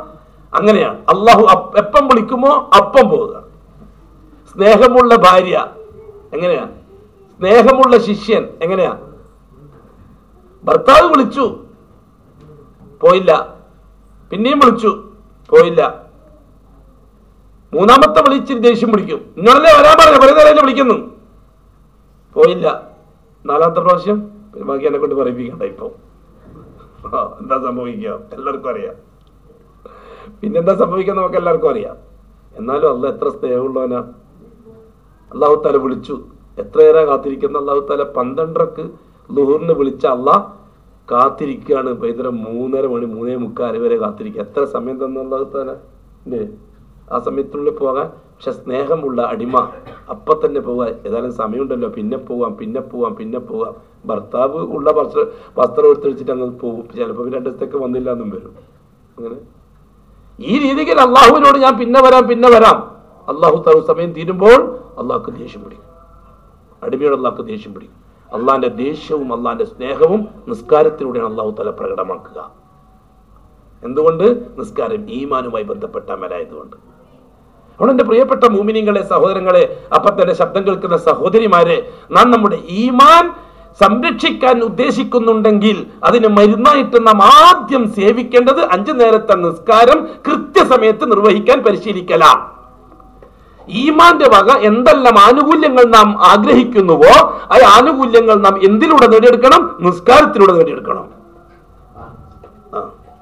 അങ്ങനെയാണ് അള്ളാഹു അപ്പ- എപ്പം വിളിക്കുമോ അപ്പം പോവുക സ്നേഹമുള്ള ഭാര്യ എങ്ങനെയാ സ്നേഹമുള്ള ശിഷ്യൻ എങ്ങനെയാ ഭർത്താവ് വിളിച്ചു പോയില്ല പിന്നെയും വിളിച്ചു പോയില്ല മൂന്നാമത്തെ വിളിച്ചിട്ട് ദേഷ്യം പിടിക്കും ഇന്നോടല്ലേ വരാൻ പറഞ്ഞു കുറെ നേരം വിളിക്കുന്നു പോയില്ല നാലാമത്തെ പ്രാവശ്യം പിന്നെ ബാക്കി എന്നെ കൊണ്ട് പറയിപ്പിക്കണ്ട ഇപ്പൊ ആ, എന്താ സംഭവിക്കുക എല്ലാവർക്കും അറിയാം പിന്നെന്താ സംഭവിക്കുക നമുക്ക് എല്ലാവർക്കും അറിയാം എന്നാലും അല്ല എത്ര സ്നേഹമുള്ളവനാ അള്ളാഹു താല വിളിച്ചു എത്രയേറെ കാത്തിരിക്കുന്ന അള്ളാഹു താല പന്ത്രണ്ടരക്ക് ലുഹൂറിന് വിളിച്ച അള്ളാഹ് കാത്തിരിക്കുകയാണ് വൈകുന്നേരം മൂന്നര മണി മൂന്നേ മുക്കാൽ വരെ കാത്തിരിക്കുക എത്ര സമയം തന്നു അള്ളാഹു താല ഇല്ലേ? ആ സമയത്തിനുള്ളിൽ പോകാൻ പക്ഷെ സ്നേഹമുള്ള അടിമ അപ്പൊ തന്നെ പോകാൻ ഏതായാലും സമയമുണ്ടല്ലോ പിന്നെ പോവാം പിന്നെ പോവാം പിന്നെ പോവാം ഭർത്താവ് ഉള്ള വസ്ത്ര വസ്ത്രം എടുത്തെടുത്തിട്ട് അങ്ങ് പോകും ചിലപ്പോൾ പിന്നെ രണ്ട് ദിവസത്തേക്ക് വന്നില്ല എന്നും വരും അങ്ങനെ ഈ രീതിയിൽ അള്ളാഹുവിനോട് ഞാൻ പിന്നെ വരാം പിന്നെ വരാം അള്ളാഹു തറു സമയം തീരുമ്പോൾ അള്ളാഹ്ക്ക് ദേഷ്യം പിടിക്കും അടിമയോട് അള്ളാഹ്ക്ക് ദേഷ്യം പിടിക്കും അള്ളാന്റെ ദേഷ്യവും അള്ളാന്റെ സ്നേഹവും നിസ്കാരത്തിലൂടെയാണ് അള്ളാഹു തല പ്രകടമാക്കുക എന്തുകൊണ്ട് നിസ്കാരം ഈമാനുമായി ബന്ധപ്പെട്ട അമലായതുകൊണ്ട് അതുകൊണ്ട് എന്റെ പ്രിയപ്പെട്ട മൂമിനിങ്ങളെ സഹോദരങ്ങളെ അപ്പൊ തന്നെ ശബ്ദം കേൾക്കുന്ന സഹോദരിമാരെ നാം നമ്മുടെ ഈമാൻ സംരക്ഷിക്കാൻ ഉദ്ദേശിക്കുന്നുണ്ടെങ്കിൽ അതിന് മരുന്നായിട്ട് നാം ആദ്യം സേവിക്കേണ്ടത് അഞ്ചു നേരത്തെ നിസ്കാരം കൃത്യസമയത്ത് നിർവഹിക്കാൻ പരിശീലിക്കലാണ് ഈമാന്റെ വക എന്തെല്ലാം ആനുകൂല്യങ്ങൾ നാം ആഗ്രഹിക്കുന്നുവോ ആ ആനുകൂല്യങ്ങൾ നാം എന്തിലൂടെ നേടിയെടുക്കണം നിസ്കാരത്തിലൂടെ നേടിയെടുക്കണം ആ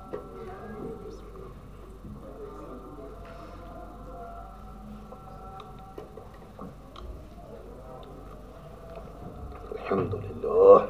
അൽഹംദുലില്ലാഹ്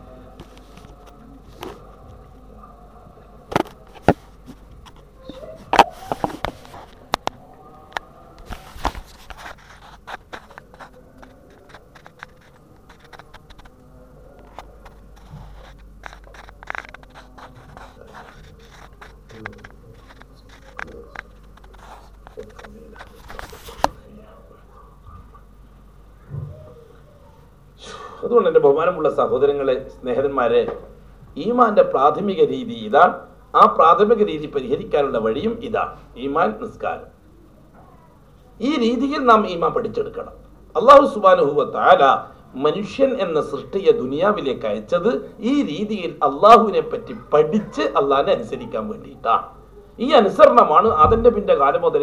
അതുകൊണ്ട് എൻ്റെ ബഹുമാനമുള്ള സഹോദരങ്ങളെ സ്നേഹിതന്മാരെ ഈമാന്റെ പ്രാഥമിക രീതി ഇതാണ് ആ പ്രാഥമിക രീതി പരിഹരിക്കാനുള്ള വഴിയും ഇതാണ് ഈമാൻ നിസ്കാരം ഈ രീതിയിൽ നാം ഈമാൻ പഠിച്ചെടുക്കണം അള്ളാഹു സുബാനുഹുവ താല മനുഷ്യൻ എന്ന സൃഷ്ടിയെ ദുനിയാവിലേക്ക് അയച്ചത് ഈ രീതിയിൽ അള്ളാഹുവിനെ പറ്റി പഠിച്ച് അള്ളാഹിനെ അനുസരിക്കാൻ വേണ്ടിയിട്ടാണ് ഈ അനുസരണമാണ് അതിന്റെ പിന്നെ കാലം മുതൽ